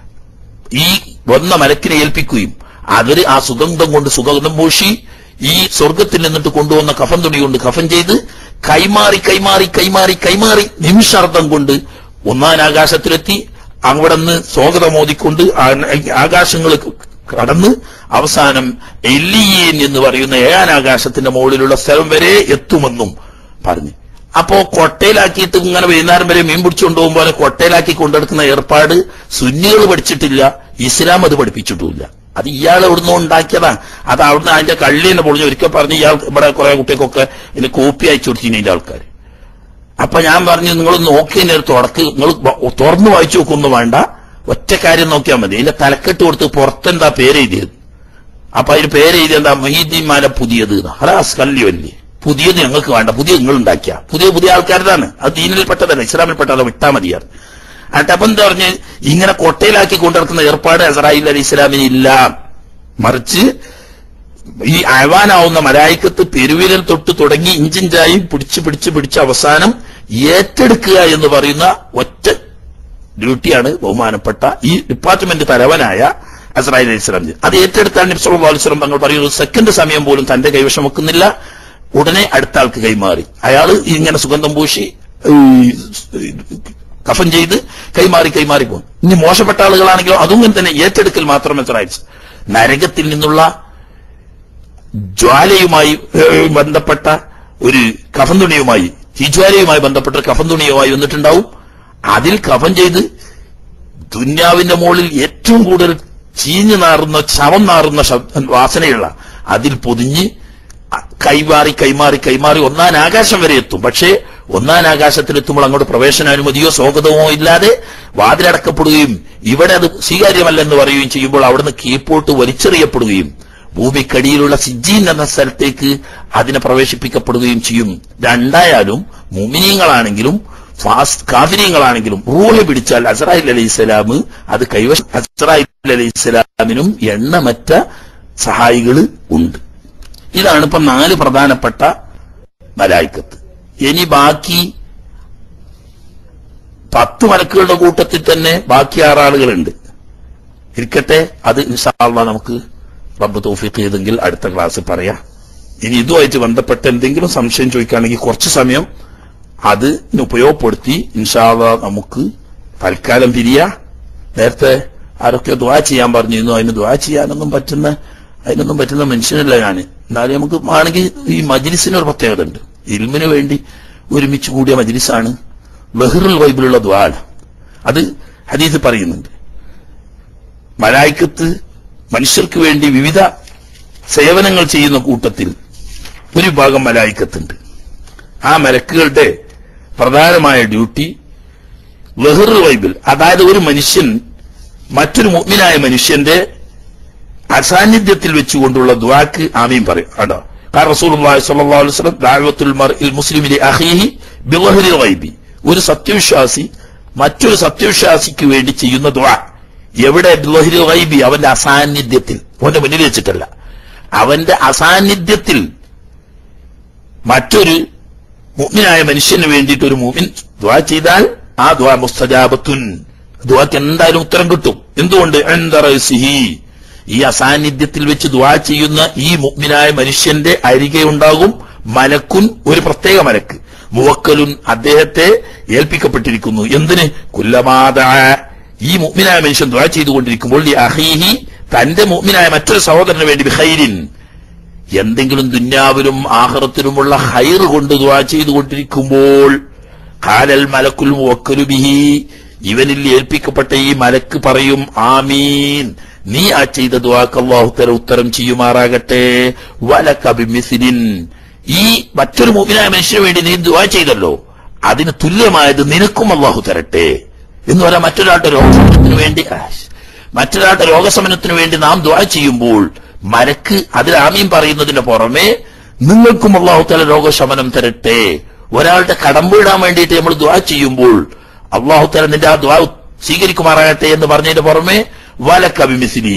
[SPEAKER 2] ഈ വന്ന മലക്കിനെ ഏൽപ്പിക്കുകയും അവര് ആ സുഗന്ധം കൊണ്ട് സുഗന്ധം പൂശി ഈ സ്വർഗത്തിൽ നിന്നിട്ട് കൊണ്ടുവന്ന കഫൻ തുണി കൊണ്ട് കഫൻ ചെയ്ത് കൈമാറി കൈമാറി കൈമാറി കൈമാറി നിമിഷാർദ്ധം കൊണ്ട് ഒന്നാം ആകാശത്തിലെത്തി അവിടെ നിന്ന് സ്വാഗതം മോദിക്കൊണ്ട് ആകാശങ്ങൾ കടന്ന് അവസാനം എല്ലിയൻ എന്ന് പറയുന്ന ഏഴാൻ ആകാശത്തിന്റെ മുകളിലുള്ള സ്ഥലം വരെ എത്തുമെന്നും പറഞ്ഞു അപ്പോ കൊട്ടയിലാക്കിയിട്ട് ഇങ്ങനെ വൈകുന്നേരം വരെ മീൻ പിടിച്ചുകൊണ്ട് പോകുമ്പോൾ കൊട്ടയിലാക്കി കൊണ്ടെടുക്കുന്ന ഏർപ്പാട് സുന്നികൾ പഠിച്ചിട്ടില്ല ഇസ്ലാം അത് പഠിപ്പിച്ചിട്ടുമില്ല അത് ഇയാൾ എവിടുന്ന് ഉണ്ടാക്കിയതാണ് അത് അവിടുന്ന് അതിന്റെ കള്ളി തന്നെ പൊളിഞ്ഞു ഒരിക്കൽ പറഞ്ഞ് ഇയാൾ ഇവിടെ കുറെ കുട്ടികൾക്കൊക്കെ ഇതിന് കോപ്പി അയച്ചു കൊടുത്തിന് ഇതിന്റെ ആൾക്കാർ അപ്പൊ ഞാൻ പറഞ്ഞു നിങ്ങൾ നോക്കിയതിന്റെ ഒരു തുടക്ക് നിങ്ങൾ തുറന്നു വായിച്ചു നോക്കൊന്നും വേണ്ട ഒറ്റ കാര്യം നോക്കിയാൽ മതി ഇതിന്റെ തലക്കെട്ട് കൊടുത്ത് പുറത്തെന്താ പേര് എഴുതിയത് അപ്പൊ അതിന് പേര് എഴുതിയത് എന്താ മൊഹീദ്ദീൻ മാല പുതിയത് ഹറാസ് കല്ലി വല്യ പുതിയത് ഞങ്ങൾക്ക് വേണ്ട പുതിയ നിങ്ങൾ ഉണ്ടാക്കിയ പുതിയ പുതിയ ആൾക്കാരതാണ് അത് ദീനിൽപ്പെട്ടതല്ല ഇസ്ലാമിൽപ്പെട്ടതല്ല വിട്ടാ മതിയാർ എന്നിട്ട് അപ്പൊ എന്താ പറഞ്ഞ് ഇങ്ങനെ കൊട്ടയിലാക്കി കൊണ്ടിറക്കുന്ന ഏർപ്പാട് അസറായിൽ അലി ഇസ്ലാമിന് ഇല്ല മറിച്ച് ഈ അഴവാനാവുന്ന മലായിക്കത്ത് പെരുവിരൽ തൊട്ട് തുടങ്ങി ഇഞ്ചിഞ്ചായി പിടിച്ച് പിടിച്ച് പിടിച്ച് അവസാനം ഏറ്റെടുക്കുക എന്ന് പറയുന്ന ഒറ്റ ഡ്യൂട്ടിയാണ് ബഹുമാനപ്പെട്ട ഈ ഡിപ്പാർട്ട്മെന്റ് തലവനായ അസ്രായിൽ അലി ഇസ്ലാം അത് ഏറ്റെടുത്താൽ നബ്സല്ലാ അലിസ്ലാം തങ്ങൾ പറയുന്നത് സെക്കൻഡ് സമയം പോലും തന്റെ കൈവശം വെക്കുന്നില്ല ഉടനെ അടുത്ത ആൾക്ക് കൈമാറി അയാള് ഇങ്ങനെ സുഗന്ധം പൂശി ഈ, കഫൻ ചെയ്ത് കൈമാറി കൈമാറി പോകും ഇനി മോശപ്പെട്ട ആളുകളാണെങ്കിലോ അതും ഇങ്ങനെ തന്നെ ഏറ്റെടുക്കൽ മാത്രമേ സഹായിച്ചു നരകത്തിൽ നിന്നുള്ള ജ്വാലയുമായി ഏഹ്, ബന്ധപ്പെട്ട ഒരു കഫൻ തുണിയുമായി തീജ്വാലയുമായി ബന്ധപ്പെട്ട ഒരു കഫൻ തുണിയുമായി വന്നിട്ടുണ്ടാവും അതിൽ കഫൻ ചെയ്ത് ദുന്യാവിന്റെ മുകളിൽ ഏറ്റവും കൂടുതൽ ചീഞ്ഞു നാറുന്ന ശവം നാറുന്ന ശബ്ദ വാസനയുള്ള അതിൽ പൊതിഞ്ഞ് കൈമാറി കൈമാറി കൈമാറി ഒന്നാം ആകാശം വരെ എത്തും പക്ഷേ ഒന്നാം ആകാശത്തിലെത്തുമ്പോൾ അങ്ങോട്ട് പ്രവേശനാനുമതിയോ സ്വാഗതമോ ഇല്ലാതെ വാതിലടക്കപ്പെടുകയും ഇവിടെ അത് സ്വീകാര്യമല്ലെന്ന് പറയുകയും ചെയ്യുമ്പോൾ അവിടുന്ന് കീഴ്പോട്ട് വലിച്ചെറിയപ്പെടുകയും ഭൂമിക്കടിയിലുള്ള സിജീൻ എന്ന സ്ഥലത്തേക്ക് അതിനെ പ്രവേശിപ്പിക്കപ്പെടുകയും ചെയ്യും രണ്ടായാലും മുമിനീങ്ങളാണെങ്കിലും ഫാസ് കാഫിനീങ്ങളാണെങ്കിലും റൂഹ് പിടിച്ചാൽ അസറായിൽ അലൈഹി സ്വലാം അത് കൈവശം അസറായിൽ അലൈഹി സ്വലാമിനും എണ്ണമറ്റ സഹായികൾ ഉണ്ട് ഇതാണ് ഇപ്പൊ നാല് പ്രധാനപ്പെട്ട മലായിക്കത്ത് ഇനി ബാക്കി പത്ത് മലക്കുകളുടെ കൂട്ടത്തിൽ തന്നെ ബാക്കി ആറാളുകളുണ്ട് ഇരിക്കട്ടെ അത് ഇൻഷാള്ള നമുക്ക് റബ്ബ് തോഫിക്ക് ചെയ്തെങ്കിൽ അടുത്ത ക്ലാസ് പറയാം ഇനി ഇതുമായിട്ട് ബന്ധപ്പെട്ട എന്തെങ്കിലും സംശയം ചോദിക്കുകയാണെങ്കിൽ കുറച്ച് സമയം അത് ഉപയോഗപ്പെടുത്തി ഇൻഷാള്ള നമുക്ക് തൽക്കാലം പിരിയ നേരത്തെ ആരൊക്കെ ദ്വാ ചെയ്യാൻ പറഞ്ഞിരുന്നു അതിന് ദ്വാ ചെയ്യാനൊന്നും പറ്റുന്ന അതിനൊന്നും പറ്റുന്ന മനുഷ്യനല്ല ഞാൻ എന്നാലും നമുക്ക് ആണെങ്കിൽ ഈ മജ്ലിസിന് ഒരു പ്രത്യേകത ഉണ്ട് ഇൽമിന് വേണ്ടി ഒരുമിച്ച് കൂടിയ മജ്ലിസാണ് ബഹിറുൽ വൈബിലുള്ള ദ്വാൽ അത് ഹദീസ് പറയുന്നുണ്ട് മലായിക്കത്ത് മനുഷ്യർക്ക് വേണ്ടി വിവിധ സേവനങ്ങൾ ചെയ്യുന്ന കൂട്ടത്തിൽ ഒരു വിഭാഗം മലായിക്കത്തുണ്ട് ആ മലക്കുകളുടെ പ്രധാനമായ ഡ്യൂട്ടി ലഹർ വൈബിൽ അതായത് ഒരു മനുഷ്യൻ മറ്റൊരു മുഗ്മിനായ മനുഷ്യന്റെ അസാന്നിധ്യത്തിൽ വെച്ചുകൊണ്ടുള്ള ദ്വാക്ക് ആമീൻ പറയും കേട്ടോ قال رسول الله صلى الله عليه وسلم دعوة المرء المسلم لأخيه بظهر الغيب ഒരു സത്യവിശ്വാസി മറ്റൊരു സത്യവിശ്വാസിക്ക് വേണ്ടി ചെയ്യുന്ന ദുആ എവിടെ ബിളഹിൽ ഗൈബി അവന്റെ അസാന്നിധ്യത്തിൽ അവന്റെ മുന്നിൽ വെച്ചിട്ടല്ല അവന്റെ അസാന്നിധ്യത്തിൽ മറ്റൊരു മുഅ്മിനായ മനുഷ്യന് വേണ്ടിയിട്ട് ഒരു മുഅ്മിൻ ദുആ ചെയ്താൽ ആ ദുആ മുസ്തജാബത്തുൻ ദുആക്ക് എന്തായാലും ഉത്തരം കിട്ടും എന്തുകൊണ്ട് ഇൻദ റഅസിഹി ഈ അസാന്നിധ്യത്തിൽ വെച്ച് ദുആ ചെയ്യുന്ന ഈ മുഅ്മിനായ മനുഷ്യന്റെ അരികെ ഉണ്ടാകും മലക്കുൻ ഒരു പ്രത്യേക മലക്ക് മുവക്കലുൻ അദ്ദേഹത്തെ ഏൽപ്പിക്കപ്പെട്ടിരിക്കുന്നു എന്തിന് കുല്ലമാത ഈ മുഅ്മിനായ മനുഷ്യൻ ദുആ ചെയ്തുകൊണ്ടിരിക്കുമ്പോൾ ഈ അഹീഹി തന്റെ മുഅ്മിനായ മറ്റൊരു സഹോദരന് വേണ്ടി ബിഖൈരിൻ എന്തെങ്കിലും ദുന്യാവിലും ആഹ്റത്തിലുമുള്ള ഹൈർ കൊണ്ട് ദുആ ചെയ്തുകൊണ്ടിരിക്കുമ്പോൾ കാലൽ മലക്കുൽ മുവക്കലു ബിഹി ഇവനിൽ ഏൽപ്പിക്കപ്പെട്ട ഈ മലക്ക് പറയും ആമീൻ നീ ആ ചെയ്ത ദുആക്ക് അല്ലാഹു തആല ഉത്തരം ചെയ്യുമാറാകട്ടെ വലക ബിമിസ്ലിൻ ഈ മറ്റൊരു മുഅ്മിനായ മനുഷ്യന് വേണ്ടി നീ ദുആ ചെയ്തല്ലോ അതിന് തുല്യമായത് നിനക്കും അല്ലാഹു തരട്ടെ എന്ന് പറയാൻ മറ്റൊരാളുടെ രോഗശമനത്തിന് വേണ്ടി ആശ്. മറ്റൊരാളുടെ രോഗശമനത്തിന് വേണ്ടി നാം ദുആ ചെയ്യുമ്പോൾ മലക്ക് അതിൽ ആമീൻ പറയുന്നതിന് പുറമെ നിങ്ങൾക്കും അള്ളാഹു തല രോഗശമനം തരട്ടെ ഒരാളുടെ കടം വീടാൻ വേണ്ടിയിട്ട് നമ്മൾ ദുആ ചെയ്യുമ്പോൾ അള്ളാഹു തല നിന്റെ ആ ദുആ സ്വീകരിക്കുമാറാകട്ടെ എന്ന് പറഞ്ഞതിന് പുറമെ വലക്കവിമിസിനി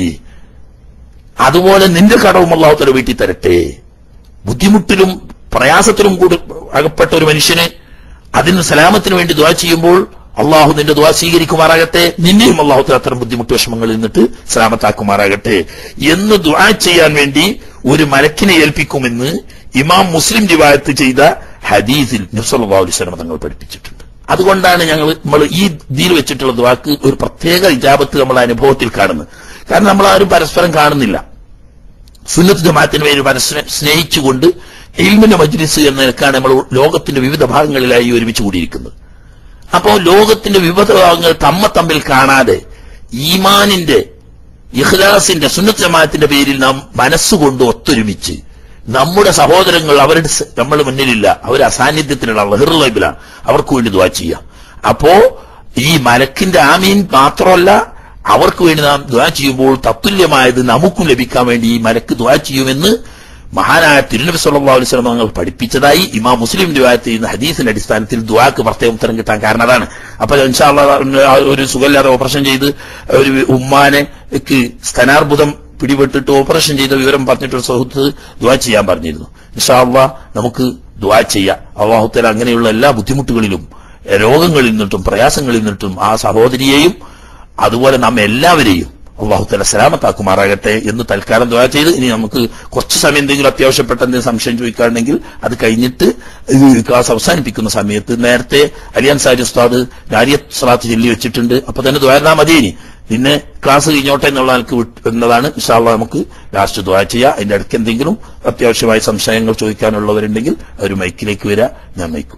[SPEAKER 2] അതുപോലെ നിന്റെ കടവും അള്ളാഹു തല വീട്ടിൽ തരട്ടെ ബുദ്ധിമുട്ടിലും പ്രയാസത്തിലും കൂടി അകപ്പെട്ട ഒരു മനുഷ്യന് അതിന് സലാമത്തിന് വേണ്ടി ദുആ ചെയ്യുമ്പോൾ അള്ളാഹു നിന്റെ ദുആ സ്വീകരിക്കുമാറാകട്ടെ നിന്നെയും അള്ളാഹു തആല അത്തരം ബുദ്ധിമുട്ട് വിഷമങ്ങളിൽ നിന്നിട്ട് സലാമത്താക്കുമാറാകട്ടെ എന്ന് ദുആ ചെയ്യാൻ വേണ്ടി ഒരു മലക്കിനെ ഏൽപ്പിക്കുമെന്ന് ഇമാം മുസ്ലിം റിവായത്ത് ചെയ്ത ഹദീസിൽ നബ്സല്ലാ അലൈഹി തങ്ങൾ പഠിപ്പിച്ചിട്ടുണ്ട് അതുകൊണ്ടാണ് ഞങ്ങൾ നമ്മൾ ഈ ഇതിൽ വെച്ചിട്ടുള്ള ദുആക്ക് ഒരു പ്രത്യേക ഇജാബത്ത് നമ്മൾ അനുഭവത്തിൽ കാണുന്നത് കാരണം നമ്മൾ ആരും പരസ്പരം കാണുന്നില്ല സുന്നത്ത് ജമാഅത്തിന് വേണ്ടി പരസ്പരം സ്നേഹിച്ചുകൊണ്ട് ഇൽമിന്റെ മജ്ലിസ് എന്ന നിലക്കാണ് നമ്മൾ ലോകത്തിന്റെ വിവിധ ഭാഗങ്ങളിലായി ഒരുമിച്ച് കൂടിയിരിക്കുന്നത് അപ്പോ ലോകത്തിന്റെ വിവിധ ഭാഗങ്ങൾ തമ്മ തമ്മിൽ കാണാതെ ഈമാനിന്റെ ഇഖ്ലാസിന്റെ സുന്നത്ത് ജമാഅത്തിന്റെ പേരിൽ നാം മനസ്സുകൊണ്ട് ഒത്തൊരുമിച്ച് നമ്മുടെ സഹോദരങ്ങൾ അവരുടെ സ- നമ്മുടെ മുന്നിലില്ല അവർ അസാന്നിധ്യത്തിലുള്ള ലഹിറുലൈബിലാണ് അവർക്ക് വേണ്ടി ദുവാ ചെയ്യാം അപ്പോ ഈ മലക്കിന്റെ ആമീൻ മാത്രമല്ല അവർക്ക് വേണ്ടി നാം ദുവാ ചെയ്യുമ്പോൾ തത്തുല്യമായത് നമുക്കും ലഭിക്കാൻ വേണ്ടി ഈ മലക്ക് ദുവാ ചെയ്യുമെന്ന് മഹാനായ തിരുനബി സല്ലല്ലാഹു അലൈഹി വസല്ലം തങ്ങൾ പഠിപ്പിച്ചതായി ഇമാം മുസ്ലിം റിവായത്ത് ചെയ്യുന്ന ഹദീസിന്റെ അടിസ്ഥാനത്തിൽ ദുആക്ക് പ്രത്യേകം ഉത്തരം കിട്ടാൻ കാരണം അതാണ് അപ്പൊ ഇൻഷാ അല്ലാഹ് ഒരു സുഖമില്ലാതെ ഓപ്പറേഷൻ ചെയ്ത് ഒരു ഉമ്മാനെ ക്ക് സ്തനാർബുദം പിടിപെട്ടിട്ട് ഓപ്പറേഷൻ ചെയ്ത വിവരം പറഞ്ഞിട്ട് ഒരു സുഹൃത്ത് ദുആ ചെയ്യാൻ പറഞ്ഞിരുന്നു ഇൻഷാ അല്ലാഹ് നമുക്ക് ദുആ ചെയ്യാം അള്ളാഹുത്തല അങ്ങനെയുള്ള എല്ലാ ബുദ്ധിമുട്ടുകളിലും രോഗങ്ങളിൽ നിന്നിട്ടും പ്രയാസങ്ങളിൽ നിന്നിട്ടും ആ സഹോദരിയെയും അതുപോലെ നാം എല്ലാവരെയും അള്ളാഹു തല സലാമത്താക്കുമാറാകട്ടെ എന്ന് തൽക്കാലം ദുആ ചെയ്ത് ഇനി നമുക്ക് കുറച്ച് സമയം എന്തെങ്കിലും അത്യാവശ്യപ്പെട്ട എന്തെങ്കിലും സംശയം ചോദിക്കുകയാണെങ്കിൽ അത് കഴിഞ്ഞിട്ട് ഇത് ക്ലാസ് അവസാനിപ്പിക്കുന്ന സമയത്ത് നേരത്തെ അലിയാൻ സാരി ഉസ്താദ് നാരിയത്ത് സ്വലാത്ത് ചൊല്ലി വെച്ചിട്ടുണ്ട് അപ്പൊ തന്നെ ദ്വാരനാ മതി ഇനി പിന്നെ ക്ലാസ് കഴിഞ്ഞോട്ടെ എന്നുള്ള എനിക്ക് എന്നതാണ് ഇൻഷാല്ല നമുക്ക് ലാസ്റ്റ് ദ്വാ ചെയ്യുക അതിന്റെ ഇടയ്ക്ക് എന്തെങ്കിലും അത്യാവശ്യമായ സംശയങ്ങൾ ചോദിക്കാനുള്ളവരുണ്ടെങ്കിൽ ഒരു മൈക്കിലേക്ക് വരിക ഞാൻ മൈക്ക് വിട്ടു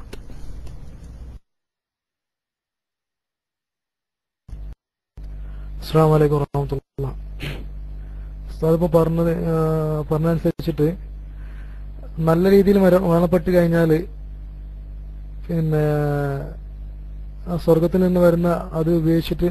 [SPEAKER 3] അസ്സാം വലൈക്കും വറഹമത്തുള്ള ഉസ്താദ് ഇപ്പോൾ പറഞ്ഞത് ആ, പറഞ്ഞതനുസരിച്ചിട്ട് നല്ല രീതിയിൽ മര മരണപ്പെട്ട് കഴിഞ്ഞാൽ പിന്നെ ആ സ്വർഗത്തിൽ നിന്ന് വരുന്ന അത് ഉപയോഗിച്ചിട്ട്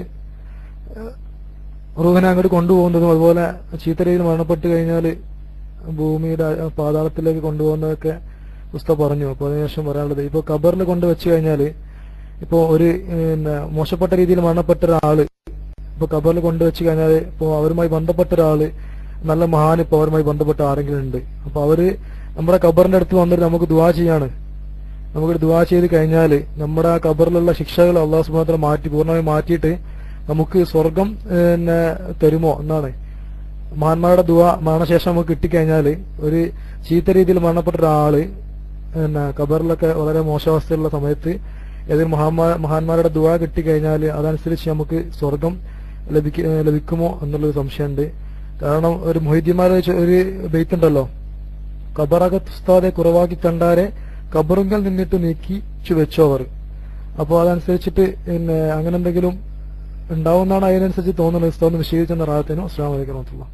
[SPEAKER 3] റൂഹിനെ അങ്ങോട്ട് കൊണ്ടുപോകുന്നതും അതുപോലെ ചീത്ത രീതിയിൽ മരണപ്പെട്ട് കഴിഞ്ഞാൽ ഭൂമിയുടെ ആ പാതാളത്തിലേക്ക് കൊണ്ടുപോകുന്നതൊക്കെ ഉസ്താദ് പറഞ്ഞു അപ്പോൾ അതിനുശേഷം പറയാനുള്ളത് ഇപ്പോൾ ഖബറിൽ കൊണ്ട് വെച്ച് കഴിഞ്ഞാൽ ഇപ്പോൾ ഒരു പിന്നെ മോശപ്പെട്ട രീതിയിൽ മരണപ്പെട്ട ഒരാള് ഇപ്പൊ ഖബറിൽ കൊണ്ടുവച്ച് കഴിഞ്ഞാൽ ഇപ്പൊ അവരുമായി ബന്ധപ്പെട്ട ഒരാള് നല്ല മഹാൻ ഇപ്പൊ അവരുമായി ബന്ധപ്പെട്ട ആരെങ്കിലും ഉണ്ട് അപ്പൊ അവര് നമ്മുടെ ഖബറിന്റെ അടുത്ത് വന്നിട്ട് നമുക്ക് ദുവാ ചെയ്യാണ് നമുക്ക് ദുവാ ചെയ്ത് കഴിഞ്ഞാൽ നമ്മുടെ ആ ഖബറിലുള്ള ശിക്ഷകൾ അള്ളാഹു സുബാന മാറ്റി പൂർണ്ണമായി മാറ്റിയിട്ട് നമുക്ക് സ്വർഗം പിന്നെ തരുമോ എന്നാണ് മഹാന്മാരുടെ ദുവാ മരണശേഷം നമുക്ക് കിട്ടിക്കഴിഞ്ഞാൽ ഒരു ചീത്ത രീതിയിൽ മരണപ്പെട്ട ഒരാള് പിന്നെ ഖബറിലൊക്കെ വളരെ മോശാവസ്ഥയുള്ള സമയത്ത് ഏതെങ്കിലും മഹാന്മാ മഹാന്മാരുടെ ദുവാ കിട്ടിക്കഴിഞ്ഞാൽ അതനുസരിച്ച് നമുക്ക് സ്വർഗം ലഭിക്ക ഏഹ് ലഭിക്കുമോ എന്നുള്ളൊരു സംശയമുണ്ട് കാരണം ഒരു മൊഹിദ്യന്മാരെ ഒരു ബെയ്ത്ത് ഉണ്ടല്ലോ ഖബറകത്തുസ്താതെ കുറവാക്കി കണ്ടാരെ ഖബറുങ്കൽ നിന്നിട്ട് നീക്കിച്ചു വെച്ചു അവർ അപ്പോൾ അതനുസരിച്ചിട്ട് പിന്നെ അങ്ങനെ എന്തെങ്കിലും ഉണ്ടാവുന്നതാണ് അതിനനുസരിച്ച് തോന്നുന്നത് ഉസ്താദ് നിഷേധിച്ചെന്ന റാഹത്തിനും അസ്ലാം വലൈക്കും വറഹ്മത്തുള്ളാഹി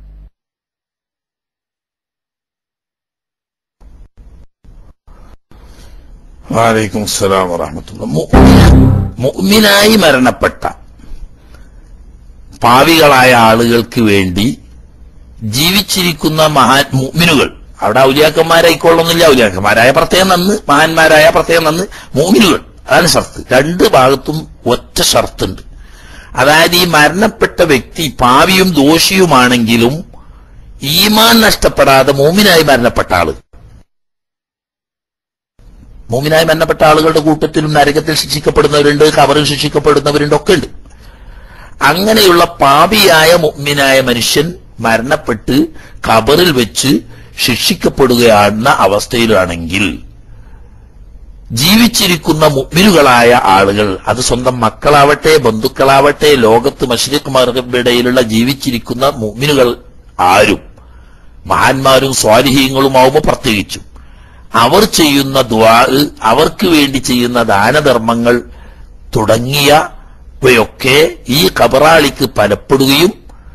[SPEAKER 2] വാലൈക്കും അസ്സലാം വറഹമത്തുള്ള മുഅ്മിനായി മരണപ്പെട്ട പാവികളായ ആളുകൾക്ക് വേണ്ടി ജീവിച്ചിരിക്കുന്ന മഹാ മുഅ്മിനുകൾ അവിടെ ഔലിയാക്കന്മാരായിക്കൊള്ളുന്നില്ല ഔലിയാക്കന്മാരായ പ്രത്യേകം നന്ന് മഹാന്മാരായ പ്രത്യേകം നന്ന് മൂമിനുകൾ അതാണ് ഷർത്ത് രണ്ട് ഭാഗത്തും ഒറ്റ ഷർത്തുണ്ട് അതായത് ഈ മരണപ്പെട്ട വ്യക്തി പാവിയും ദോഷിയുമാണെങ്കിലും ഈമാൻ നഷ്ടപ്പെടാതെ മൂമിനായി മരണപ്പെട്ട ആള് മൂമിനായി മരണപ്പെട്ട ആളുകളുടെ കൂട്ടത്തിലും നരകത്തിൽ ശിക്ഷിക്കപ്പെടുന്നവരുണ്ട് കവറിൽ ശിക്ഷിക്കപ്പെടുന്നവരുണ്ട് ഒക്കെ ഉണ്ട് അങ്ങനെയുള്ള പാപിയായ മുഗ്മിനായ മനുഷ്യൻ മരണപ്പെട്ട് ഖബറിൽ വെച്ച് ശിക്ഷിക്കപ്പെടുകയാണെന്ന അവസ്ഥയിലാണെങ്കിൽ ജീവിച്ചിരിക്കുന്ന മുഗ്മിനുകളായ ആളുകൾ അത് സ്വന്തം മക്കളാവട്ടെ ബന്ധുക്കളാവട്ടെ ലോകത്ത് മഷ്രിഖ് മർഗബിടയിലുള്ള ജീവിച്ചിരിക്കുന്ന മുഗ്മിനുകൾ ആരും മഹാന്മാരും സ്വാലിഹീങ്ങളുമാവുമ്പോൾ പ്രത്യേകിച്ചും അവർ ചെയ്യുന്ന ദ്വാ അവർക്ക് വേണ്ടി ചെയ്യുന്ന ദാനധർമ്മങ്ങൾ തുടങ്ങിയവയൊക്കെ ഈ കബറാളിക്ക് പലപ്പെടുകയും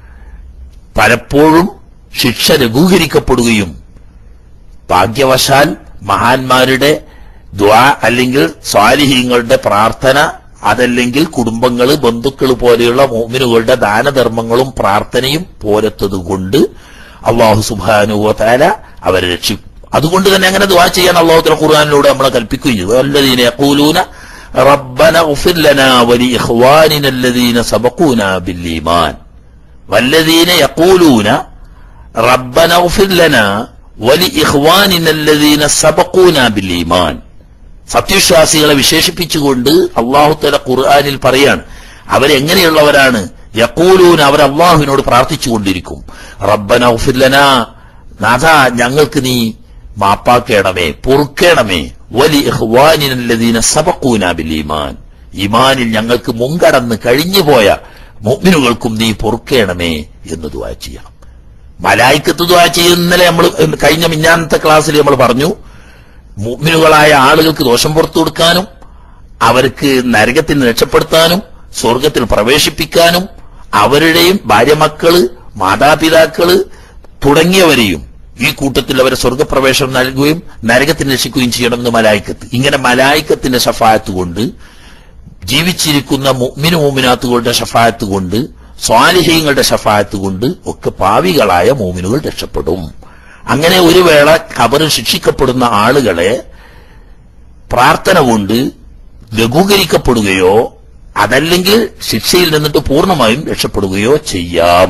[SPEAKER 2] പലപ്പോഴും ശിക്ഷ ലഘൂകരിക്കപ്പെടുകയും ഭാഗ്യവശാൽ മഹാന്മാരുടെ ദ്വാ അല്ലെങ്കിൽ സ്വാലിഹീങ്ങളുടെ പ്രാർത്ഥന അതല്ലെങ്കിൽ കുടുംബങ്ങള് ബന്ധുക്കൾ പോലെയുള്ള മോമിനുകളുടെ ദാനധർമ്മങ്ങളും പ്രാർത്ഥനയും പോരത്തതുകൊണ്ട് അള്ളാഹു സുബാനുവല അവരെ രക്ഷിക്കും അതുകൊണ്ട് തന്നെ അങ്ങനെ ദ്വാ ചെയ്യാൻ അള്ളാഹുത്തിന്റെ ഖുർആാനിലൂടെ നമ്മളെ കൽപ്പിക്കുകയും ചെയ്തു അല്ലദീന യഖൂലൂന റബ്ബന ഉഫിർ ലനാ വലി ഇഖ്വാനിന അല്ലദീന സബഖൂന ബില്ലീമാൻ വല്ലദീന യഖൂലൂന റബ്ബന ഉഫിർ ലനാ വലി ഇഖ്വാനിന അല്ലദീന സബഖൂന ബില്ലീമാൻ സത്യവിശ്വാസികളെ വിശേഷിപ്പിച്ചുകൊണ്ട് അള്ളാഹുത്തല ഖുർആാനിൽ പറയാണ് അവരെങ്ങനെയുള്ളവരാണ് യക്കൂലൂൻ അവർ അള്ളാഹുവിനോട് പ്രാർത്ഥിച്ചുകൊണ്ടിരിക്കും റബ്ബന ഉഫില്ലന നാഥ ഞങ്ങൾക്ക് നീ മാപ്പാക്കേണമേ പൊറുക്കേണമേ വലി ഇഖ്വാനിനല്ലദീന സബഖൂന ബിൽ ഈമാൻ ഈമാനിൽ ഞങ്ങൾക്ക് മുൻകടന്ന് കഴിഞ്ഞുപോയ മുഅ്മിനുകൾക്കും നീ പൊറുക്കേണമേ എന്ന് ദുആ ചെയ്യണം മലായിക്കത്ത് ദുആ ചെയ്യുന്ന ഇന്നലെ നമ്മൾ കഴിഞ്ഞ മിഞ്ഞാന്നത്തെ ക്ലാസ്സിൽ നമ്മൾ പറഞ്ഞു മുഅ്മിനുകളായ ആളുകൾക്ക് ദോഷം പുറത്തു കൊടുക്കാനും അവർക്ക് നരകത്തിൽ നിന്ന് രക്ഷപ്പെടുത്താനും സ്വർഗത്തിൽ പ്രവേശിപ്പിക്കാനും അവരുടെയും ഭാര്യമക്കള് മാതാപിതാക്കള് തുടങ്ങിയവരെയും ഈ കൂട്ടത്തിൽ അവരെ സ്വർഗപ്രവേശനം നൽകുകയും നരകത്തിന് രക്ഷിക്കുകയും ചെയ്യണമെന്ന് മലായിക്കത്ത് ഇങ്ങനെ മലായിക്കത്തിന്റെ ഷഫായത്ത് കൊണ്ട് ജീവിച്ചിരിക്കുന്ന മുഅ്മിനു മുഅ്മിനാത്തുകളുടെ ഷഫായത്ത് കൊണ്ട് സ്വാലിഹ്യങ്ങളുടെ ഷഫായത്ത് കൊണ്ട് ഒക്കെ പാവികളായ മോമിനുകൾ രക്ഷപ്പെടും അങ്ങനെ ഒരു വേള ഖബറിൽ ശിക്ഷിക്കപ്പെടുന്ന ആളുകളെ പ്രാർത്ഥന കൊണ്ട് ലഘൂകരിക്കപ്പെടുകയോ അതല്ലെങ്കിൽ ശിക്ഷയിൽ നിന്നിട്ട് പൂർണ്ണമായും രക്ഷപ്പെടുകയോ ചെയ്യാം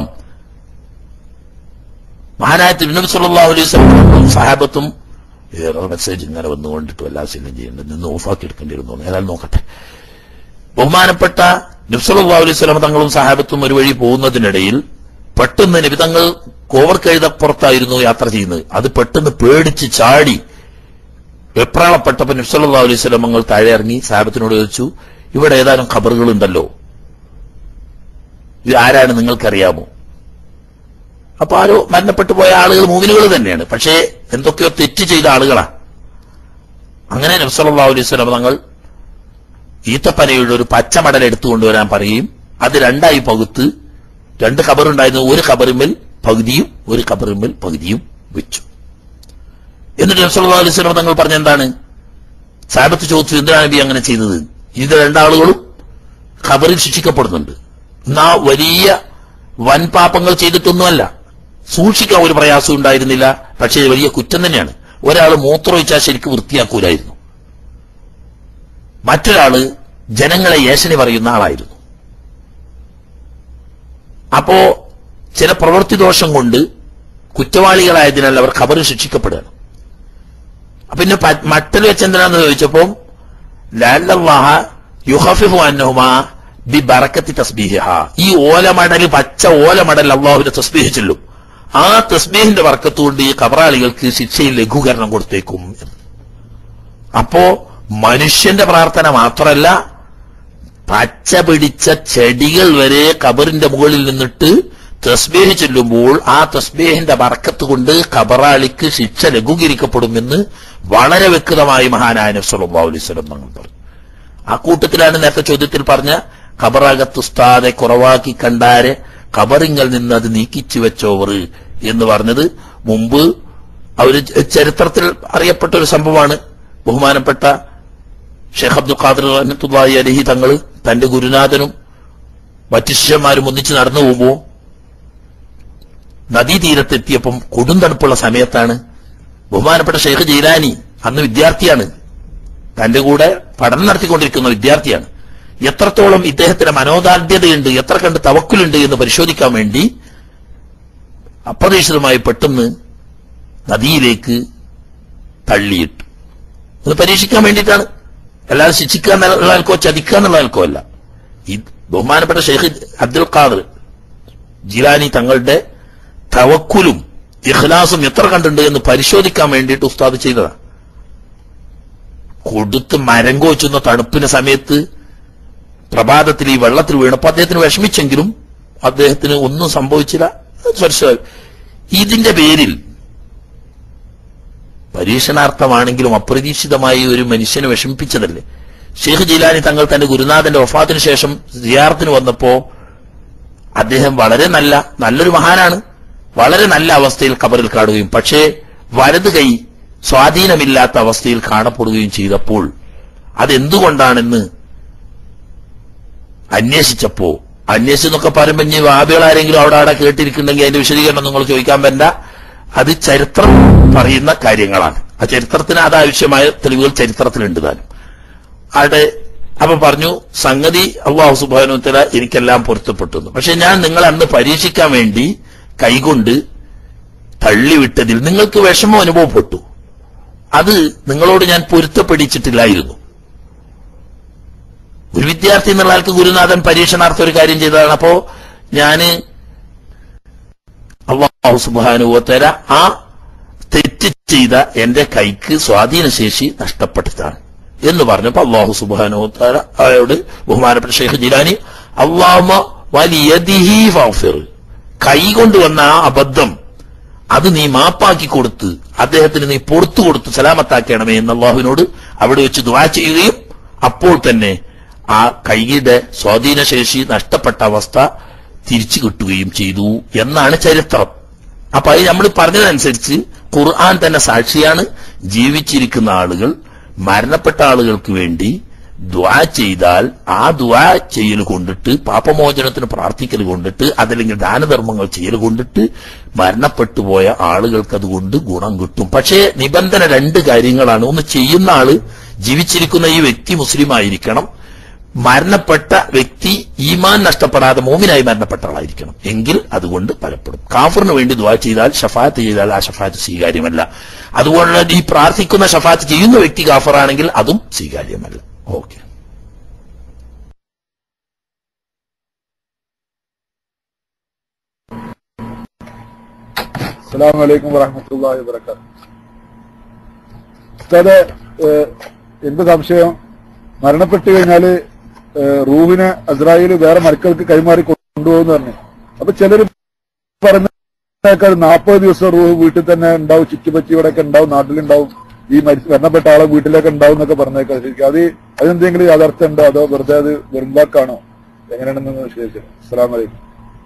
[SPEAKER 2] മഹാനായ തിരുനബി സല്ലല്ലാഹു അലൈഹി വസല്ലം സഹാബത്തും ഏറെ മെസ്സേജ് ഇങ്ങനെ വന്നുകൊണ്ടിട്ട് എല്ലാ ശല്യം ചെയ്യുന്നുണ്ട് നിന്ന് ഓഫാക്കി എടുക്കേണ്ടി വരുന്നു ഏതായാലും നോക്കട്ടെ ബഹുമാനപ്പെട്ട നബ്സല്ലാ അലൈഹി സ്വലം തങ്ങളും സഹാബത്തും ഒരു വഴി പോകുന്നതിനിടയിൽ പെട്ടെന്ന് നബി തങ്ങൾ കോവർ കഴുതപ്പുറത്തായിരുന്നു യാത്ര ചെയ്യുന്നത് അത് പെട്ടെന്ന് പേടിച്ച് ചാടി വെപ്രാളപ്പെട്ടപ്പോ നബ്സല്ലാ അലൈഹി സ്വലം തങ്ങൾ താഴെ ഇറങ്ങി സാഹബത്തിനോട് ചോദിച്ചു ഇവിടെ ഏതാനും ഖബറുകൾ ഉണ്ടല്ലോ ഇത് ആരാണ് നിങ്ങൾക്കറിയാമോ അപ്പൊ ആരോ മരണപ്പെട്ടു പോയ ആളുകൾ മൂവിനുകൾ തന്നെയാണ് പക്ഷേ എന്തൊക്കെയോ തെറ്റ് ചെയ്ത ആളുകളാണ് അങ്ങനെ നബ്സല്ലാ അലൈഹി സ്വലം തങ്ങൾ ഈത്തപ്പനയുടെ ഒരു പച്ചമടൽ എടുത്തുകൊണ്ടുവരാൻ പറയുകയും അത് രണ്ടായി പകുത്ത് രണ്ട് ഖബറുണ്ടായിരുന്നു ഒരു ഖബറിന്മേൽ പകുതിയും ഒരു ഖബറിന്മേൽ പകുതിയും വെച്ചു എന്നിട്ട് നബ്സല്ലാ അലൈഹി സ്വലം തങ്ങൾ പറഞ്ഞ എന്താണ് സാബത്ത് ചോദിച്ചു എന്തിനാണ് നബി അങ്ങനെ ചെയ്തത് ഇത് രണ്ടാളുകളും ഖബറിൽ ശിക്ഷിക്കപ്പെടുന്നുണ്ട് എന്നാ വലിയ വൻ പാപങ്ങൾ ചെയ്തിട്ടൊന്നുമല്ല സൂക്ഷിക്കാൻ ഒരു പ്രയാസം ഉണ്ടായിരുന്നില്ല പക്ഷേ ഇത് വലിയ കുറ്റം തന്നെയാണ് ഒരാൾ മൂത്രമൊഴിച്ചാൽ ശരിക്കും വൃത്തിയാക്കൂലായിരുന്നു മറ്റൊരാള് ജനങ്ങളെ ഏശനി പറയുന്ന ആളായിരുന്നു അപ്പോ ചില പ്രവൃത്തി ദോഷം കൊണ്ട് കുറ്റവാളികളായതിനാൽ അവർ ഖബറിൽ ശിക്ഷിക്കപ്പെടുകയാണ് അപ്പൊ പിന്നെ പ- മറ്റൽ വെച്ച് എന്തിനാന്ന് ചോദിച്ചപ്പോ ലാലല്ലാഹ യുഹഫിഹു അന്നഹുമാ ബി ബറക്കത്തി തസ്ബീഹിഹ ഈ ഓലമടല് പച്ച ഓലമടൽ അള്ളാഹുവിന്റെ തസ്ബീഹ് ചെല്ലും ആ തസ്ബീഹിന്റെ വർക്കത്തുകൊണ്ട് ഈ കബറാളികൾക്ക് ശിക്ഷയിൽ ലഘൂകരണം കൊടുത്തേക്കും എന്ന്. അപ്പോ മനുഷ്യന്റെ പ്രാർത്ഥന മാത്രമല്ല പച്ച പിടിച്ച ചെടികൾ വരെ കബറിന്റെ മുകളിൽ നിന്നിട്ട് തസ്ബേഹ് ചെല്ലുമ്പോൾ ആ തസ്ബേഹിന്റെ ബർക്കത്ത് കൊണ്ട് കബറാളിക്ക് ശിക്ഷ ലഘൂകരിക്കപ്പെടുമെന്ന് വളരെ വ്യക്തമായി മഹാനായ നബ്സല്ലാ അലൈവലം തങ്ങൾ പറഞ്ഞു ആ കൂട്ടത്തിലാണ് നേരത്തെ ചോദ്യത്തിൽ പറഞ്ഞ ഖബറകത്ത് ഉസ്താദെ കുറവാക്കി കണ്ടാരെ ഖബറിങ്ങൾ നിന്ന് അത് നീക്കിച്ചു വെച്ചോവർ എന്ന് പറഞ്ഞത് മുമ്പ് അവര് ചരിത്രത്തിൽ അറിയപ്പെട്ട ഒരു സംഭവമാണ് ബഹുമാനപ്പെട്ട ഷെയ്ഖ് അബ്ദുൽ ഖാദർ അനത്തുല്ലാഹി അലഹി തങ്ങൾ തന്റെ ഗുരുനാഥനും മറ്റു ശിഷ്യന്മാരും ഒന്നിച്ച് നടന്നു പോകുമ്പോ നദീതീരത്തെത്തിയപ്പം കൊടുന്തണുപ്പുള്ള സമയത്താണ് ബഹുമാനപ്പെട്ട ഷെയ്ഖ് ജീലാനി അന്ന് വിദ്യാർത്ഥിയാണ് തന്റെ കൂടെ പഠനം നടത്തിക്കൊണ്ടിരിക്കുന്ന വിദ്യാർത്ഥിയാണ് എത്രത്തോളം ഇദ്ദേഹത്തിന്റെ മനോദാർഢ്യതയുണ്ട് എത്ര കണ്ട് തവക്കുലുണ്ട് എന്ന് പരിശോധിക്കാൻ വേണ്ടി അപ്രതീക്ഷിതമായി പെട്ടെന്ന് നദിയിലേക്ക് തള്ളിയിട്ടു അത് പരീക്ഷിക്കാൻ വേണ്ടിയിട്ടാണ് അല്ലാതെ ശിക്ഷിക്കുക എന്നുള്ള ആൾക്കോ ചതിക്കുക എന്നുള്ള ആൾക്കോ അല്ല ഈ ബഹുമാനപ്പെട്ട ഷെയ്ഖ് അബ്ദുൽ ഖാദർ ജിലാനി തങ്ങളുടെ തവക്കുലും ഇഖ്ലാസും എത്ര കണ്ടുണ്ട് എന്ന് പരിശോധിക്കാൻ വേണ്ടിയിട്ട് ഉസ്താദ് ചെയ്തതാണ് കൊടുത്ത് മരം കോച്ചുന്ന തണുപ്പിന്റെ സമയത്ത് പ്രഭാതത്തിൽ ഈ വെള്ളത്തിൽ വീണപ്പോ അദ്ദേഹത്തിന് വിഷമിച്ചെങ്കിലും അദ്ദേഹത്തിന് ഒന്നും സംഭവിച്ചില്ല അത് മനസ്സിലായി ഇതിന്റെ പേരിൽ പരീക്ഷണാർത്ഥമാണെങ്കിലും അപ്രതീക്ഷിതമായി ഒരു മനുഷ്യനെ വിഷമിപ്പിച്ചതല്ലേ ഷെയ്ഖ് ജീലാനി തങ്ങൾ തന്റെ ഗുരുനാഥന്റെ വഫാത്തിന് ശേഷം സിയാറത്തിന് വന്നപ്പോ അദ്ദേഹം വളരെ നല്ല നല്ലൊരു മഹാനാണ് വളരെ നല്ല അവസ്ഥയിൽ കബറിൽ കാണുകയും പക്ഷേ വലത് കൈ സ്വാധീനമില്ലാത്ത അവസ്ഥയിൽ കാണപ്പെടുകയും ചെയ്തപ്പോൾ അതെന്തുകൊണ്ടാണെന്ന് അന്വേഷിച്ചപ്പോ അന്വേഷിച്ചെന്നൊക്കെ പറയുമ്പോ ഇനി വാബികൾ ആരെങ്കിലും അവിടെ അവിടെ കേട്ടിരിക്കുന്നുണ്ടെങ്കിൽ അതിന്റെ വിശദീകരണം നിങ്ങൾ ചോദിക്കാൻ പറ്റ അത് ചരിത്രം പറയുന്ന കാര്യങ്ങളാണ് ആ ചരിത്രത്തിന് അതാവശ്യമായ തെളിവുകൾ ചരിത്രത്തിലുണ്ട് താനും അവിടെ അപ്പൊ പറഞ്ഞു സംഗതി അള്ളാഹു സുബാനുത്തല എനിക്കെല്ലാം പൊരുത്തപ്പെട്ടു എന്ന്. പക്ഷെ ഞാൻ നിങ്ങളെ അന്ന് പരീക്ഷിക്കാൻ വേണ്ടി കൈകൊണ്ട് തള്ളിവിട്ടതിൽ നിങ്ങൾക്ക് വിഷമം അനുഭവപ്പെട്ടു അത് നിങ്ങളോട് ഞാൻ പൊരുത്തപ്പെടിച്ചിട്ടില്ലായിരുന്നു ഒരു വിദ്യാർത്ഥി എന്നുള്ള ആൾക്ക് ഗുരുനാഥൻ പരീക്ഷണാർത്ഥം ഒരു കാര്യം ചെയ്തതാണ് അപ്പോ ഞാന് അള്ളാഹു സുബാനുവത്തര ആ തെറ്റ് ചെയ്ത എന്റെ കൈക്ക് സ്വാധീനശേഷി നഷ്ടപ്പെട്ടതാണ് എന്ന് പറഞ്ഞപ്പോ അള്ളാഹു സുബാനുവത്തര അയാളോട് ബഹുമാനപ്പെട്ട ഷെയ്ഖ് ജിലാനി അള്ളാഹുമ വലിയദിഹി ഫാഫിർ കൈ കൊണ്ടുവന്ന ആ അബദ്ധം അത് നീ മാപ്പാക്കി കൊടുത്ത് അദ്ദേഹത്തിന് നീ പൊറത്തു കൊടുത്ത് സലാമത്താക്കണമേ എന്ന് അള്ളാഹുവിനോട് അവിടെ വെച്ച് ദുആ ചെയ്യുകയും അപ്പോൾ തന്നെ ആ കൈയുടെ സ്വാധീനശേഷി നഷ്ടപ്പെട്ട അവസ്ഥ തിരിച്ചു കിട്ടുകയും ചെയ്തു എന്നാണ് ചരിത്രം അപ്പൊ അത് നമ്മൾ പറഞ്ഞതനുസരിച്ച് ഖുർആൻ തന്നെ സാക്ഷിയാണ് ജീവിച്ചിരിക്കുന്ന ആളുകൾ മരണപ്പെട്ട ആളുകൾക്ക് വേണ്ടി ദ്വാ ചെയ്താൽ ആ ദ്വാ ചെയ്യൽ കൊണ്ടിട്ട് പാപമോചനത്തിന് പ്രാർത്ഥിക്കൽ കൊണ്ടിട്ട് അതല്ലെങ്കിൽ ദാനധർമ്മങ്ങൾ ചെയ്യൽ കൊണ്ടിട്ട് മരണപ്പെട്ടു പോയ ആളുകൾക്ക് അതുകൊണ്ട് ഗുണം കിട്ടും പക്ഷേ നിബന്ധന രണ്ട് കാര്യങ്ങളാണ് ഒന്ന് ചെയ്യുന്ന ആള് ജീവിച്ചിരിക്കുന്ന ഈ വ്യക്തി മുസ്ലിം ആയിരിക്കണം മരണപ്പെട്ട വ്യക്തി ഈമാൻ നഷ്ടപ്പെടാതെ മോമിനായി മരണപ്പെട്ട ആളായിരിക്കണം എങ്കിൽ അതുകൊണ്ട് ഫലപ്പെടും കാഫറിന് വേണ്ടി ദ്വാ ചെയ്താൽ ഷഫാത്ത് ചെയ്താൽ ആ ഷഫാത്ത് സ്വീകാര്യമല്ല അതുകൊണ്ട് ഈ പ്രാർത്ഥിക്കുന്ന ഷഫാത്ത് ചെയ്യുന്ന വ്യക്തി കാഫറാണെങ്കിൽ അതും സ്വീകാര്യമല്ല ഓക്കെ
[SPEAKER 4] അസ്സലാമു അലൈക്കും വറഹ്മത്തുള്ളാഹി വബറകാത്ത് ഉസ്താദെ ഏഹ്, എന്ത് സംശയം മരണപ്പെട്ടു കഴിഞ്ഞാല് ഏഹ്, റൂഹിനെ അസ്രായേൽ വേറെ മരക്കൾക്ക് കൈമാറി കൊണ്ടുപോകുന്നു പറഞ്ഞു അപ്പൊ ചിലർ പറഞ്ഞ നാൽപ്പത് ദിവസം റൂഹ് വീട്ടിൽ തന്നെ ഉണ്ടാവും ചുറ്റുപറ്റി ഇവിടെ ഒക്കെ ഉണ്ടാവും നാട്ടിലുണ്ടാവും ഈ മരിച്ച മരണപ്പെട്ട ആളെ വീട്ടിലൊക്കെ ഉണ്ടാവും എന്നൊക്കെ പറഞ്ഞേക്കാം ശരിക്കും അത് അതിനെന്തെങ്കിലും യാഥാർത്ഥ്യം ഉണ്ടോ അതോ വെറുതെ അത് വെറും വാക്കാണോ എങ്ങനെയാണെന്ന് വിശേഷിച്ചു അസ്സലാമു അലൈക്കും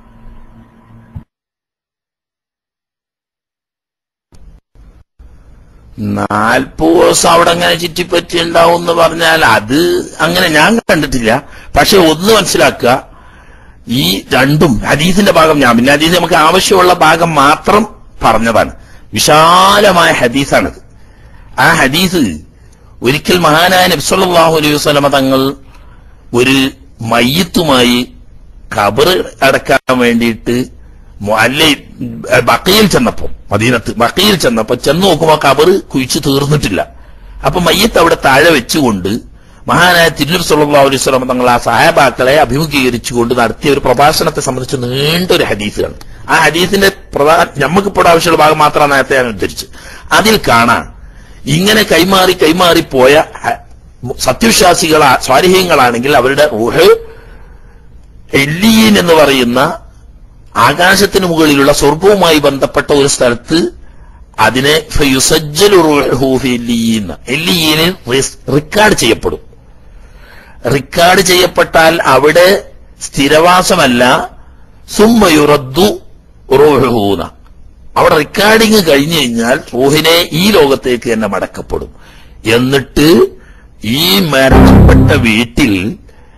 [SPEAKER 2] നാൽപ്പത് ദിവസം അവിടെ അങ്ങനെ ചുറ്റിപ്പറ്റി ഉണ്ടാവും എന്ന് പറഞ്ഞാൽ അത് അങ്ങനെ ഞാൻ കണ്ടിട്ടില്ല പക്ഷെ ഒന്ന് മനസ്സിലാക്കുക ഈ രണ്ടും ഹദീസിന്റെ ഭാഗം ഞാൻ പിന്നെ ഹദീസ് നമുക്ക് ആവശ്യമുള്ള ഭാഗം മാത്രം പറഞ്ഞതാണ് വിശാലമായ ഹദീസാണത് ആ ഹദീസ് ഒരിക്കൽ മഹാനായ നബ്സല്ലാഹു അലൈഹി വസ്ലമ തങ്ങൾ ഒരു മയ്യത്തുമായി ഖബർ അടക്കാൻ വേണ്ടിയിട്ട് അല്ലെ ബക്കയിൽ ചെന്നപ്പോ മദീനത്ത് ബക്കയിൽ ചെന്നപ്പോ ചെന്ന് നോക്കുമ്പോ ഖബർ കുഴിച്ചു തീർന്നിട്ടില്ല അപ്പൊ മയ്യത്ത് അവിടെ താഴെ വെച്ചുകൊണ്ട് മഹാനായ തിരുനബി സല്ലല്ലാഹു അലൈഹി വസല്ലം തങ്ങൾ ആ സഹാബാക്കളെ അഭിമുഖീകരിച്ചുകൊണ്ട് നടത്തിയ ഒരു പ്രഭാഷണത്തെ സംബന്ധിച്ച് നീണ്ടൊരു ഹദീസാണ് ആ ഹദീസിന്റെ പ്രധാന നമുക്ക് ഇപ്പോൾ ആവശ്യമുള്ള ഭാഗം മാത്രമാണ് നേരത്തെ ഞാൻ ഉദ്ധരിച്ച് അതിൽ കാണാൻ ഇങ്ങനെ കൈമാറി കൈമാറി പോയ ഹ- സത്യവിശ്വാസികളാ സ്വാരിഹ്യങ്ങളാണെങ്കിൽ അവരുടെ ഊഹ് എല്ലിയൻ എന്ന് പറയുന്ന ആകാശത്തിന് മുകളിലുള്ള സ്വർഗവുമായി ബന്ധപ്പെട്ട ഒരു സ്ഥലത്ത് അതിനെ ഫയുസജ്ജലു റൂഹു ഫി എല്ലിയീൻ. എല്ലിയീനിൽ റിസ്- റെക്കോർഡ് ചെയ്യപ്പെടും റെക്കോർഡ് ചെയ്യപ്പെട്ടാൽ അവിടെ സ്ഥിരവാസമല്ല സുമ്മയുറദ്ദു റൂഹൂന അവിടെ റെക്കോർഡിങ് കഴിഞ്ഞു കഴിഞ്ഞാൽ റൂഹിനെ ഈ ലോകത്തേക്ക് തന്നെ മടക്കപ്പെടും എന്നിട്ട് ഈ മരണപ്പെട്ട വീട്ടിൽ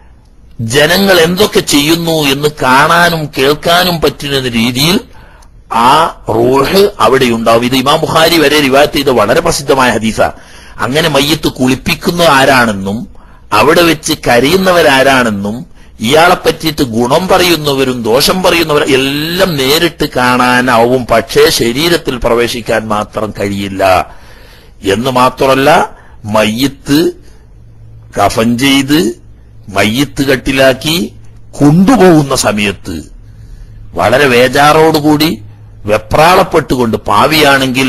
[SPEAKER 2] ജനങ്ങൾ എന്തൊക്കെ ചെയ്യുന്നു എന്ന് കാണാനും കേൾക്കാനും പറ്റുന്ന രീതിയിൽ ആ റൂഹ് അവിടെ ഉണ്ടാവും ഇത് ഇമാം ബുഖാരി വരെ റിവായത്ത് ചെയ്ത വളരെ പ്രസിദ്ധമായ ഹദീസ അങ്ങനെ മയ്യത്ത് കുളിപ്പിക്കുന്ന ആരാണെന്നും അവിടെ വെച്ച് കരയുന്നവരാരാണെന്നും ഇയാളെ പറ്റിയിട്ട് ഗുണം പറയുന്നവരും ദോഷം പറയുന്നവരും എല്ലാം നേരിട്ട് കാണാനാവും പക്ഷേ ശരീരത്തിൽ പ്രവേശിക്കാൻ മാത്രം കഴിയില്ല എന്ന് മാത്രമല്ല മയ്യത്ത് കഫൻ ചെയ്ത് മയ്യത്ത് കട്ടിലാക്കി കൊണ്ടുപോകുന്ന സമയത്ത് വളരെ വേജാറോടുകൂടി വെപ്രാളപ്പെട്ടുകൊണ്ട് പാവിയാണെങ്കിൽ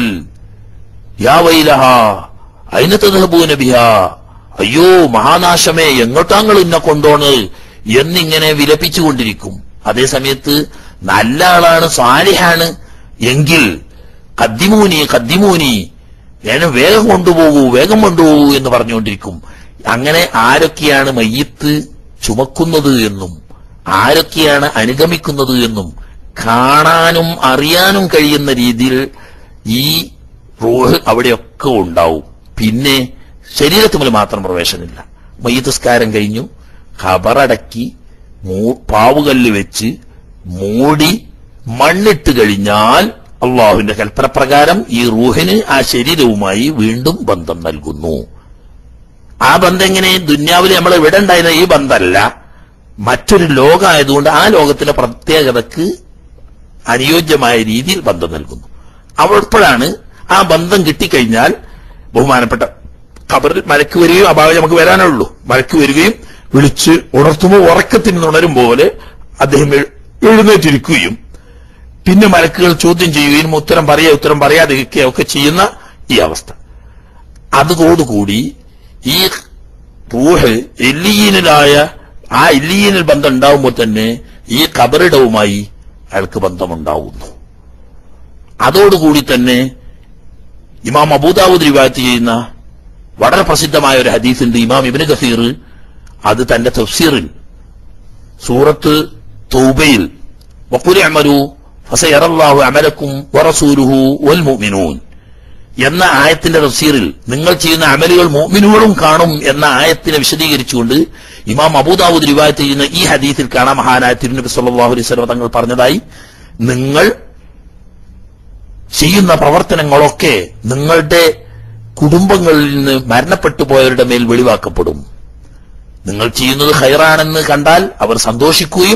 [SPEAKER 2] യാ വൈലഹ അതിനത്ത് നബിഹ അയ്യോ മഹാനാശമേ എങ്ങോട്ടാങ്ങൾ ഇന്നെ കൊണ്ടോണ് എന്നിങ്ങനെ വിലപിച്ചുകൊണ്ടിരിക്കും അതേ സമയത്ത് നല്ല ആളാണ് സാലിഹാണ് എങ്കിൽ കദ്ദിമൂനി കദ്ദിമൂനി ഞാൻ വേഗം കൊണ്ടുപോകൂ വേഗം കൊണ്ടുപോകൂ എന്ന് പറഞ്ഞുകൊണ്ടിരിക്കും അങ്ങനെ ആരൊക്കെയാണ് മയ്യത്ത് ചുമക്കുന്നത് എന്നും ആരൊക്കെയാണ് അനുഗമിക്കുന്നത് എന്നും കാണാനും അറിയാനും കഴിയുന്ന രീതിയിൽ ഈ റൂഹ് അവിടെയൊക്കെ ഉണ്ടാവും പിന്നെ ശരീരത്തുമ്പിൽ മാത്രം പ്രവേശനമില്ല മയ്യത്തസ്കാരം കഴിഞ്ഞു ഖബറടക്കി മൂ- പാവുകല്ല് വെച്ച് മൂടി മണ്ണിട്ട് കഴിഞ്ഞാൽ അള്ളാഹുവിന്റെ കൽപ്പന പ്രകാരം ഈ റൂഹിന് ആ ശരീരവുമായി വീണ്ടും ബന്ധം നൽകുന്നു ആ ബന്ധം എങ്ങനെ ദുന്യാവിൽ നമ്മൾ ഇവിടെ ഉണ്ടായിരുന്ന ഈ ബന്ധമല്ല മറ്റൊരു ലോകമായതുകൊണ്ട് ആ ലോകത്തിലെ പ്രത്യേകതക്ക് അനുയോജ്യമായ രീതിയിൽ ബന്ധം നൽകുന്നു അപ്പോഴാണ് ആ ബന്ധം കിട്ടിക്കഴിഞ്ഞാൽ ബഹുമാനപ്പെട്ട ഖബറിൽ മലക്ക് വരികയും ആ ഭാഗം നമുക്ക് വരാനേ ഉള്ളൂ മലക്ക് വരികയും വിളിച്ച് ഉണർത്തുമ്പോൾ ഉറക്കത്തിൽ നിന്ന് ഉണരും പോലെ അദ്ദേഹം എഴ്- എഴുന്നേറ്റിരിക്കുകയും പിന്നെ മലക്കുകൾ ചോദ്യം ചെയ്യുകയും ഉത്തരം പറയുക ഉത്തരം പറയാതിരിക്കുകയോ ഒക്കെ ചെയ്യുന്ന ഈ അവസ്ഥ അതോടുകൂടി ഈ റൂഹ് എല്ലിയീനിലായ ആ എല്ലിയീനിൽ ബന്ധം ഉണ്ടാവുമ്പോൾ തന്നെ ഈ കബറിടവുമായി അയാൾക്ക് ബന്ധമുണ്ടാവുന്നു അതോടുകൂടി തന്നെ ഇമാം അബൂദാവൂദ് റിവായത്ത് ചെയ്യുന്ന വളരെ പ്രസിദ്ധമായ ഒരു ഹദീസുണ്ട് ഇമാം ഇബിന് കസീർ അത് തന്റെ തഫ്സീറിൽ സൂറത്ത് തൗബയിൽ വഖുൽ അമലു ഫസയറല്ലാഹു അമലക്കും വറസൂലുഹു വൽ മുഅ്മിനൂൻ എന്ന ആയത്തിന്റെ തഫ്സീറിൽ നിങ്ങൾ ചെയ്യുന്ന അമലുകൾ മുഅ്മിനുകളും കാണും എന്ന ആയത്തിനെ വിശദീകരിച്ചുകൊണ്ട് ഇമാം അബൂദാവൂദ് റിവായത്ത് ചെയ്യുന്ന ഈ ഹദീസിൽ കാണാം മഹാനായ തിരുനബി സല്ലല്ലാഹു അലൈഹി വസല്ലം തങ്ങൾ പറഞ്ഞതായി നിങ്ങൾ ചെയ്യുന്ന പ്രവർത്തനങ്ങളൊക്കെ നിങ്ങളുടെ കുടുംബങ്ങളിൽ നിന്ന് മരണപ്പെട്ടു പോയവരുടെ മേൽ വെളിവാക്കപ്പെടും നിങ്ങൾ ചെയ്യുന്നത് ഹൈറാണെന്ന് കണ്ടാൽ അവർ സന്തോഷിക്കുകയും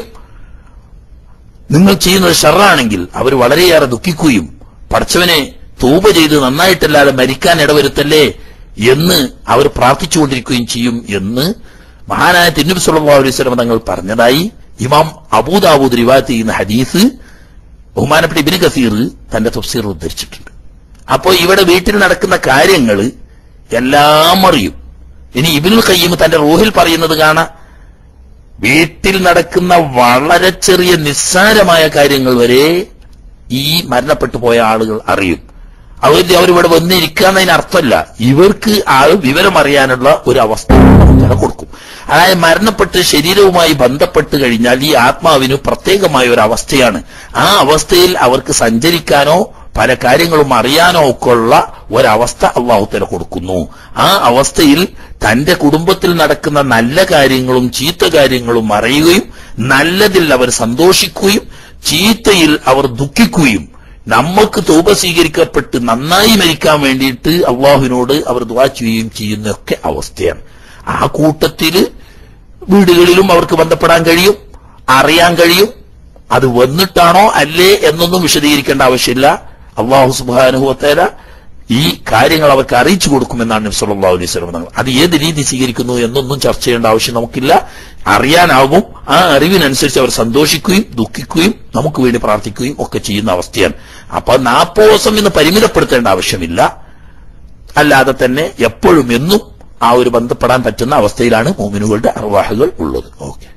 [SPEAKER 2] നിങ്ങൾ ചെയ്യുന്നത് ഷറാണെങ്കിൽ അവർ വളരെയേറെ ദുഃഖിക്കുകയും പടച്ചവനെ തൂപ ചെയ്ത് നന്നായിട്ടല്ലാതെ മരിക്കാൻ ഇടവരുത്തല്ലേ എന്ന് അവർ പ്രാർത്ഥിച്ചുകൊണ്ടിരിക്കുകയും ചെയ്യും എന്ന് മഹാനായ തിരുനബി സല്ലല്ലാഹു അലൈഹി വസല്ലം തങ്ങൾ പറഞ്ഞതായി ഇമാം അബൂദാവൂദ് റിവായത്ത് ചെയ്യുന്ന ഹദീസ് ബഹുമാനപ്പെട്ട ഇബിന് കസീർ തന്റെ തഫ്സീർ ഉദ്ധരിച്ചിട്ടുണ്ട് അപ്പോൾ ഇവിടെ വീട്ടിൽ നടക്കുന്ന കാര്യങ്ങൾ എല്ലാം അറിയും ഇനി ഇബിനുൽ കയ്യം തന്റെ റൂഹിൽ പറയുന്നത് കാണാം വീട്ടിൽ നടക്കുന്ന വളരെ ചെറിയ നിസ്സാരമായ കാര്യങ്ങൾ വരെ ഈ മരണപ്പെട്ടു പോയ ആളുകൾ അറിയും അവർ അവരിവിടെ വന്നിരിക്കാന്നതിന് അർത്ഥമല്ല ഇവർക്ക് ആ വിവരം അറിയാനുള്ള ഒരു അവസ്ഥ നമുക്ക് കൊടുക്കും അതായത് മരണപ്പെട്ട് ശരീരവുമായി ബന്ധപ്പെട്ട് കഴിഞ്ഞാൽ ഈ ആത്മാവിന് പ്രത്യേകമായ ഒരു അവസ്ഥയാണ് ആ അവസ്ഥയിൽ അവർക്ക് സഞ്ചരിക്കാനോ പല കാര്യങ്ങളും അറിയാനോ ഒക്കെ ഉള്ള ഒരവസ്ഥ അള്ളാഹുത്തല കൊടുക്കുന്നു ആ അവസ്ഥയിൽ തന്റെ കുടുംബത്തിൽ നടക്കുന്ന നല്ല കാര്യങ്ങളും ചീത്ത കാര്യങ്ങളും അറിയുകയും നല്ലതിൽ അവർ സന്തോഷിക്കുകയും ചീത്തയിൽ അവർ ദുഃഖിക്കുകയും നമ്മൾക്ക് തൂപ സ്വീകരിക്കപ്പെട്ട് നന്നായി മരിക്കാൻ വേണ്ടിയിട്ട് അള്ളാഹുവിനോട് അവർ ദ്വാ ചെയ്യുകയും ചെയ്യുന്നൊക്കെ അവസ്ഥയാണ് ആ കൂട്ടത്തില് വീടുകളിലും അവർക്ക് ബന്ധപ്പെടാൻ കഴിയും അറിയാൻ കഴിയും അത് വന്നിട്ടാണോ അല്ലേ എന്നൊന്നും വിശദീകരിക്കേണ്ട ആവശ്യമില്ല അള്ളാഹു സുബാനുഭവത്തേല ഈ കാര്യങ്ങൾ അവർക്ക് അറിയിച്ചു കൊടുക്കുമെന്നാണ് നബി സല്ലല്ലാഹു അലൈഹി വസല്ലം തങ്ങൾ അത് ഏത് രീതി സ്വീകരിക്കുന്നു എന്നൊന്നും ചർച്ച ചെയ്യേണ്ട ആവശ്യം നമുക്കില്ല അറിയാനാകും ആ അറിവിനനുസരിച്ച് അവർ സന്തോഷിക്കുകയും ദുഃഖിക്കുകയും നമുക്ക് വേണ്ടി പ്രാർത്ഥിക്കുകയും ഒക്കെ ചെയ്യുന്ന അവസ്ഥയാണ് അപ്പൊ നാൽപ്പത് ദിവസം ഇന്ന് പരിമിതപ്പെടുത്തേണ്ട ആവശ്യമില്ല അല്ലാതെ തന്നെ എപ്പോഴും എന്നും ആ ഒരു ബന്ധപ്പെടാൻ പറ്റുന്ന അവസ്ഥയിലാണ് മോമിനുകളുടെ അർവാഹുകൾ ഉള്ളത് ഓക്കെ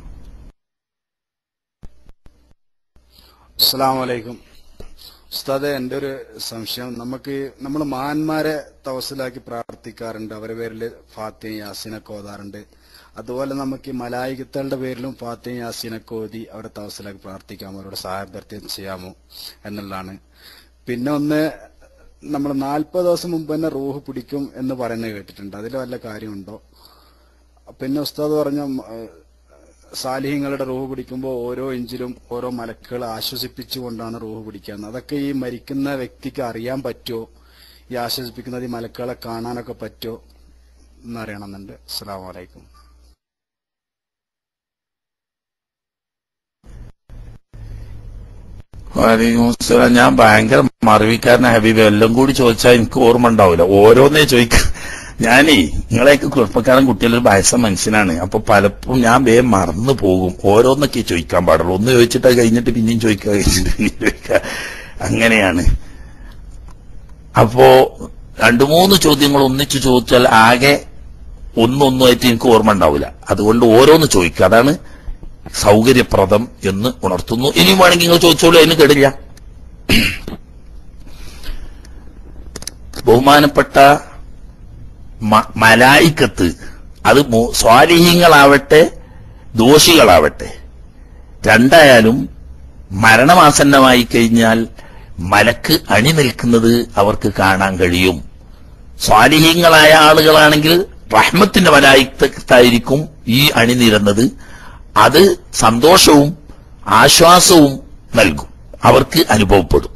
[SPEAKER 5] അസ്സാം വലൈക്കും ഉസ്താദെ എൻ്റെ ഒരു സംശയം നമുക്ക് നമ്മൾ മാന്മാരെ തവസിലാക്കി പ്രാർത്ഥിക്കാറുണ്ട് അവരുടെ പേരിൽ ഫാത്തിയും യാസീനൊക്കെ ഓതാറുണ്ട് അതുപോലെ നമുക്ക് ഈ മലായികത്തകളുടെ പേരിലും ഫാത്തിയും യാസീനൊക്കെ ഓതി അവരെ തവസിലാക്കി പ്രാർത്ഥിക്കാമോ അവരുടെ സഹായഭ്യർത്ഥന ചെയ്യാമോ എന്നുള്ളതാണ് പിന്നെ ഒന്ന് നമ്മൾ നാൽപ്പത് ദിവസം മുമ്പ് തന്നെ റൂഹ് പിടിക്കും എന്ന് പറയുന്നത് കേട്ടിട്ടുണ്ട് അതിൽ വല്ല കാര്യമുണ്ടോ പിന്നെ ഉസ്താദ് പറഞ്ഞ സാലിഹ്യങ്ങളുടെ റൂഹ് പിടിക്കുമ്പോൾ ഓരോ ഇഞ്ചിലും ഓരോ മലക്കുകൾ ആശ്വസിപ്പിച്ചുകൊണ്ടാണ് റൂഹ് പിടിക്കുന്നത് അതൊക്കെ ഈ മരിക്കുന്ന വ്യക്തിക്ക് അറിയാൻ പറ്റുമോ ഈ ആശ്വസിപ്പിക്കുന്നത് ഈ മലക്കുകളെ കാണാനൊക്കെ പറ്റുമോ എന്നറിയണമെന്നുണ്ട് അസ്സാം വലൈക്കും
[SPEAKER 2] വലൈക്കും അസ്സലാം. ഞാൻ ഭയങ്കര മറവിക്കാരന ഹബീബ് എല്ലാം കൂടി ചോദിച്ചാൽ എനിക്ക് ഓർമ്മ ഉണ്ടാവില്ല ഓരോന്നേ ചോദിക്ക ഞാനേ നിങ്ങളെയൊക്കെ കുഴപ്പക്കാരൻ കുട്ടികളൊരു വയസ്സ മനുഷ്യനാണ് അപ്പൊ പലപ്പോഴും ഞാൻ വേഗം മറന്നു പോകും ഓരോന്നൊക്കെ ചോദിക്കാൻ പാടുള്ളൂ ഒന്ന് ചോദിച്ചിട്ട് അത് കഴിഞ്ഞിട്ട് പിന്നെയും ചോദിക്കുക കഴിഞ്ഞിട്ട് പിന്നെയും ചോദിക്കുക അങ്ങനെയാണ് അപ്പോ രണ്ടു മൂന്ന് ചോദ്യങ്ങൾ ഒന്നിച്ചു ചോദിച്ചാൽ ആകെ ഒന്നൊന്നുമായിട്ട് എനിക്ക് ഓർമ്മ ഉണ്ടാവില്ല അതുകൊണ്ട് ഓരോന്ന് ചോദിക്കുക അതാണ് സൗകര്യപ്രദം എന്ന് ഉണർത്തുന്നു ഇനിയും വേണമെങ്കിൽ നിങ്ങൾ ചോദിച്ചോളൂ അതിന് കേടില്ല ബഹുമാനപ്പെട്ട മ- മലായിക്കത്ത് അത് മു- സ്വാലിഹീങ്ങളാവട്ടെ ദോഷികളാവട്ടെ രണ്ടായാലും മരണമാസന്നമായി കഴിഞ്ഞാൽ മലക്ക് അണി നിൽക്കുന്നത് അവർക്ക് കാണാൻ കഴിയും സ്വാലിഹീങ്ങളായ ആളുകളാണെങ്കിൽ റഹ്മത്തിന്റെ മലായിക്കത്തായിരിക്കും ഈ അണിനിരന്നത് അത് സന്തോഷവും ആശ്വാസവും നൽകും അവർക്ക് അനുഭവപ്പെടും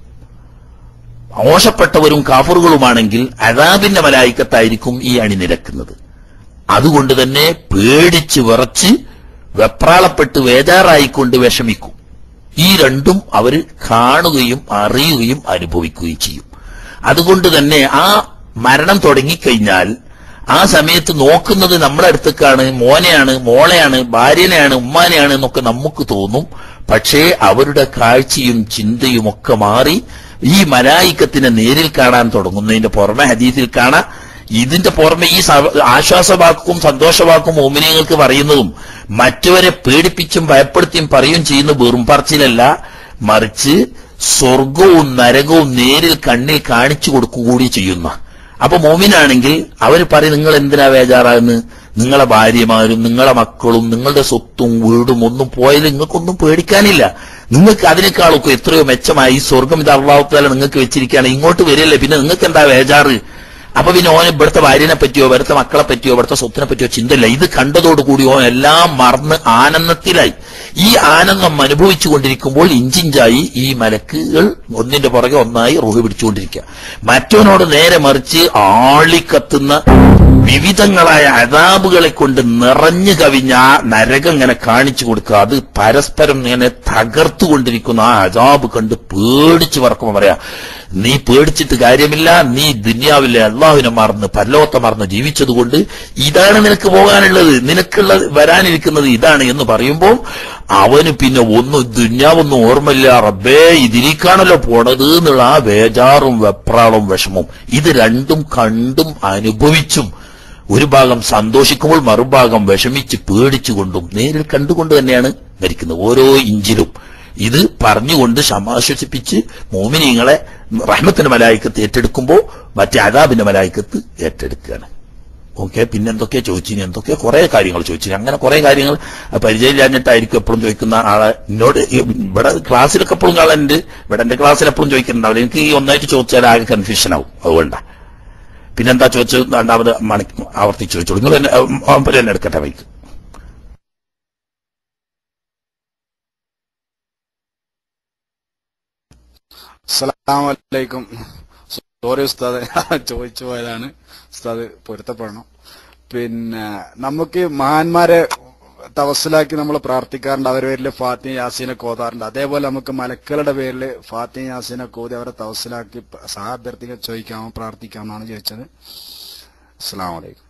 [SPEAKER 2] മോശപ്പെട്ടവരും കാഫറുകളുമാണെങ്കിൽ അതാബിന്റെ മലായിക്കത്തായിരിക്കും ഈ അണിനിരക്കുന്നത് അതുകൊണ്ട് തന്നെ പേടിച്ച് വിറച്ച് വെപ്രാളപ്പെട്ട് വേജാറായിക്കൊണ്ട് വിഷമിക്കും ഈ രണ്ടും അവർ കാണുകയും അറിയുകയും അനുഭവിക്കുകയും ചെയ്യും അതുകൊണ്ട് തന്നെ ആ മരണം തുടങ്ങിക്കഴിഞ്ഞാൽ ആ സമയത്ത് നോക്കുന്നത് നമ്മുടെ അടുത്തേക്കാണ് മോനെയാണ് മോളെയാണ് ഭാര്യനെയാണ് ഉമ്മാനെയാണ് എന്നൊക്കെ നമുക്ക് തോന്നും പക്ഷേ അവരുടെ കാഴ്ചയും ചിന്തയും ഒക്കെ മാറി ഈ മലായിക്കത്തിനെ നേരിൽ കാണാൻ തുടങ്ങുന്നതിന്റെ പുറമെ ഹദീസിൽ കാണാം ഇതിന്റെ പുറമെ ഈ സ- ആശ്വാസവാക്കും സന്തോഷവാക്കും മോമിനിയങ്ങൾക്ക് പറയുന്നതും മറ്റവരെ പേടിപ്പിച്ചും ഭയപ്പെടുത്തിയും പറയുകയും ചെയ്യുന്ന വെറും പറച്ചിലല്ല മറിച്ച് സ്വർഗവും നരകവും നേരിൽ കണ്ണിൽ കാണിച്ചു കൊടുക്കുക കൂടി ചെയ്യുന്ന അപ്പൊ മോമിനാണെങ്കിൽ അവർ പറയും നിങ്ങൾ എന്തിനാ ബേജാറാകുന്നു നിങ്ങളെ ഭാര്യമാരും നിങ്ങളെ മക്കളും നിങ്ങളുടെ സ്വത്തും വീടും ഒന്നും പോയാൽ നിങ്ങൾക്കൊന്നും പേടിക്കാനില്ല നിങ്ങൾക്ക് അതിനേക്കാളൊക്കെ എത്രയോ മെച്ചമായി ഈ സ്വർഗം ഇത് അള്ളാഹുത്താല നിങ്ങൾക്ക് വെച്ചിരിക്കുകയാണ് ഇങ്ങോട്ട് വരില്ലേ പിന്നെ നിങ്ങൾക്ക് എന്താ ബേജാറ് അപ്പൊ പിന്നെ ഓൻ ഇവിടുത്തെ ഭാര്യനെ പറ്റിയോ ഇവിടുത്തെ മക്കളെ പറ്റിയോ ഇവിടുത്തെ സ്വത്തിനെ പറ്റിയോ ചിന്തയില്ല ഇത് കണ്ടതോടുകൂടി ഓൻ എല്ലാം മറന്ന് ആനന്ദത്തിലായി ഈ ആനന്ദം അനുഭവിച്ചു കൊണ്ടിരിക്കുമ്പോൾ ഇഞ്ചിഞ്ചായി ഈ മലക്കുകൾ ഒന്നിന്റെ പുറകെ ഒന്നായി റുഹ് പിടിച്ചുകൊണ്ടിരിക്കുക മറ്റവനോട് നേരെ മറിച്ച് ആളിക്കത്തുന്ന വിവിധങ്ങളായ അതാബുകളെ കൊണ്ട് നിറഞ്ഞു കവിഞ്ഞ ആ നരകം ഇങ്ങനെ കാണിച്ചു കൊടുക്കുക അത് പരസ്പരം ഇങ്ങനെ തകർത്തുകൊണ്ടിരിക്കുന്ന ആ അതാബ് കണ്ട് പേടിച്ച് പറക്കുമ്പോ പറയാ നീ പേടിച്ചിട്ട് കാര്യമില്ല നീ ദുന്യാവിലെ അള്ളാഹുവിനെ മറന്ന് പല്ലോത്ത മറന്ന് ജീവിച്ചതുകൊണ്ട് ഇതാണ് നിനക്ക് പോകാനുള്ളത് നിനക്കുള്ള വരാനിരിക്കുന്നത് ഇതാണ് എന്ന് പറയുമ്പോൾ അവന് പിന്നെ ഒന്നും ദുന്യാവൊന്നും ഓർമ്മയില്ല റബ്ബേ ഇതിലേക്കാണല്ലോ പോണത് എന്നുള്ള ആ ബേജാറും വെപ്രാളും വിഷമവും ഇത് രണ്ടും കണ്ടും അനുഭവിച്ചും ഒരു ഭാഗം സന്തോഷിക്കുമ്പോൾ മറുഭാഗം വിഷമിച്ച് പേടിച്ചുകൊണ്ടും നേരിൽ കണ്ടുകൊണ്ട് തന്നെയാണ് മരിക്കുന്നത് ഓരോ ഇഞ്ചിലും ഇത് പറഞ്ഞുകൊണ്ട് സമാശ്വസിപ്പിച്ച് മോമിനിയങ്ങളെ റഹ്മത്തിന്റെ മലായിക്കത്ത് ഏറ്റെടുക്കുമ്പോൾ മറ്റേ അതാബിന്റെ മലായിക്കത്ത് ഏറ്റെടുക്കുകയാണ് ഓക്കെ പിന്നെ എന്തൊക്കെയാ ചോദിച്ചിനി എന്തൊക്കെയാ കുറെ കാര്യങ്ങൾ ചോദിച്ചിനി അങ്ങനെ കുറെ കാര്യങ്ങൾ പരിചയമില്ലാഞ്ഞിട്ടായിരിക്കും എപ്പോഴും ചോദിക്കുന്ന ആളെ എന്നോട് ഈ ഇവിടെ ക്ലാസ്സിലൊക്കെ എപ്പോഴും കാണാനുണ്ട് ഇവിടെ എന്റെ ക്ലാസ്സിൽ എപ്പോഴും ചോദിക്കുന്നുണ്ടാവില്ല എനിക്ക് ഈ ഒന്നായിട്ട് ചോദിച്ചാൽ ആകെ കൺഫ്യൂഷൻ ആവും അതുകൊണ്ടാ പിന്നെന്താ ചോദിച്ചത് രണ്ടാമത് മണി ആവർത്തിച്ച് ചോദിച്ചോളൂ നിങ്ങൾ എന്നെ ഉം, തന്നെ എടുക്കട്ടെ വൈക്ക്
[SPEAKER 5] അസ്സലാമലൈക്കും സോറി ഉസ്താദ് ചോദിച്ചു പോയതാണ് ഉസ്താദ് പൊരുത്തപ്പെടണം പിന്നെ നമുക്ക് മഹാന്മാരെ തവസ്സിലാക്കി നമ്മൾ പ്രാർത്ഥിക്കാറുണ്ട് അവരുടെ പേരിൽ ഫാത്തിയ യാസീനെ കോതാറുണ്ട് അതേപോലെ നമുക്ക് മലക്കളുടെ പേരിൽ ഫാത്തിയ യാസീനെ കോതി അവരെ തവസ്സിലാക്കി സഹാഭ്യർത്ഥികൾ ചോദിക്കാമോ പ്രാർത്ഥിക്കാമെന്നാണ് ചോദിച്ചത് അസ്സാം വലൈക്കും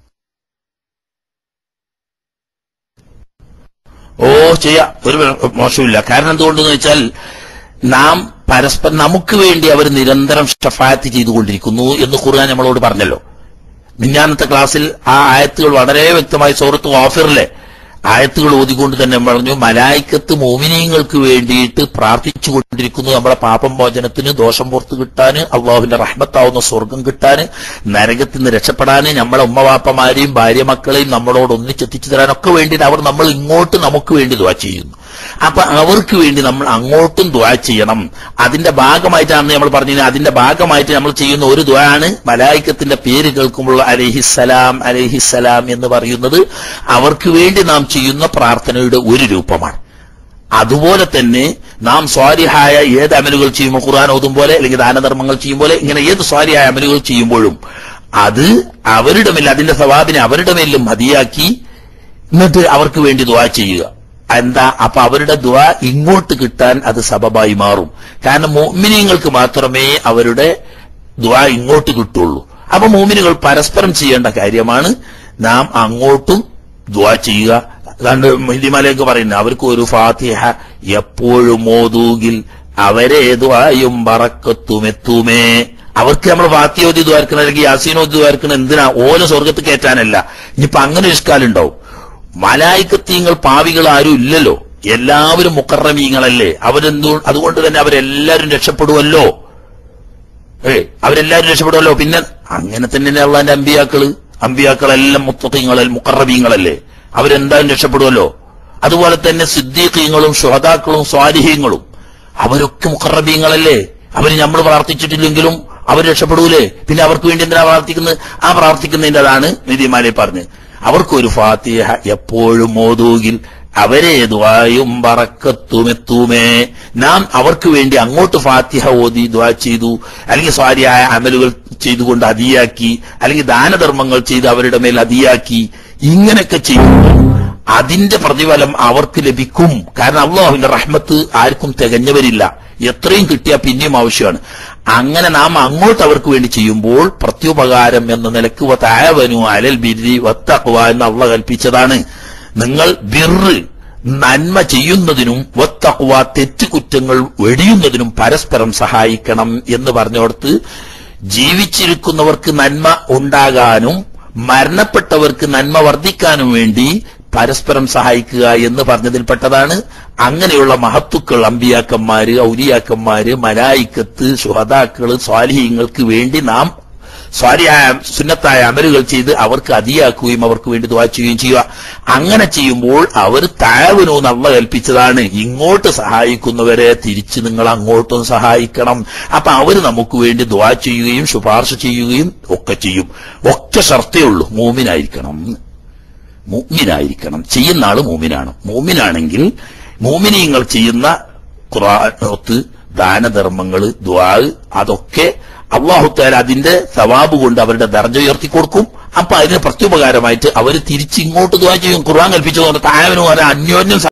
[SPEAKER 2] ഓ ചെയ്യാം ഒരു മോശമില്ല കാരണം എന്തുകൊണ്ടെന്ന് വെച്ചാൽ നാം പരസ്പരം നമുക്ക് വേണ്ടി അവർ നിരന്തരം ഷഫായത്ത് ചെയ്തുകൊണ്ടിരിക്കുന്നു എന്ന് ഖുർആൻ നമ്മളോട് പറഞ്ഞല്ലോ മിഞ്ഞാന്നത്തെ ക്ലാസ്സിൽ ആ ആയത്തുകൾ വളരെ വ്യക്തമായി സൂറത്ത് ഓഫറിലെ ആയത്തുകൾ ഓതിക്കൊണ്ട് തന്നെ പറഞ്ഞു മലായിക്കത്ത് മോമിനീങ്ങൾക്ക് വേണ്ടിയിട്ട് പ്രാർത്ഥിച്ചു കൊണ്ടിരിക്കുന്നു നമ്മളെ പാപം മോചനത്തിന് ദോഷം പുറത്ത് കിട്ടാന് അള്ളാഹുവിന്റെ റഹ്മത്താവുന്ന സ്വർഗം കിട്ടാന് നരകത്തിൽ നിന്ന് രക്ഷപ്പെടാന് നമ്മളെ ഉമ്മവാപ്പമാരെയും ഭാര്യ മക്കളെയും നമ്മളോട് ഒന്നിച്ചെത്തിച്ചു തരാനൊക്കെ വേണ്ടിയിട്ട് അവർ നമ്മൾ ഇങ്ങോട്ട് നമുക്ക് വേണ്ടി ദുവാ ചെയ്യുന്നു അപ്പൊ അവർക്ക് വേണ്ടി നമ്മൾ അങ്ങോട്ടും ദുആ ചെയ്യണം അതിന്റെ ഭാഗമായിട്ടാണ് നമ്മൾ പറഞ്ഞത് അതിന്റെ ഭാഗമായിട്ട് നമ്മൾ ചെയ്യുന്ന ഒരു ദുആണ് മലായിക്കത്തിന്റെ പേര് കേൾക്കുമ്പോൾ അലഹിസലാം അലഹിസലാം എന്ന് പറയുന്നത് അവർക്ക് വേണ്ടി നാം ചെയ്യുന്ന പ്രാർത്ഥനയുടെ ഒരു രൂപമാണ് അതുപോലെ തന്നെ നാം സ്വാരിഹായ ഏത് അമലുകൾ ചെയ്യുമ്പോൾ ഖുർആൻ ഓതും പോലെ അല്ലെങ്കിൽ ദാനധർമ്മങ്ങൾ ചെയ്യും പോലെ ഇങ്ങനെ ഏത് സ്വാരിഹായ അമലുകൾ ചെയ്യുമ്പോഴും അത് അവരുടെ മേൽ അതിന്റെ സവാബിനെ അവരുടെ മേലും മതിയാക്കി എന്നിട്ട് അവർക്ക് വേണ്ടി ദുആ ചെയ്യുക എന്താ അപ്പൊ അവരുടെ ദുആ ഇങ്ങോട്ട് കിട്ടാൻ അത് സബബായി മാറും കാരണം മോമിനിയങ്ങൾക്ക് മാത്രമേ അവരുടെ ദുആ ഇങ്ങോട്ട് കിട്ടുള്ളൂ അപ്പൊ മോമിനുകൾ പരസ്പരം ചെയ്യേണ്ട കാര്യമാണ് നാം അങ്ങോട്ടും ദുആ ചെയ്യുക കണ്ട് ഹിന്ദിമാലേക്ക് പറയുന്നത് അവർക്ക് ഒരു ഫാത്തിഹ എപ്പോഴും ഓതൂകിൽ അവരെ ദുആയും പറക്കത്തുമെത്തുമേ അവർക്ക് നമ്മൾ ഫാത്തിയോതി ദ്വാർക്കണം അല്ലെങ്കിൽ യാസീനോതി ദ്വാർക്കണം എന്തിനാ ഓല സ്വർഗത്ത് കയറ്റാനല്ല ഇനിയിപ്പൊ അങ്ങനെ ഒരു ഇഷ്കാലുണ്ടാവും മലായിക്കത്തീങ്ങൾ പാവികൾ ആരും ഇല്ലല്ലോ എല്ലാവരും മുക്കറമീങ്ങളല്ലേ അവരെന്തോ അതുകൊണ്ട് തന്നെ അവരെല്ലാവരും രക്ഷപ്പെടുമല്ലോ ഏ അവരെല്ലാവരും രക്ഷപ്പെടുമല്ലോ പിന്നെ അങ്ങനെ തന്നെ അള്ളാന്റെ അമ്പിയാക്കള് അമ്പിയാക്കളെല്ലാം മുത്തീങ്ങളെ മുക്കറബീങ്ങളല്ലേ അവരെന്തായാലും രക്ഷപ്പെടുമല്ലോ അതുപോലെ തന്നെ സിദ്ദീഖീങ്ങളും ഷുഹദാക്കളും സ്വാലിഹീങ്ങളും അവരൊക്കെ മുക്കറബീങ്ങളല്ലേ അവര് നമ്മൾ പ്രാർത്ഥിച്ചിട്ടില്ലെങ്കിലും അവർ രക്ഷപ്പെടൂലേ പിന്നെ അവർക്ക് വേണ്ടി എന്തിനാ പ്രാർത്ഥിക്കുന്നത് ആ പ്രാർത്ഥിക്കുന്നതിൻ്റെതാണ് നിധിമാലെ പറഞ്ഞ് അവർക്കൊരു ഫാത്തിഹ എപ്പോഴും മോതൂകിൽ അവരെ ദ്വായും പറക്കത്തുമെത്തുമേ നാം അവർക്ക് വേണ്ടി അങ്ങോട്ട് ഫാത്തിഹ ഓതി ദ്വാ ചെയ്തു അല്ലെങ്കിൽ സ്വാരിയായ അമലുകൾ ചെയ്തുകൊണ്ട് അതിയാക്കി അല്ലെങ്കിൽ ദാനധർമ്മങ്ങൾ ചെയ്ത് അവരുടെ മേൽ അതിയാക്കി ഇങ്ങനെയൊക്കെ ചെയ്യുമ്പോൾ അതിന്റെ പ്രതിഫലം അവർക്ക് ലഭിക്കും കാരണം അള്ളാഹുവിന്റെ റഹ്മത്ത് ആർക്കും തികഞ്ഞവരില്ല എത്രയും കിട്ടിയാൽ പിന്നെയും ആവശ്യമാണ് അങ്ങനെ നാം അങ്ങോട്ട് അവർക്ക് വേണ്ടി ചെയ്യുമ്പോൾ പ്രത്യുപകാരം എന്ന നിലക്ക് താവനു അലൽ ബിരി വത്തഖ്വ എന്ന് അള്ള കൽപ്പിച്ചതാണ് നിങ്ങൾ ബിറ് നന്മ ചെയ്യുന്നതിനും വത്തഖ്വ തെറ്റുകുറ്റങ്ങൾ വെടിയുന്നതിനും പരസ്പരം സഹായിക്കണം എന്ന് പറഞ്ഞോടത്ത് ജീവിച്ചിരിക്കുന്നവർക്ക് നന്മ ഉണ്ടാകാനും മരണപ്പെട്ടവർക്ക് നന്മ വർദ്ധിക്കാനും വേണ്ടി പരസ്പരം സഹായിക്കുക എന്ന് പറഞ്ഞതിൽപ്പെട്ടതാണ് അങ്ങനെയുള്ള മഹത്തുക്കൾ അമ്പിയാക്കന്മാര് ഔലിയാക്കന്മാര് മലായിക്കത്ത് സുഹതാക്കള് സ്വാലിഹ്യങ്ങൾക്ക് വേണ്ടി നാം സ്വാലിയായ സുന്നത്തായ അമലുകൾ ചെയ്ത് അവർക്ക് അതിയാക്കുകയും അവർക്ക് വേണ്ടി ദുവാ ചെയ്യുകയും ചെയ്യുക അങ്ങനെ ചെയ്യുമ്പോൾ അവർ താവനോ നല്ല കൽപ്പിച്ചതാണ് ഇങ്ങോട്ട് സഹായിക്കുന്നവരെ തിരിച്ച് നിങ്ങൾ അങ്ങോട്ടും സഹായിക്കണം അപ്പൊ അവര് നമുക്ക് വേണ്ടി ദുവാ ചെയ്യുകയും ശുപാർശ ചെയ്യുകയും ഒക്കെ ചെയ്യും ഒക്കെ ഷർത്തേ ഉള്ളൂ മൂമിനായിരിക്കണം മൂമിനായിരിക്കണം ചെയ്യുന്ന ആള് മൂമിനാണ് മൂമിനാണെങ്കിൽ മൂമിനീങ്ങൾ ചെയ്യുന്ന ഖുറാനത്ത് ദാനധർമ്മങ്ങള് ദ്വാ അതൊക്കെ അള്ളാഹുത്താൽ അതിന്റെ സവാബ് കൊണ്ട് അവരുടെ ദർജ ഉയർത്തി കൊടുക്കും അപ്പൊ അതിന് പ്രത്യുപകാരമായിട്ട് അവർ തിരിച്ചിങ്ങോട്ട് ദ്വാ ചെയ്യും ഖുർആൻ കൽപ്പിച്ചതുകൊണ്ട് താഴവനും അന്യോന്യം